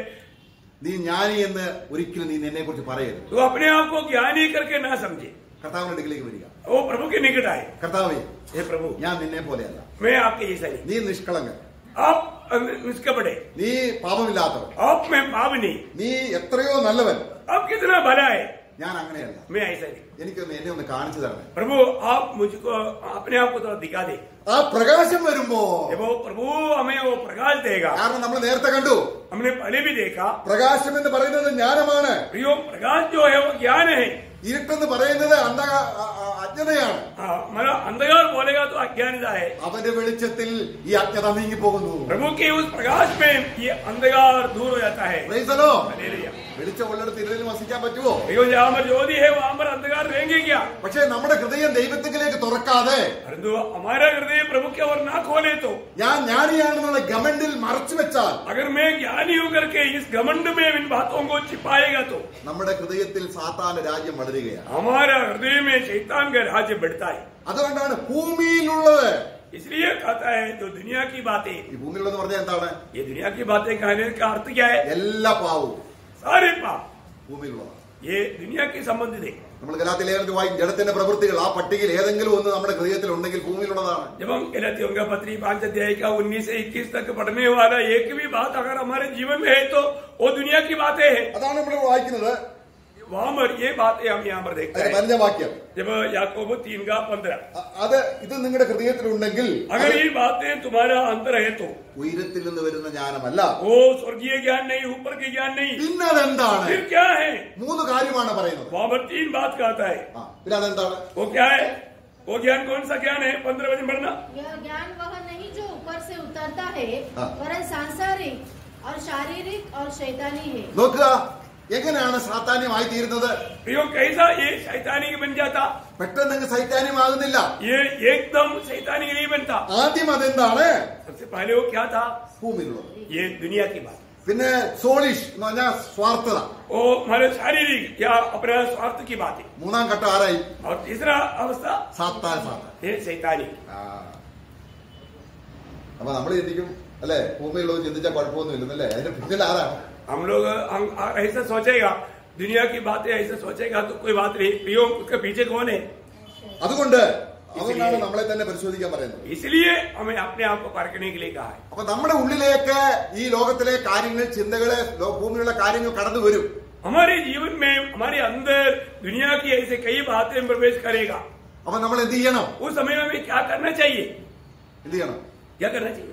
നീ ജ്ഞാനി എന്ന് ഒരിക്കലും നീ നിന്നെ കുറിച്ച് പറയരുത് तो अपने आप को ज्ञानी करके ना समझे കർത്താവിന്റെ അടുക്കിലേക്ക് വരിക वो प्रभु के निकट आए കർത്താവേ हे प्रभु ഞാൻ നിന്നെ പോലെയല്ല मैं आपके जैसा नहीं നീ നിഷ്കളങ്കൻ आप निष्कपड़े നീ പാപമില്ലാത്തവൻ आप में पाप नहीं നീ എത്രയോ നല്ലവൻ आप कितना भला है ഞാൻ അങ്ങനെയല്ല मैं ऐसा नहीं എനിക്കൊന്ന് എന്നെ ഒന്ന് കാണിച്ചു തരണേ प्रभु आप मुझको अपने आप को थोड़ा दिखा दे ആ പ്രകാശം വരുമ്പോ जब वो प्रभु हमें वो प्रकाश देगा കാരണം നമ്മൾ നേരത്തെ കണ്ടു हमने पहले भी देखा പ്രകാശം എന്ന് പറയുന്നത് ജ്ഞാനമാണ് प्रियो प्रकाश जो है वो ज्ञान है ഇരുട്ടെന്ന് പറയുന്നത് അന്ധ ആ- ആ- അജ്ഞതയാണ് हाँ, मतलब अंधकार बोलेगा तो अज्ञानता है അവന്റെ വെളിച്ചത്തിൽ ഈ അജ്ഞത നീങ്ങിപ്പോകുന്നു प्रभु के उस प्रकाश में ये अंधकार दूर हो जाता है പ്രൈസലോ हालेलुया। വെളിച്ചം ഉള്ളിടത്ത് ഇരുളിൽ വസിക്കാൻ പറ്റുമോ देखो जहाँ पर ज्योति है वहां पर अंधकार रहेंगे क्या പക്ഷെ നമ്മുടെ ഹൃദയം ദൈവത്തിലേക്ക് തുറക്കാതെ परंतु हमारा हृदय प्रभु की ओर ना खोले तो ഞാൻ ജ്ഞാനിയാണെന്നുള്ള ഗമണ്ടിൽ മറച്ചു വെച്ചാൽ अगर मैं ज्ञानी होकर के इस घमंड में इन बातों को छिपाएगा तो നമ്മുടെ ഹൃദയത്തിൽ സാത്താന്റെ രാജ്യം വളരുകയാണ് हमारा हृदय में शैतान का राज्य बढ़ता है അതുകൊണ്ടാണ് ഭൂമിയിലുള്ളത് इसलिए कहता है जो दुनिया की बातें ഈ ഭൂമിയിലുള്ളത് പറഞ്ഞാൽ എന്താണ് ये दुनिया की बातें कहने का अर्थ क्या है എല്ലാ പാവവും सारे पाप ഭൂമിയിലുള്ളതാണ് ये दुनिया के संबंधित है നമ്മൾ ഗലാത്തി ലേഖനത്തിൽ വായിക്കും ജഡത്തിന്റെ പ്രവൃത്തികൾ ആ പട്ടികയിൽ ഏതെങ്കിലും ഒന്ന് നമ്മുടെ ഹൃദയത്തിൽ ഉണ്ടെങ്കിൽ ഭൂമിയിലുള്ളതാണ് जब हम गलतियों का पत्री पांच अध्याय का उन्नीस से इक्कीस तक पढ़ने वाला एक भी बात अगर हमारे जीवन में है तो वो दुनिया की बातें हैं അതാണ് നമ്മൾ വായിക്കുന്നത് वहां पर ये बातें हम यहाँ पर देखते അതിന്റെ हैं പതിനഞ്ചാം വാക്യം जब याकूब तीन का पंद्रह അ- അത് ഇത് നിങ്ങളുടെ ഹൃദയത്തിലുണ്ടെങ്കിൽ अगर ये बातें तुम्हारा अंतर है तो ഉയരത്തിൽ നിന്ന് വരുന്ന ജ്ഞാനമല്ല वो स्वर्गीय ज्ञान नहीं ऊपर के ज्ञान नहीं പിന്നെ അതെന്താണ് फिर क्या है മൂന്ന് കാര്യമാണ് പറയുന്നത് वहां पर तीन बात कहता है ആ, പിന്നെ അതെന്താണ് वो क्या है वो ज्ञान कौन सा ज्ञान है पंद्रह वचन पढ़ना यह ज्ञान वह नहीं जो ऊपर से उतर उतरता है हाँ। वरन सांसारिक और शारीरिक और शैतानी है നോക്കുക എങ്ങനെയാണ് സാത്താന്യമായി തീരുന്നത് प्रियो कैसा ये शैतानी बन जाता പെട്ടെന്ന് അങ്ങ് സൈത്താന്യമാകുന്നില്ല ये एकदम शैतानी नहीं बनता ആദ്യം അതെന്താണ് सबसे पहले वो क्या था ഭൂമിയിലുള്ളത് ये दुनिया की बात പിന്നെ സോളിഷ് എന്ന് പറഞ്ഞാൽ സ്വാർത്ഥത वो हमारे शारीरिक या अपना स्वार्थ की बात है മൂന്നാം ഘട്ടം ആരായി और तीसरा अवस्था സാത്താൻ സാത്താൻ ये शैतानी ആ. അപ്പൊ നമ്മൾ ചിന്തിക്കും അല്ലെ ഭൂമിയിലുള്ളത് ചിന്തിച്ചാൽ കുഴപ്പമൊന്നുമില്ലെന്നല്ലേ അതിന്റെ പിന്നിൽ ആരാണ് हम लोग हम ऐसा सोचेगा दुनिया की बातें ऐसा सोचेगा तो कोई बात नहीं प्रियो उसके पीछे कौन है അതുകൊണ്ട് അതുകൊണ്ടാണ് നമ്മളെ തന്നെ പരിശോധിക്കാൻ പറയുന്നത് इसलिए हमें अपने आप को परखने के लिए कहा है അപ്പൊ നമ്മുടെ ഉള്ളിലേക്ക് ഈ ലോകത്തിലെ കാര്യങ്ങൾ ചിന്തകള് ലോ- ഭൂമിയിലുള്ള കാര്യങ്ങൾ കടന്നു വരും हमारे जीवन में हमारे अंदर दुनिया की ऐसे कई बातें प्रवेश करेगा അപ്പൊ നമ്മൾ എന്ത് ചെയ്യണം उस समय में हमें क्या करना चाहिए എന്ത് ചെയ്യണം क्या करना चाहिए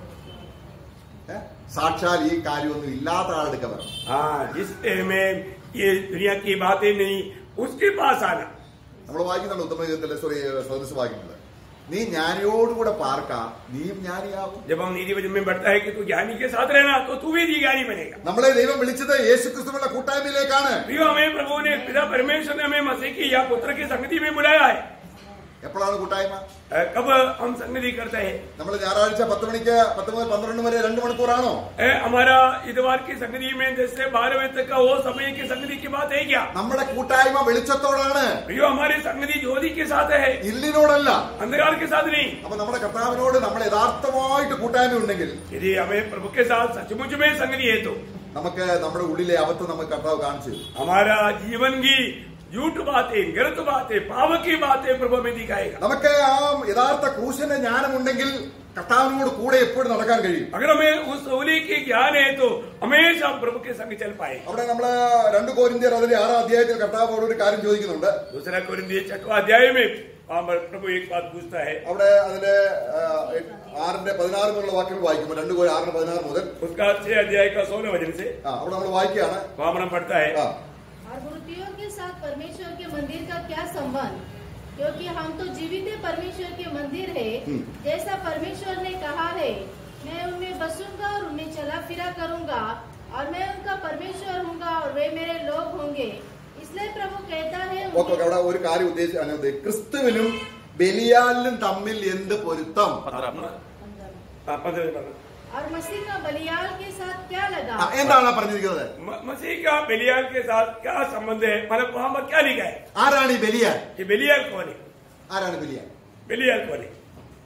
ഏ? സാക്ഷാൽ ഈ കാര്യമൊന്നും ഇല്ലാത്ത ആളെടുക്ക വരണം हाँ जिस में ये दुनिया की बातें नहीं उसके पास आना നമ്മൾ വായിക്കുന്നുണ്ട് ഉത്തമഗീതത്തിലെ സോറി സ്രോതസ് വായിക്കുന്നത് നീ ജ്ഞാനിയോടുകൂടെ പാർക്ക നീയും ജ്ഞാനിയാവും जब हम नीति वचन में बढ़ता है कि तू ज्ञानी के साथ रहना तो तू भी ज्ञानी बनेगा നമ്മളെ ദൈവം വിളിച്ചത് യേശു ക്രിസ്തുവിനുള്ള കൂട്ടായ്മയിലേക്കാണ് प्रियो हमें प्रभु ने पिता परमेश्वर ने हमें मसीह की या पुत्र की संगति में बुलाया है എപ്പോഴാണ് കൂട്ടായ്മ अ, कब हम संगति करते हैं നമ്മൾ ഞായറാഴ്ച പത്ത് മണിക്ക് പത്ത് മുതൽ പന്ത്രണ്ട് വരെ രണ്ട് മണിക്കൂറാണോ ए, हमारा इतवार की संगति में जैसे बारह बजे तक का वो समय की संगति की बात है क्या നമ്മുടെ കൂട്ടായ്മ വെളിച്ചത്തോടാണ് प्रियो हमारी संगति ज्योति के साथ है ഇല്ലിനോടല്ല अंधकार के साथ नहीं അപ്പൊ നമ്മുടെ കർത്താവിനോട് നമ്മൾ യഥാർത്ഥമായിട്ട് കൂട്ടായ്മ ഉണ്ടെങ്കിൽ यदि हमें प्रभु के साथ सचमुच में संगति है तो നമുക്ക് നമ്മുടെ ഉള്ളിലെ അബദ്ധം നമുക്ക് കർത്താവ് കാണിച്ചു തരും. हमारा जीवन की झूठ बातें गलत बातें पाप की बातें प्रभु हमें दिखाएगा നമുക്ക് ആ യഥാർത്ഥ ക്രൂശന്റെ ജ്ഞാനമുണ്ടെങ്കിൽ കർത്താവിനോട് കൂടെ എപ്പോഴും നടക്കാൻ കഴിയും अगर हमें उस होली की ज्ञान है तो हमेशा हम प्रभु के संग चल पाए അവിടെ നമ്മള് രണ്ട് കോരിന്ത്യർ അതിന്റെ ആറാം അധ്യായത്തിൽ കർത്താവോട് ഒരു കാര്യം ചോദിക്കുന്നുണ്ട് दूसरा कोरिंथी छठवा अध्याय में वहाँ पर प्रभु एक बात पूछता है അവിടെ അതിന്റെ ആ, ആറിന്റെ പതിനാറ് മുതലുള്ള വാക്യങ്ങൾ വായിക്കുമ്പോൾ രണ്ട് കോരി ആറിന് പതിനാറ് മുതൽ उसका छह अध्याय का सोलह वचन से ആ അവിടെ നമ്മൾ വായിക്കുകയാണ് वहाँ पर हम पढ़ता है ആ और मूर्तियों के साथ परमेश्वर के मंदिर का क्या संबंध क्योंकि हम तो जीवित परमेश्वर के मंदिर है जैसा परमेश्वर ने कहा है मैं उनमें बसूंगा और उन्हें चला फिरा करूंगा और मैं उनका परमेश्वर हूँगा और वे मेरे लोग होंगे इसलिए प्रभु कहता है ഓക്കെ ഓക്കെ അവിടെ ഒരു കാര്യം ഉദ്ദേശിച്ച് അതിനെ ഉദ്ദേശിച്ച് ക്രിസ്തുവിനും ബലിയാലിനും തമ്മിൽ എന്ത് പൊരുത്തം पंद्रह पंद्रह हाँ, पंद्रह पंद्रह। और मसीह का बलियाल के साथ क्या लगा ആ, എന്താണ് ആ പറഞ്ഞിരിക്കുന്നത് म- मसीह का बेलियाल के साथ क्या संबंध है मतलब वहाँ पर क्या लिखा है ആരാണ് ഈ ബലിയാൽ कि बेलियाल कौन है ആരാണ് ബലിയാൽ बेलियाल कौन है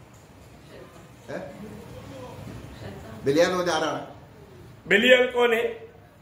ഏ? ബലിയാൽ എന്ന് പറഞ്ഞാൽ ആരാണ് बेलियाल कौन है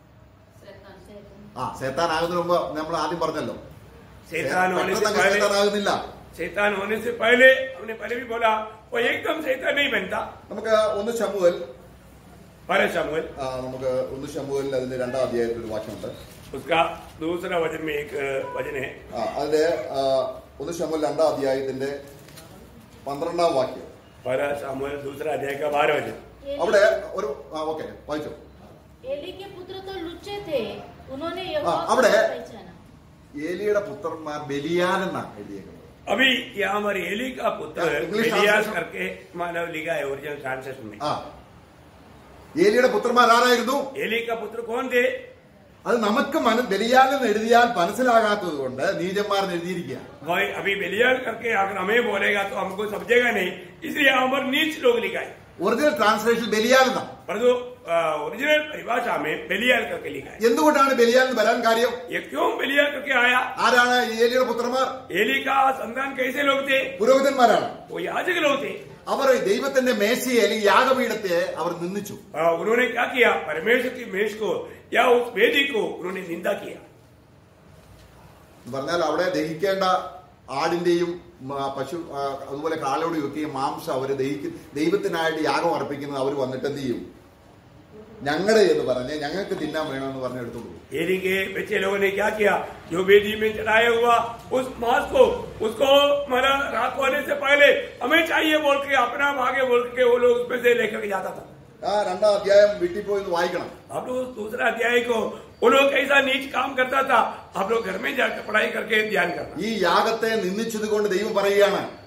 ആ സേത്താൻ ആകുന്നതിന് മുമ്പ് നമ്മൾ ആദ്യം പറഞ്ഞല്ലോ शैतान होने से പെട്ടെന്ന് അങ്ങ് पहले സേത്താൻ ആകുന്നില്ല शैतान होने से पहले हमने पहले भी बोला वो एकदम शैतान नहीं बनता നമുക്ക് ഒന്ന് ശമുവൽ पहले शमुएल ആ, നമുക്ക് ഒന്ന് ശമുവലിൽ അതിന്റെ രണ്ടാം അധ്യായത്തിൽ ഒരു വാക്യമുണ്ട് उसका दूसरा वचन में एक अ, वचन है ആ, അതിന്റെ ആ, ഒന്ന് ശമുവൽ രണ്ടാം അധ്യായത്തിന്റെ പന്ത്രണ്ടാം വാക്യം पहला शमुएल दूसरा अध्याय का बारह वचन അവിടെ ഒരു ആ ഓക്കെ വായിച്ചോ एली के पुत्र तो लुच्चे थे उन्होंने हाँ, यहोवा अब को रहे। पहचाना ഏലിയുടെ പുത്രന്മാർ ബലിയാൻ എന്നാണ് എഴുതിയേക്കുന്നത് अभी यहाँ पर एली का पुत्र हाँ, इंग्लिश बेलियास ट्रांसलेशन। करके मानव लिखा है ओरिजिनल ट्रांसलेशन में ആ ഏലിയുടെ പുത്രന്മാർ ആരായിരുന്നു एली का पुत्र कौन थे അത് നമുക്ക് മന ബലിയാലെന്ന് എഴുതിയാൽ മനസ്സിലാകാത്തത് കൊണ്ട് നീചന്മാരെന്ന് എഴുതിയിരിക്കുക भाई अभी बेलियाल करके अगर हमें बोलेगा तो हमको समझेगा नहीं इसलिए यहाँ पर नीच लोग लिखा है ഒറിജിനൽ ട്രാൻസ്ലേഷൻ ബലിയാൽ എന്നാണ് परंतु ओरिजिनल परिभाषा में बेलियाल करके लिखा है എന്തുകൊണ്ടാണ് ബലിയാൽ എന്ന് വരാൻ കാര്യം ये क्यों बेलियाल करके आया ആരാണ് ഈ ഏലിയുടെ പുത്രന്മാർ एली का संतान कैसे लोग थे പുരോഹിതന്മാരാണ് वो याजक लोग थे അവർ ദൈവത്തിന്റെ മേശയെ അല്ലെങ്കിൽ യാഗപീഠത്തെ അവർ നിന്ദിച്ചു आ, उन्होंने क्या किया परमेश्वर की मेष को या उस वेदी को उन्होंने निंदा किया എന്ന് പറഞ്ഞാൽ അവിടെ ദഹിക്കേണ്ട ആടിന്റെയും മ, പശു ആ, അതുപോലെ കാളയോടും ഒക്കെ ഈ മാംസം അവർ ദഹിക്കും ദൈവത്തിനായിട്ട് യാഗം അർപ്പിക്കുന്നത് അവർ വന്നിട്ട് എന്ത് ചെയ്യും ഞങ്ങളുടെ എന്ന് പറഞ്ഞ് ഞങ്ങൾക്ക് തിന്നാൻ വേണമെന്ന് പറഞ്ഞ് എടുത്തോണ്ട് പോകും एली के बच्चे लोगों ने क्या किया जो वेदी में चढ़ाया हुआ उस मांस को उसको मरा रात को होने से पहले हमें चाहिए बोल के अपना भागे बोल के वो लोग उसमें से लेकर के जाता था ആ രണ്ടാം അധ്യായം വീട്ടിൽ പോയി ഒന്ന് വായിക്കണം आप लोग उस दूसरा अध्याय को वो लोग कैसा नीच काम करता था आप लोग घर में जाकर पढ़ाई करके ध्यान करना ഈ യാഗത്തെ നിന്ദിച്ചത് കൊണ്ട് ദൈവം പറയുകയാണ്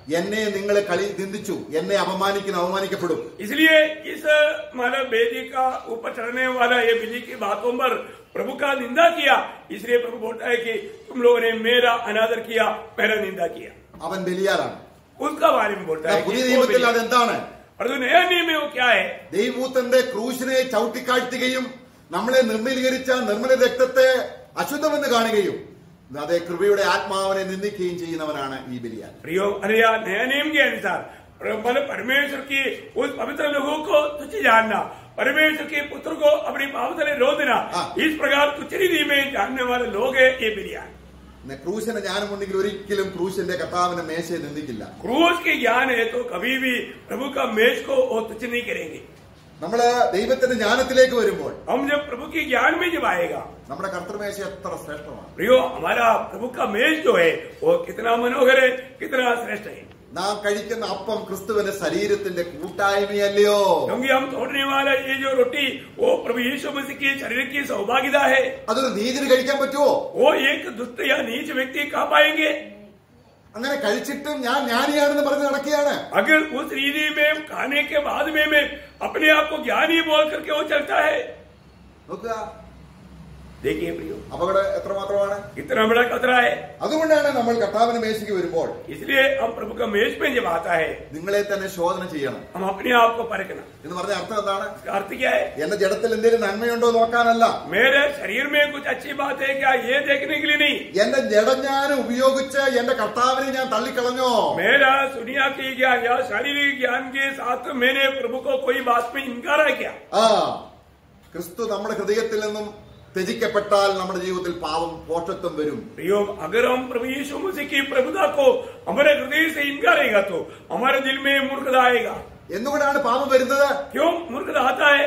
എന്നെ നിങ്ങൾ കളി നിന്ദിച്ചു എന്നെ അപമാനിക്കുന്ന അവമാനിക്കപ്പെടും इसलिए इस मतलब बेदी का ऊपर चढ़ने वाला ये बिल्ली की बातों पर प्रभु का निंदा किया इसलिए प्रभु बोलता है कि तुम लोगों ने मेरा अनादर किया मेरा निंदा किया അവൻ ബലിയാലാണ് उसका बारे में बोलता है പുതിയ कि वो നിയമത്തിൽ बेली- അതെന്താണ് परंतु नया नियम में वो क्या है ദൈവൂത്തന്റെ ക്രൂശിനെ ചവിട്ടിക്കാഴ്ത്തുകയും നമ്മളെ നിർമ്മലീകരിച്ച നിർമ്മല രക്തത്തെ അശുദ്ധമെന്ന് കാണുകയും അതേ കൃപയുടെ ആത്മാവിനെ നിന്ദിക്കുകയും ചെയ്യുന്നവനാണ് ഈ ബലിയാൻ प्रियो अरे यार नया नियम के अनुसार मतलब परमेश्वर की उस पवित्र लोगों को तुच्छ जानना परमेश्वर के पुत्र को अपनी पाप से रोकना हाँ। इस प्रकार तुच्छ रीति में जानने वाले लोग है ये बिलियान പിന്നെ ക്രൂശിന് ജ്ഞാനമുണ്ടെങ്കിൽ ഒരിക്കലും ക്രൂശിന്റെ കർത്താവിന്റെ മേശയെ നിന്ദിക്കില്ല क्रूस के ज्ञान है तो कभी भी प्रभु का मेज को वो तुच्छ नहीं करेंगे നമ്മള് ദൈവത്തിന്റെ ജ്ഞാനത്തിലേക്ക് വരുമ്പോൾ हम जब प्रभु के ज्ञान में जब आएगा നമ്മുടെ കർത്തൃമേശ എത്ര ശ്രേഷ്ഠമാണ് प्रियो हमारा प्रभु का मेज जो है वो कितना मनोहर है कितना श्रेष्ठ है നാം കഴിക്കുന്ന അപ്പം ക്രിസ്തുവിന്റെ ശരീരത്തിന്റെ കൂട്ടായ്മയല്ലയോ क्योंकि हम तोड़ने वाला ये जो रोटी वो प्रभु यीशु मसीह के शरीर की सौभाग्यता है അതൊരു നീതിന് കഴിക്കാൻ പറ്റുമോ वो एक दुष्ट या नीच व्यक्ति कहा पाएंगे അങ്ങനെ കഴിച്ചിട്ടും ഞാൻ ജ്ഞാനിയാണെന്ന് പറഞ്ഞ് നടക്കുകയാണ് अगर उस रीति में खाने के बाद में में अपने आप को ज्ञानी बोल करके वो चलता है നോക്കുക देखिए प्रियो അപകടം എത്രമാത്രമാണ് कितना बड़ा खतरा है അതുകൊണ്ടാണ് നമ്മൾ കർത്താവിന്റെ മേശയ്ക്ക് വരുമ്പോൾ इसलिए हम प्रभु का मेज में जब आता है നിങ്ങളെ തന്നെ ശോധന ചെയ്യണം हम अपने आप को परखना എന്ന് പറഞ്ഞ അർത്ഥം എന്താണ് इसका अर्थ क्या है എന്റെ ജഡത്തിൽ എന്തെങ്കിലും നന്മയുണ്ടോ നോക്കാനല്ല मेरे शरीर में कुछ अच्छी बात है क्या ये देखने के लिए नहीं എന്റെ ജഡജ്ഞാനം ഉപയോഗിച്ച് എന്റെ കർത്താവിനെ ഞാൻ തള്ളിക്കളഞ്ഞോ मेरा सुनिया की ज्ञान या शारीरिक ज्ञान के साथ मैंने प्रभु को कोई बात में इनकार है क्या ആ ക്രിസ്തു നമ്മുടെ ഹൃദയത്തിൽ നിന്നും ത്യജിക്കപ്പെട്ടാൽ നമ്മുടെ ജീവിതത്തിൽ പാവം പോഷത്വം വരും प्रियो अगर हम प्रभु यीशु मसीह की प्रभुता को हमारे हृदय से इनकारेगा तो हमारे दिल में मूर्खता आएगा എന്തുകൊണ്ടാണ് പാപം വരുന്നത് क्यों मूर्खता आता है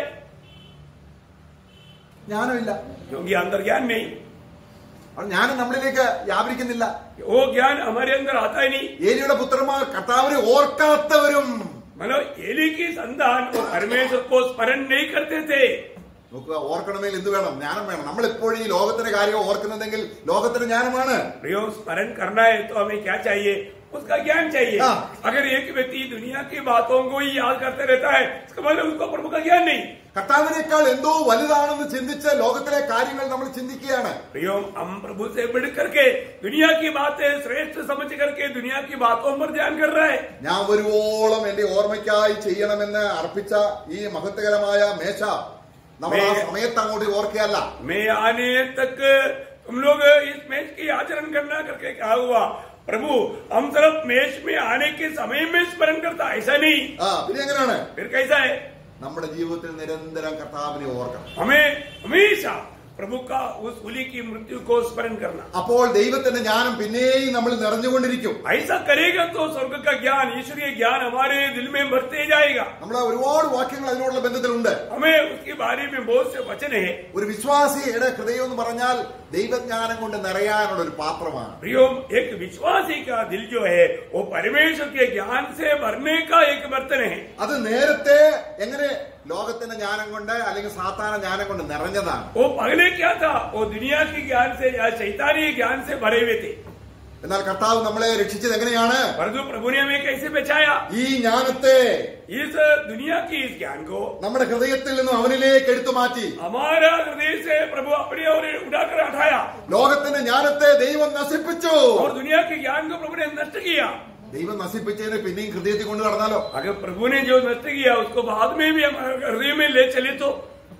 ജ്ഞാനമില്ല क्योंकि अंदर ज्ञान नहीं അപ്പോൾ ജ്ഞാനം നമ്മളിലേക്ക് വ്യാപരിക്കുന്നില്ല वो ज्ञान हमारे अंदर आता ही नहीं ഏലിയുടെ പുത്രന്മാർ കർത്താവിനെ ഓർക്കാത്തവരും मतलब एली की संतान वो परमेश्वर को स्मरण नहीं करते थे നോക്കുക ഓർക്കണമെങ്കിൽ എന്ത് വേണം ജ്ഞാനം വേണം നമ്മൾ എപ്പോഴും ഈ ലോകത്തിന്റെ കാര്യം ഓർക്കുന്നുണ്ടെങ്കിൽ ലോകത്തിന്റെ ജ്ഞാനമാണ് प्रियो स्मरण करना है तो हमें क्या चाहिए उसका ज्ञान चाहिए हाँ। अगर एक व्यक्ति दुनिया की बातों को ही याद करते रहता है इसका मतलब उसको प्रभु का ज्ञान नहीं കർത്താവിനേക്കാൾ എന്തോ വലുതാണെന്ന് ചിന്തിച്ച് ലോകത്തിലെ കാര്യങ്ങൾ നമ്മൾ ചിന്തിക്കുകയാണ് प्रियो हम प्रभु से बढ़ करके दुनिया की बातें श्रेष्ठ समझ करके दुनिया की बातों पर ध्यान कर रहा है ഞാൻ വരുവോളം എന്റെ ഓർമ്മയ്ക്കായി ചെയ്യണമെന്ന് അർപ്പിച്ച ഈ മഹത്വകരമായ മേശ നമ്മൾ ആ മേ- സമയത്ത് അങ്ങോട്ട് ഓർക്കുകയല്ല मैं आने तक तुम लोग इस मैच की आचरण करना करके क्या हुआ प्रभु हम सिर्फ मैच में आने के समय में स्मरण करता ऐसा नहीं ആ പിന്നെ എങ്ങനെയാണ് फिर कैसा है നമ്മുടെ ജീവിതത്തിൽ നിരന്തരം കർത്താവിനെ ഓർക്കണം हमें हमेशा प्रभु का उस उली की मृत्यु को स्मरण करना അപ്പോൾ ദൈവത്തിന്റെ ജ്ഞാനം പിന്നെയും നമ്മൾ നിറഞ്ഞുകൊണ്ടിരിക്കും ऐसा करेगा तो स्वर्ग का ज्ञान ईश्वरीय ज्ञान हमारे दिल में बढ़ते जाएगा നമ്മൾ ഒരുപാട് വാക്യങ്ങൾ അതിനോടുള്ള ബന്ധത്തിലുണ്ട് हमें उसके बारे में बहुत से वचन है ഒരു വിശ്വാസിയുടെ ഹൃദയം എന്ന് പറഞ്ഞാൽ ദൈവജ്ഞാനം കൊണ്ട് നിറയാനുള്ള ഒരു പാത്രമാണ് प्रियो एक विश्वासी का दिल जो है वो परमेश्वर के ज्ञान से भरने का एक बर्तन है അത് നേരത്തെ എങ്ങനെ ലോകത്തിന്റെ ജ്ഞാനം കൊണ്ട് അല്ലെങ്കിൽ സാധാരണ ജ്ഞാനം കൊണ്ട് നിറഞ്ഞതാണ് वो पहले क्या था वो दुनिया के ज्ञान से या शैतानी ज्ञान से भरे हुए थे എന്നാൽ കർത്താവ് നമ്മളെ രക്ഷിച്ചത് എങ്ങനെയാണ് परंतु प्रभु ने हमें कैसे बचाया ഈ ജ്ഞാനത്തെ इस दुनिया की इस ज्ञान को നമ്മുടെ ഹൃദയത്തിൽ നിന്നും അവനിലേക്ക് എടുത്തു മാറ്റി हमारा हृदय से प्रभु अपने और उठाकर हटाया ലോകത്തിന്റെ ജ്ഞാനത്തെ ദൈവം നശിപ്പിച്ചു और दुनिया के ज्ञान को प्रभु ने नष्ट किया ദൈവം നശിപ്പിച്ചതിന് പിന്നെയും ഹൃദയത്തിൽ കൊണ്ട് കടന്നാലോ अगर प्रभु ने जो नष्ट किया उसको बाद में भी हमारे हृदय में ले चले तो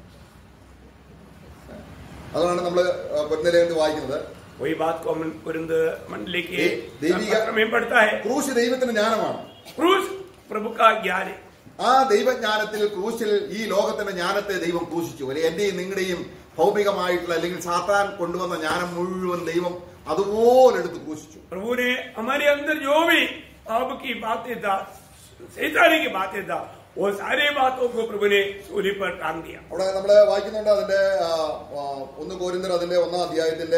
അതാണ് നമ്മൾ പൊന്നലേന്ന് വായിക്കുന്നത് वही बात को हम कुरिंद मंडली के दे- देवी का- पत्र में पढ़ता है ക്രൂശ് ദൈവത്തിന്റെ ജ്ഞാനമാണ് क्रूस प्रभु का ज्ञान है ആ ദൈവജ്ഞാനത്തിൽ ക്രൂശിൽ ഈ ലോകത്തിന്റെ ജ്ഞാനത്തെ ദൈവം ക്രൂശിച്ചു അല്ലെ എന്റെയും നിങ്ങളുടെയും ഭൗമികമായിട്ടുള്ള അല്ലെങ്കിൽ സാത്താൻ കൊണ്ടുവന്ന ജ്ഞാനം മുഴുവൻ ദൈവം അതുപോലെ എടുത്ത് ക്രൂശിച്ചു प्रभु ने हमारे अंदर जो भी पाप की बातें था शैतानी की बातें था वो सारे बातों को प्रभु ने सूली पर टांग दिया അവിടെ നമ്മൾ വായിക്കുന്നുണ്ട് അതിന്റെ ആ, ആ, ഒന്ന് കോരിന്തർ അതിന്റെ ഒന്നാം അധ്യായത്തിന്റെ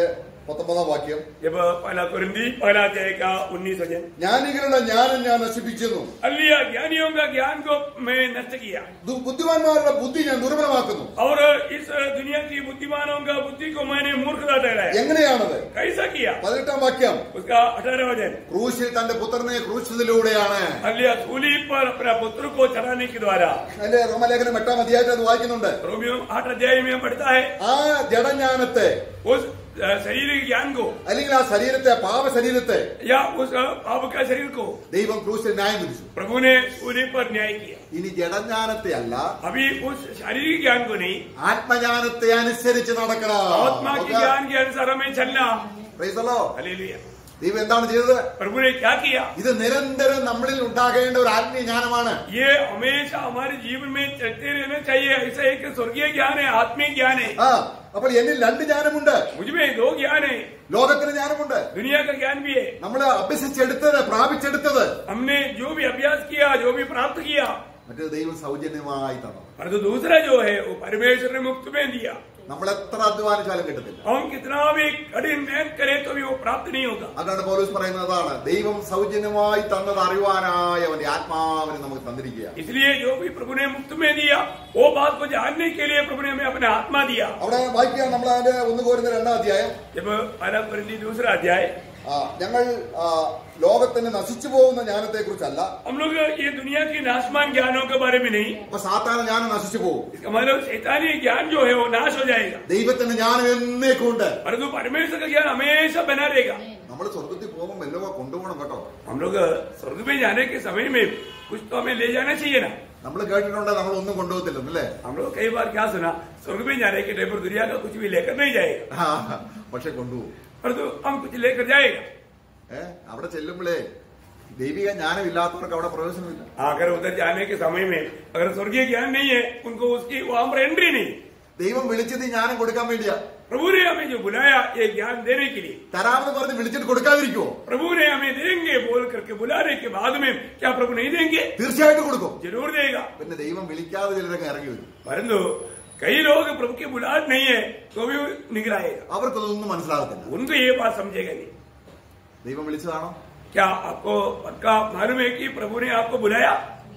പത്തൊമ്പതാം വാക്യം जब पहला कुरिंदी पहला अध्याय का उन्नीस वचन ജ്ഞാനികളുടെ ജ്ഞാനം ഞാൻ നശിപ്പിക്കുന്നു अलिया ज्ञानियों का ज्ञान को मैं नष्ट किया ദു- ബുദ്ധിമാന്മാരുടെ ബുദ്ധി ഞാൻ ദുർബലമാക്കുന്നു और इस दुनिया की बुद्धिमानों का बुद्धि को मैंने मूर्खता ठहराया എങ്ങനെയാണത് कैसा किया പതിനെട്ടാം വാക്യം उसका अठारह वचन ക്രൂശിൽ തന്റെ പുത്രനെ ക്രൂശിച്ചതിലൂടെയാണ് अलिया सूली पर अपना पुत्र को चढ़ाने के द्वारा അതിന്റെ റോമലേഖനം എട്ടാം അധ്യായത്തിൽ അത് വായിക്കുന്നുണ്ട് रोमियो आठ अध्याय में पढ़ता है ആ ജഡജ്ഞാനത്തെ उस अ, शारीरिक ज्ञान को അല്ലെങ്കിൽ ആ ശരീരത്തെ പാപ ശരീരത്തെ या उस अ, पाप का शरीर को ദൈവം ക്രൂശിൽ ന്യായം വിധിച്ചു प्रभु ने सूली पर न्याय किया ഇനി ജഡജ്ഞാനത്തെ അല്ല अभी उस शारीरिक ज्ञान को नहीं ആത്മജ്ഞാനത്തെ അനുസരിച്ച് നടക്കണം आत्मा के ज्ञान के अनुसार हमें चलना Praise the Lord. हालेलुया ദൈവം എന്താണ് ചെയ്തത് प्रभु ने क्या किया ഇത് നിരന്തരം നമ്മളിൽ ഉണ്ടാകേണ്ട ഒരു ആത്മീയ ജ്ഞാനമാണ് ये हमेशा हमारे जीवन में चलते रहना चाहिए ऐसा एक स्वर्गीय ज्ञान है आत्मिक ज्ञान है ആ അപ്പോൾ എന്നിൽ രണ്ട് ജ്ഞാനമുണ്ട് मुझमें दो ज्ञान है ലോകത്തിന് ജ്ഞാനമുണ്ട് दुनिया का ज्ञान भी है നമ്മൾ അഭ്യസിച്ചെടുത്തത് പ്രാപിച്ചെടുത്തത് हमने जो भी अभ्यास किया जो भी प्राप्त किया മറ്റേ ദൈവം സൗജന്യമായി തന്നു परंतु दूसरा जो है वो परमेश्वर ने मुफ्त में दिया നമ്മൾ എത്ര അധ്വാനിച്ചാലും കിട്ടത്തില്ല हम कितना भी कठिन मेहनत करें तो भी वो प्राप्त नहीं होगा അതാണ് പൗലോസ് പറയുന്നതാണ് ദൈവം സൗജന്യമായി തന്നത് അറിയുവാനായി അവന്റെ ആത്മാവിനെ നമുക്ക് തന്നിരിക്കുക इसलिए जो भी प्रभु ने मुफ्त में दिया वो बात को जानने के लिए प्रभु ने हमें अपना आत्मा दिया അവിടെ വായിക്കുക നമ്മൾ അതിന്റെ ഒന്ന് കോരുന്ന രണ്ടാം അധ്യായം जब पहला परिंदी दूसरा अध्याय ആ, ഞങ്ങൾ ആ, ലോകത്തിന് നശിച്ചു പോകുന്ന ജ്ഞാനത്തെ കുറിച്ചല്ല हम लोग ये दुनिया की नाशमान ज्ञानों के बारे में नहीं അപ്പൊ സാത്താന ജ്ഞാനം നശിച്ചു പോകും इसका मतलब शैतानी ज्ञान जो है वो नाश हो जाएगा ദൈവത്തിന്റെ ജ്ഞാനം എന്നേക്കുണ്ട് परंतु परमेश्वर का ज्ञान हमेशा बना रहेगा നമ്മൾ സ്വർഗത്തിൽ പോകുമ്പോൾ വല്ലതും കൊണ്ടുപോകണം കേട്ടോ हम लोग स्वर्ग में जाने के समय में कुछ तो हमें ले जाना चाहिए ना നമ്മൾ കേട്ടിട്ടുണ്ട് നമ്മൾ ഒന്നും കൊണ്ടുപോകത്തില്ലെന്നല്ലേ हम लोग कई बार क्या सुना स्वर्ग में जाने के टाइम पर दुनिया का कुछ भी लेकर नहीं जाएगा ആ, പക്ഷെ കൊണ്ടുപോകും परंतु हम कुछ लेकर जाएगा ഏ അവിടെ ചെല്ലുമ്പോഴേ ദൈവിക ജ്ഞാനം ഇല്ലാത്തവർക്ക് അവിടെ പ്രവേശനമില്ല अगर उधर जाने के समय में अगर स्वर्गीय ज्ञान नहीं है उनको उसकी वहां पर एंट्री नहीं ദൈവം വിളിച്ചത് ഈ ജ്ഞാനം കൊടുക്കാൻ വേണ്ടിയാ प्रभु ने हमें जो बुलाया ये ज्ञान देने के लिए തരാമെന്ന് പറഞ്ഞ് വിളിച്ചിട്ട് കൊടുക്കാതിരിക്കുവോ प्रभु ने हमें देंगे बोल करके बुलाने के बाद में क्या प्रभु नहीं देंगे തീർച്ചയായിട്ടും കൊടുക്കും जरूर देगा പിന്നെ ദൈവം വിളിക്കാതെ ചിലരൊക്കെ ഇറങ്ങി വരും परंतु कई लोग प्रभु की बुलाहट नहीं है तो भी निगराएगा അവർക്കതൊന്നും മനസ്സിലാകത്തില്ല उनको ये बात समझेगा नहीं ദൈവം വിളിച്ചതാണോ क्या आपको पक्का मालूम है कि प्रभु ने आपको बुलाया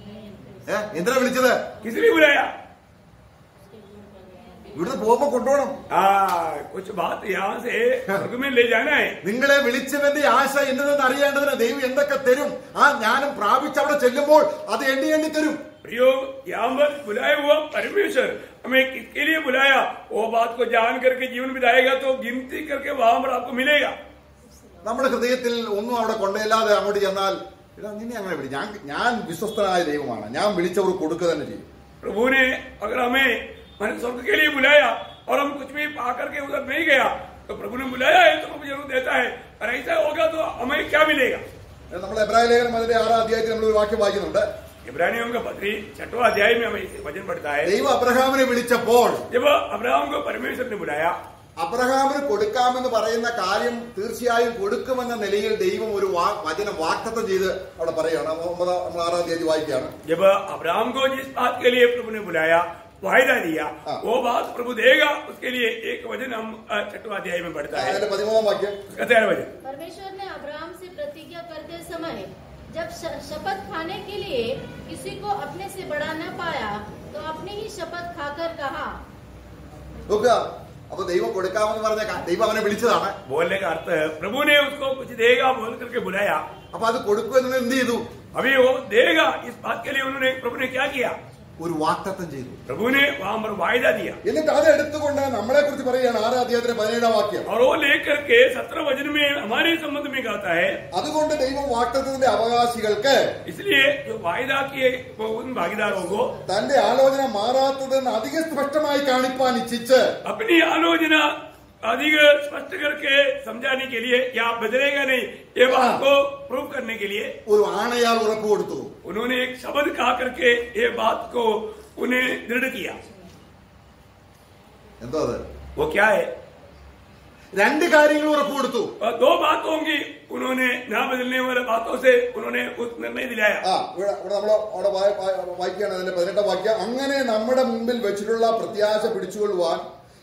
ഏ എന്തിനാ വിളിച്ചത് किस लिए बुलाया ഇവിടുന്ന് പോകുമ്പോ കൊണ്ടുപോകണം आ, कुछ बात यहाँ से स्वर्ग में ले जाना है നിങ്ങളെ വിളിച്ചവന്റെ ആശ എന്നതെന്ന് അറിയേണ്ടതിന് ദൈവം എന്തൊക്കെ തരും ആ ജ്ഞാനം പ്രാപിച്ച് അവിടെ ചെല്ലുമ്പോൾ അത് എണ്ണി എണ്ണി തരും प्रियो यहाँ पर बुलाया हुआ परमेश्वर हमें किसके लिए बुलाया वो बात को जान करके जीवन बिताएगा तो गिनती करके वहां पर आपको मिलेगा നമ്മുടെ ഹൃദയത്തിൽ ഒന്നും അവിടെ കൊണ്ടല്ലാതെ അങ്ങോട്ട് ചെന്നാൽ എടാ നിന്നെ അങ്ങനെ വിളി ഞാൻ ഞാൻ വിശ്വസ്തനായ ദൈവമാണ് ഞാൻ വിളിച്ചവർ കൊടുക്കുക തന്നെ ചെയ്യും प्रभु ने अगर हमें मन स्वर्ग के लिए बुलाया और हम कुछ भी पा करके उधर नहीं गया तो प्रभु ने बुलाया है तो प्रभु जरूर देता है और ऐसा होगा तो हमें क्या मिलेगा നമ്മൾ എബ്രാഹിം ലേഖനം അതിന്റെ ആറാം അധ്യായത്തിൽ നമ്മൾ ഒരു വാക്യം വായിക്കുന്നുണ്ട് इब्रानियों का पत्री छठवा अध्याय में हमें इसे वचन पड़ता है ദൈവം അബ്രഹാമിനെ വിളിച്ചപ്പോൾ जब अब्राहम को परमेश्वर ने बुलाया അബ്രഹാമിന് കൊടുക്കാമെന്ന് പറയുന്ന കാര്യം തീർച്ചയായും കൊടുക്കുമെന്ന നിലയിൽ ദൈവം ഒരു വാ- വചനം വാക്തത്വം ചെയ്ത് അവിടെ പറയുകയാണ് ഒമ്പതാം നമ്മൾ ആറാം തീയതി വായിക്കുകയാണ് जब अब्राहम को जिस बात के लिए प्रभु ने बुलाया वायदा दिया हाँ। वो बात प्रभु देगा उसके लिए एक वचन हम अ, छठवा अध्याय में पढ़ता है അതിന്റെ പതിമൂന്നാം വാക്യം उसका तेरह वचन परमेश्वर ने अब्राहम से प्रतिज्ञा करते समय जब श- शपथ खाने के लिए किसी को अपने से बढ़ा न पाया तो अपनी ही शपथ खाकर कहा നോക്കുക അപ്പൊ ദൈവം കൊടുക്കാമെന്ന് പറഞ്ഞ കാ- ദൈവം അവനെ വിളിച്ചതാണ് बोलने का अर्थ है प्रभु ने उसको कुछ देगा बोल करके बुलाया അപ്പൊ അത് കൊടുക്കുമെന്ന് എന്ത് ചെയ്തു अभी वो देगा इस बात के लिए उन्होंने प्रभु ने क्या किया ഒരു വാക്തത്വം ചെയ്തു प्रभु ने वहां पर वायदा दिया എന്നിട്ട് അത് എടുത്തുകൊണ്ട് നമ്മളെ കുറിച്ച് പറയുകയാണ് ആറാം അധ്യായത്തിന്റെ പതിനേഴാം വാക്യം और वो लेकर के सत्रह वचन में हमारे संबंध में कहता है അതുകൊണ്ട് ദൈവം വാക്തത്വത്തിന്റെ അവകാശികൾക്ക് इसलिए जो वायदा किए वो उन भागीदारों को തന്റെ ആലോചന മാറാത്തതെന്ന് അധിക സ്പഷ്ടമായി കാണിപ്പാൻ ഇച്ഛിച്ച് अपनी आलोचना अधिक स्पष्ट करके समझाने के लिए या बदलेगा नहीं ये बात को प्रूव करने के लिए ഒരു ആണയാൽ ഉറപ്പ് കൊടുത്തു उन्होंने एक शब्द कहा करके ये बात को उन्हें दृढ़ किया എന്തോ അത് वो क्या है രണ്ട് കാര്യങ്ങൾ ഉറപ്പ് കൊടുത്തു और दो बातों की उन्होंने ना बदलने वाले बातों से उन्होंने उस निर्णय दिलाया ആ ഇവിടെ ഇവിടെ നമ്മൾ അവിടെ വായ- വായ- വായിക്കുകയാണ് അതിന്റെ പതിനെട്ടാം വാക്യം അങ്ങനെ നമ്മുടെ മുമ്പിൽ വെച്ചിട്ടുള്ള പ്രത്യാശ പിടിച്ചുകൊള്ളുവാൻ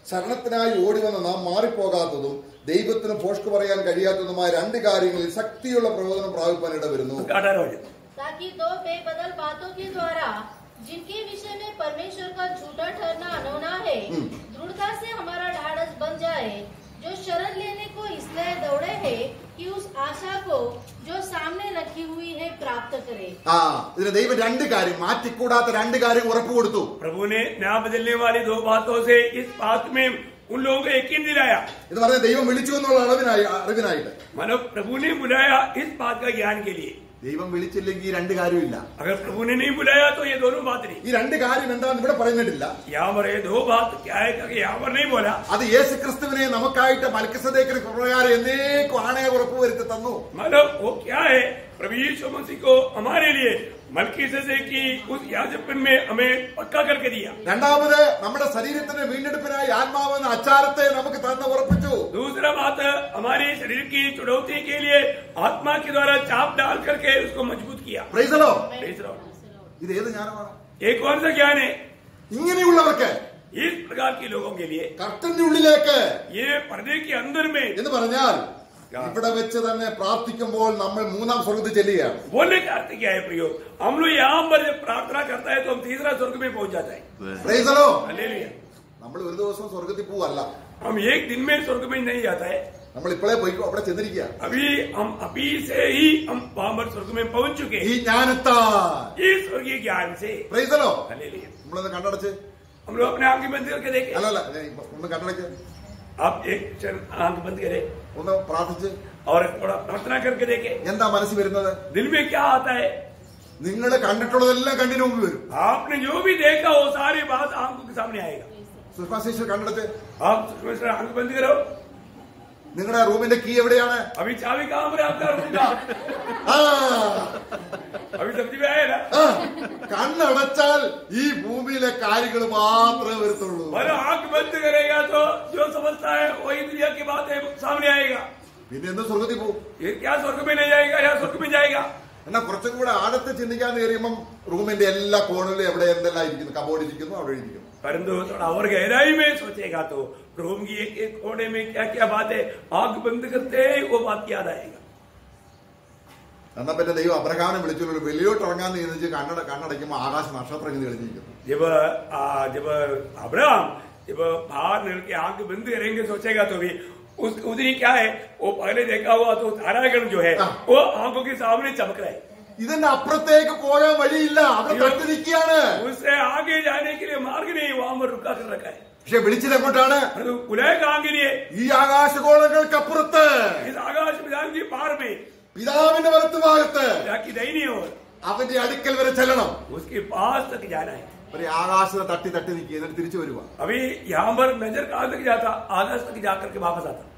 ശരണത്തിനായി ഓടി വന്ന നാം മാറിപ്പോകാത്തതും ദൈവത്തിന് പോഷ്ക്ക് പറയാൻ കഴിയാത്തതുമായ രണ്ട് കാര്യങ്ങളിൽ ശക്തിയുള്ള പ്രബോധനം പ്രാപിപ്പാൻ ഇടവരുന്നു उसका अठारह वचन ताकि दो बेबदल बातों के द्वारा जिनके विषय में परमेश्वर का झूठा ठहरना अनोना है दृढ़ता से हमारा ढाढ़स बन जाए जो शरण लेने को इसलिए दौड़े हैं कि उस आशा को जो सामने रखी हुई है प्राप्त करे ആ ഇതിന് ദൈവം രണ്ട് കാര്യം മാറ്റിക്കൂടാത്ത രണ്ട് കാര്യം ഉറപ്പ് കൊടുത്തു प्रभु ने न्याय बदलने वाली दो बातों से इस बात में उन लोगों को यकीन दिलाया എന്ന് പറഞ്ഞാൽ ദൈവം വിളിച്ചു എന്നുള്ള അളവിനായി അറിവിനായിട്ട് मानो प्रभु ने बुलाया इस बात का ज्ञान के लिए ദൈവം വിളിച്ചില്ലെങ്കിൽ ഈ രണ്ട് കാര്യമില്ല अगर प्रभु ने नहीं बुलाया तो ये दोनों बात नहीं ഈ രണ്ട് കാര്യം എന്താണെന്ന് ഇവിടെ പറഞ്ഞിട്ടില്ല यहाँ पर ये दो बात क्या है कि यहाँ पर नहीं बोला അത് യേശു ക്രിസ്തുവിനെ നമുക്കായിട്ട് മൽക്കസദേക്കിന് പ്രകാരം എന്നേക്കും ആണയെ ഉറപ്പ് വരുത്തി തന്നു मतलब वो क्या है प्रभु यीशु मसीह को हमारे लिए मलकी से की उस याजपन में हमें पक्का करके दिया രണ്ടാമത് നമ്മുടെ ശരീരത്തിന്റെ വീണ്ടെടുപ്പിനായി ആത്മാവെന്ന അച്ചാരത്തെ നമുക്ക് തന്ന് ഉറപ്പിച്ചു दूसरा बात हमारे शरीर की चुनौती के लिए आत्मा के द्वारा चाप डाल करके उसको मजबूत किया പ്രൈസലോ Praise the Lord. ഇത് ഏത് ജ്ഞാനമാണ് ये कौन सा ज्ञान है ഇങ്ങനെയുള്ളവർക്ക് इस प्रकार के लोगों के लिए കർട്ടന്റെ ഉള്ളിലേക്ക് ये पर्दे के अंदर में എന്ന് പറഞ്ഞാൽ ഇവിടെ വെച്ച് തന്നെ പ്രാർത്ഥിക്കുമ്പോൾ നമ്മൾ മൂന്നാം സ്വർഗത്തിൽ ചെല്ലുകയാണ് बोलने का अर्थ क्या है प्रियो हम लोग यहाँ पर जब प्रार्थना करता है तो हम तीसरा स्वर्ग में पहुंच जाता है പ്രൈസലോ हालेलुया। നമ്മൾ ഒരു ദിവസം സ്വർഗത്തിൽ പോവല്ല हम एक दिन में स्वर्ग में नहीं जाता है നമ്മൾ ഇപ്പോഴേ പോയി അവിടെ ചെന്നിരിക്കുക अभी हम अभी से ही हम वहां पर स्वर्ग में पहुंच चुके ഈ हैं ജ്ഞാനത്താ इस स्वर्गीय ज्ञान से പ്രൈസലോ हालेलुया। നമ്മളൊന്ന് കണ്ണടച്ച് हम लोग अपने आंखें बंद करके देखें അല്ലല്ല ഞാൻ ഒന്ന് കണ്ണടച്ച് आप एक क्षण आंख बंद करें ഒന്ന് പ്രാർത്ഥിച്ച് और थोड़ा प्रार्थना करके देखें എന്താ മനസ്സിൽ വരുന്നത് दिल में क्या आता है നിങ്ങൾ കണ്ടിട്ടുള്ളതെല്ലാം കണ്ണിന് മുമ്പ് വരും आपने जो भी देखा वो सारी बात आंखों के सामने आएगा സുഷ്മാശേഷി കണ്ണടച്ച് आप सुषमा सर, आंख बंद करो നിങ്ങളുടെ റൂമിന്റെ കീ എവിടെയാണ് अभी चाबी कहाँ पर है आपका रूम का ആ अभी सब्जी में आया ना ആ, കണ്ണടച്ചാൽ ഈ ഭൂമിയിലെ കാര്യങ്ങൾ മാത്രമേ വരത്തുള്ളൂ और आंख बंद करेगा तो जो समझता है वही दुनिया की बातें सामने आएगा പിന്നെ എന്ത് സ്വർഗത്തിൽ പോകും ये क्या स्वर्ग में नहीं जाएगा या स्वर्ग में जाएगा എന്നാ കുറച്ചും കൂടെ ആഴത്ത് ചിന്തിക്കാൻ കയറിയുമ്പം റൂമിന്റെ എല്ലാ കോണിലും എവിടെ എന്തെല്ലാം ഇരിക്കുന്നു കബോർഡ് ഇരിക്കുന്നു അവിടെ ഇരിക്കുന്നു परंतु थोड़ा और गहराई में सोचेगा तो रूम की एक एक कोने में क्या क्या बात है आंख बंद करते ही वो बात याद आएगा എന്നാ പിന്നെ ദൈവം അബ്രഹാമിനെ വിളിച്ചുള്ളൂ വെളിയോട്ട് ഇറങ്ങാൻ നീന്തിച്ച് കണ്ണട കണ്ണടയ്ക്കുമ്പോൾ ആകാശ നക്ഷത്രം ഇങ്ങനെ തെളിഞ്ഞിരിക്കുന്നു जब आ, जब अब्राहम जब बाहर निकल के आंख बंद करेंगे सोचेगा तो भी उस उधर क्या है वो पहले देखा हुआ तो तारागण जो है हाँ। वो आंखों के सामने चमक रहा है ഇതിന്റെ അപ്പുറത്തേക്ക് പോകാൻ വഴിയില്ല അവിടെ തട്ടി നിൽക്കുകയാണ് उससे आगे जाने के लिए मार्ग नहीं वहां पर रुका कर रखा है പക്ഷെ വിളിച്ചത് എങ്ങോട്ടാണ് परंतु बुलाए कहाँ के लिए ഈ ആകാശഗോളങ്ങൾക്കപ്പുറത്ത് इस आकाश विधान की पार में പിതാവിന്റെ വലത്ത് ഭാഗത്ത് ताकि दयनीय हो അവന്റെ അടുക്കൽ വരെ ചെല്ലണം उसके पास तक जाना है ഒരു ആകാശത്തെ തട്ടി തട്ടി നിൽക്കുക എന്നിട്ട് തിരിച്ചു വരുക अभी यहाँ पर नजर कहाँ तक जाता आकाश तक जाकर के वापस आता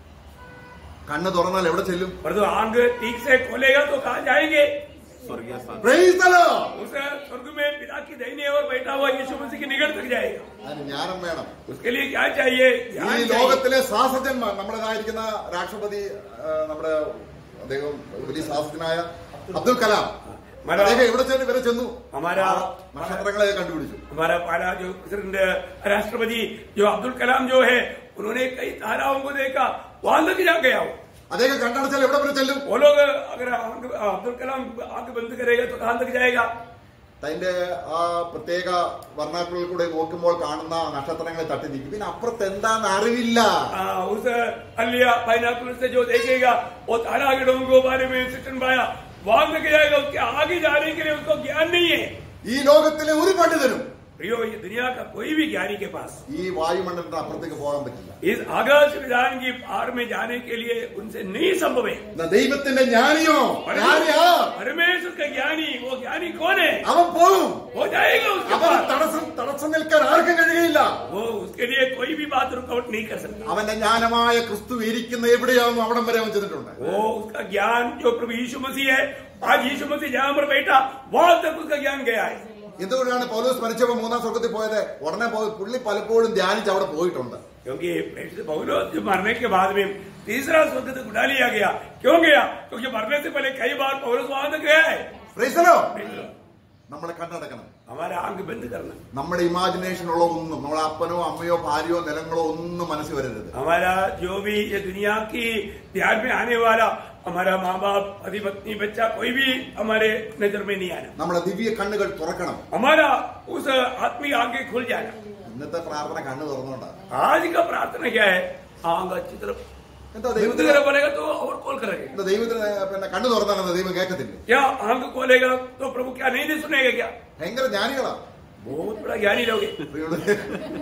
കണ്ണ് തുറന്നാൽ എവിടെ ചെല്ലും परंतु आंख ठीक से खोलेगा तो कहाँ जाएंगे स्वर्गीय स्थान Praise the Lord. उस स्वर्ग में पिता की दयनीय और बैठा हुआ यीशु मसीह की निकट तक जाएगा അതിന് ജ്ഞാനം വേണം उसके लिए क्या चाहिए ഈ ज्ञान चाहिए ലോകത്തിലെ ശാസ്ത്രജ്ഞന്മാർ നമ്മുടേതായിരിക്കുന്ന രാഷ്ട്രപതി ആ, നമ്മുടെ അദ്ദേഹം വലിയ ശാസ്ത്രജ്ഞനായ അബ്ദുൽ കലാം മല- അദ്ദേഹം എവിടെ ചെന്ന് ഇവരെ ചെന്നു हमारा നക്ഷത്രങ്ങളെ കണ്ടുപിടിച്ചു हमारा पहला जो प्रेसिडेंट राष्ट्रपति जो अब्दुल कलाम जो है उन्होंने कई ताराओं को देखा वहां तक जा गया वो അദ്ദേഹം കണ്ടടച്ചാൽ എവിടെ വരെ ചെല്ലും वो लोग अगर आंख- अब्दुल कलाम आंख बंद करेगा तो कहां तक जाएगा അതിന്റെ ആ പ്രത്യേക വർണ്ണാക്കളിൽ കൂടെ നോക്കുമ്പോൾ കാണുന്ന നക്ഷത്രങ്ങളെ തട്ടി നിൽക്കും പിന്നെ അപ്പുറത്ത് എന്താന്ന് അറിവില്ല आ, उस अलिया पाइनाकुलर से जो देखेगा वो तारागणों के बारे में सिस्टम पाया वहां तक जाएगा उसके आगे जाने के लिए उसको ज्ञान नहीं है ഈ ലോകത്തിലെ ഒരു പണ്ഡിതനും प्रियो ये दुनिया का कोई भी ज्ञानी के पास ഈ വായുമണ്ഡലത്തിന് അപ്പുറത്തേക്ക് പോകാൻ പറ്റില്ല इस आकाश विधान की पार में जाने के लिए उनसे नहीं संभव है എന്നാ ദൈവത്തിന്റെ ജ്ഞാനിയോ ജ്ഞാനിയാ परमेश्वर का ज्ञानी वो ज्ञानी कौन है അവൻ പോകും हो जाएगा उसके അവൻ पास തടസ്സം തടസ്സം നിൽക്കാൻ ആർക്കും കഴിയുകയില്ല वो उसके लिए कोई भी बात रुकावट नहीं कर सकता അവന്റെ ജ്ഞാനമായ ക്രിസ്തു ഇരിക്കുന്ന എവിടെയാണെന്ന് അവിടം വരെ അവൻ ചെന്നിട്ടുണ്ട് वो उसका ज्ञान जो प्रभु यीशु मसीह है आज यीशु मसीह जहां पर बैठा वहां तक उसका ज्ञान गया है എന്തുകൊണ്ടാണ് പൗലോസ് മരിച്ചപ്പോ മൂന്നാം സ്വർഗത്തിൽ പോയത് ഉടനെ പോയി പുള്ളി പലപ്പോഴും ധ്യാനിച്ച് അവിടെ പോയിട്ടുണ്ട് क्योंकि पौलोस जो मरने के बाद में तीसरा स्वर्ग तक उठा लिया गया क्यों गया क्योंकि मरने से पहले कई बार पौलोस वहां तक गया है Praise the Lord. നമ്മളെ കണ്ണടക്കണം हमारा आंख बंद करना നമ്മുടെ ഇമാജിനേഷനുള്ള ഒന്നും നമ്മളെ അപ്പനോ അമ്മയോ ഭാര്യയോ നിലങ്ങളോ ഒന്നും മനസ്സിൽ വരരുത് हमारा जो भी ये दुनिया की ध्यान में आने वाला हमारा माँ बाप पति पत्नी बच्चा कोई भी हमारे नजर में नहीं आना നമ്മളെ ദിവ്യ കണ്ണുകൾ തുറക്കണം हमारा उस आत्मिक आंखें खुल जाना ഇന്നത്തെ പ്രാർത്ഥന കണ്ണ് തുറന്നോണ്ടാ आज का प्रार्थना क्या है आंख अच्छी तरफ എന്താ बुद्ध ദൈവത്തിന് तरफ बोलेगा तो और खोल कर रखेगा എന്താ ദൈവത്തിന് പിന്നെ കണ്ണ് തുറന്നാണെന്ന് ദൈവം കേൾക്കത്തില്ലേ क्या आंख खोलेगा तो प्रभु क्या नहीं दे सुनेगा क्या ഭയങ്കര ജ്ഞാനികളാ बहुत बड़ा ज्ञानी लोग हैं। പ്രിയമുള്ളവരെ,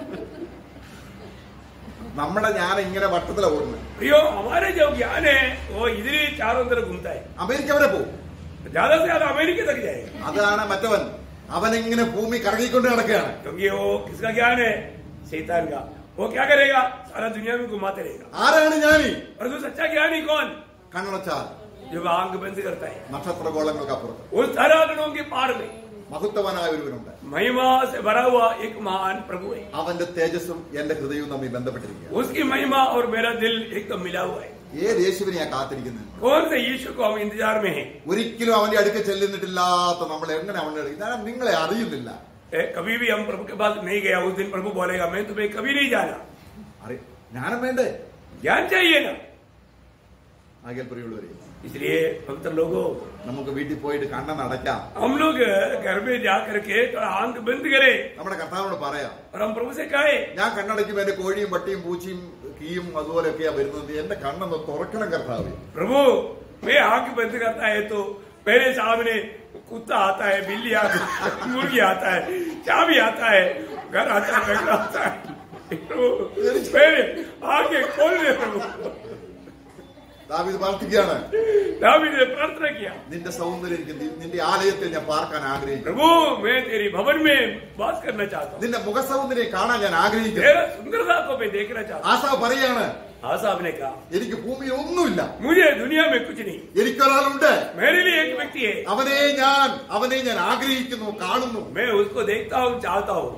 നമ്മുടെ ഞാൻ ഇങ്ങനെ വട്ടത്തിലാ ഓടുന്നത് प्रियो हमारे जो ज्ञान है वो इधर ही चारों तरफ घूमता है അമേരിക്ക വരെ പോകും ज्यादा से ज्यादा अमेरिका तक जाएगा അതാണ് മറ്റവൻ അവനിങ്ങനെ ഭൂമി കറങ്ങിക്കൊണ്ട് നടക്കുകയാണ് क्योंकि वो किसका ज्ञान है शैतान का वो क्या करेगा सारा दुनिया में घुमाते रहेगा ആരാണ് ജ്ഞാനി और तो सच्चा ज्ञानी कौन കണ്ണടച്ചാൽ जब आंख बंद करता है നക്ഷത്രഗോളങ്ങൾക്ക് അപ്പുറത്ത് उस तारागणों के पार में മഹത്വവാനായ ഒരുവനുണ്ട് महिमा से भरा हुआ एक महान प्रभु है അവന്റെ തേജസ്സും എന്റെ ഹൃദയവും തമ്മിൽ ബന്ധപ്പെട്ടിരിക്കുക उसकी महिमा और मेरा दिल एकदम मिला हुआ है ഏത് യേശുവിനെയാ കാത്തിരിക്കുന്നത് कौन से यीशु को हम इंतजार में हैं ഒരിക്കലും അവന്റെ അടുക്ക ചെല്ലുന്നിട്ടില്ലാത്ത നമ്മൾ എങ്ങനെ അവന്റെ അടുക്ക ഞാൻ നിങ്ങളെ അറിയുന്നില്ല ए, कभी भी हम प्रभु के पास नहीं गया उस दिन प्रभु बोलेगा मैं तुम्हें कभी नहीं जाना അറി ജ്ഞാനം വേണ്ടേ ज्ञान चाहिए ना ആകെ പ്രിയുള്ളവരെ इसलिए पवित्र लोगों നമുക്ക് വീട്ടിൽ പോയിട്ട് കണ്ണൻ അടയ്ക്കാം हम लोग घर में जाकर के थोड़ा आंख बंद करें നമ്മുടെ കർത്താവിനോട് പറയാം और हम प्रभु से कहे ഞാൻ കണ്ണടയ്ക്കും എന്റെ കോഴിയും പട്ടിയും പൂച്ചയും കീയും അതുപോലെയൊക്കെയാ വരുന്നത് എന്റെ കണ്ണൊന്ന് തുറക്കണം കർത്താവ് प्रभु मैं आंख बंद करता है तो मेरे सामने कुत्ता आता है बिल्ली आता है मुर्गी आता है चाबी आता है घर आता है बकरा आता है प्रभु मेरे आंखें खोल दे प्रभु ദാവീദ് പ്രാർത്ഥിക്കുകയാണ് दावीद ने प्रार्थना किया നിന്റെ സൗന്ദര്യം എനിക്ക് നി- നിന്റെ ആലയത്തിൽ ഞാൻ പാർക്കാൻ ആഗ്രഹിക്കുന്നു प्रभु मैं तेरी भवन में वास करना चाहता हूँ നിന്റെ മുഖസൗന്ദര്യം കാണാൻ ഞാൻ ആഗ്രഹിക്കുന്നു तेरा सुंदरता को मैं देखना चाहता ആസാ പറയാണ് हूँ हाँ साहब ने कहा എനിക്ക് ഭൂമിയിൽ ഒന്നുമില്ല मुझे दुनिया में कुछ नहीं എനിക്കൊരാളുണ്ട് मेरे लिए एक व्यक्ति है അവനെ ഞാൻ അവനെ ഞാൻ ആഗ്രഹിക്കുന്നു കാണുന്നു मैं उसको देखता हूँ चाहता हूँ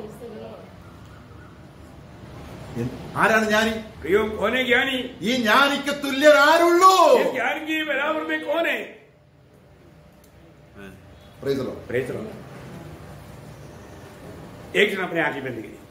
ആരാണ് ജ്ഞാനി प्रियो कौन है ज्ञानी ഈ ജ്ഞാനിക്ക് തുല്യനാരുള്ളൂ इस ज्ञान की बराबर में कौन है Praise the Lord. प्रेस एक जन अपने आंखें बंद करी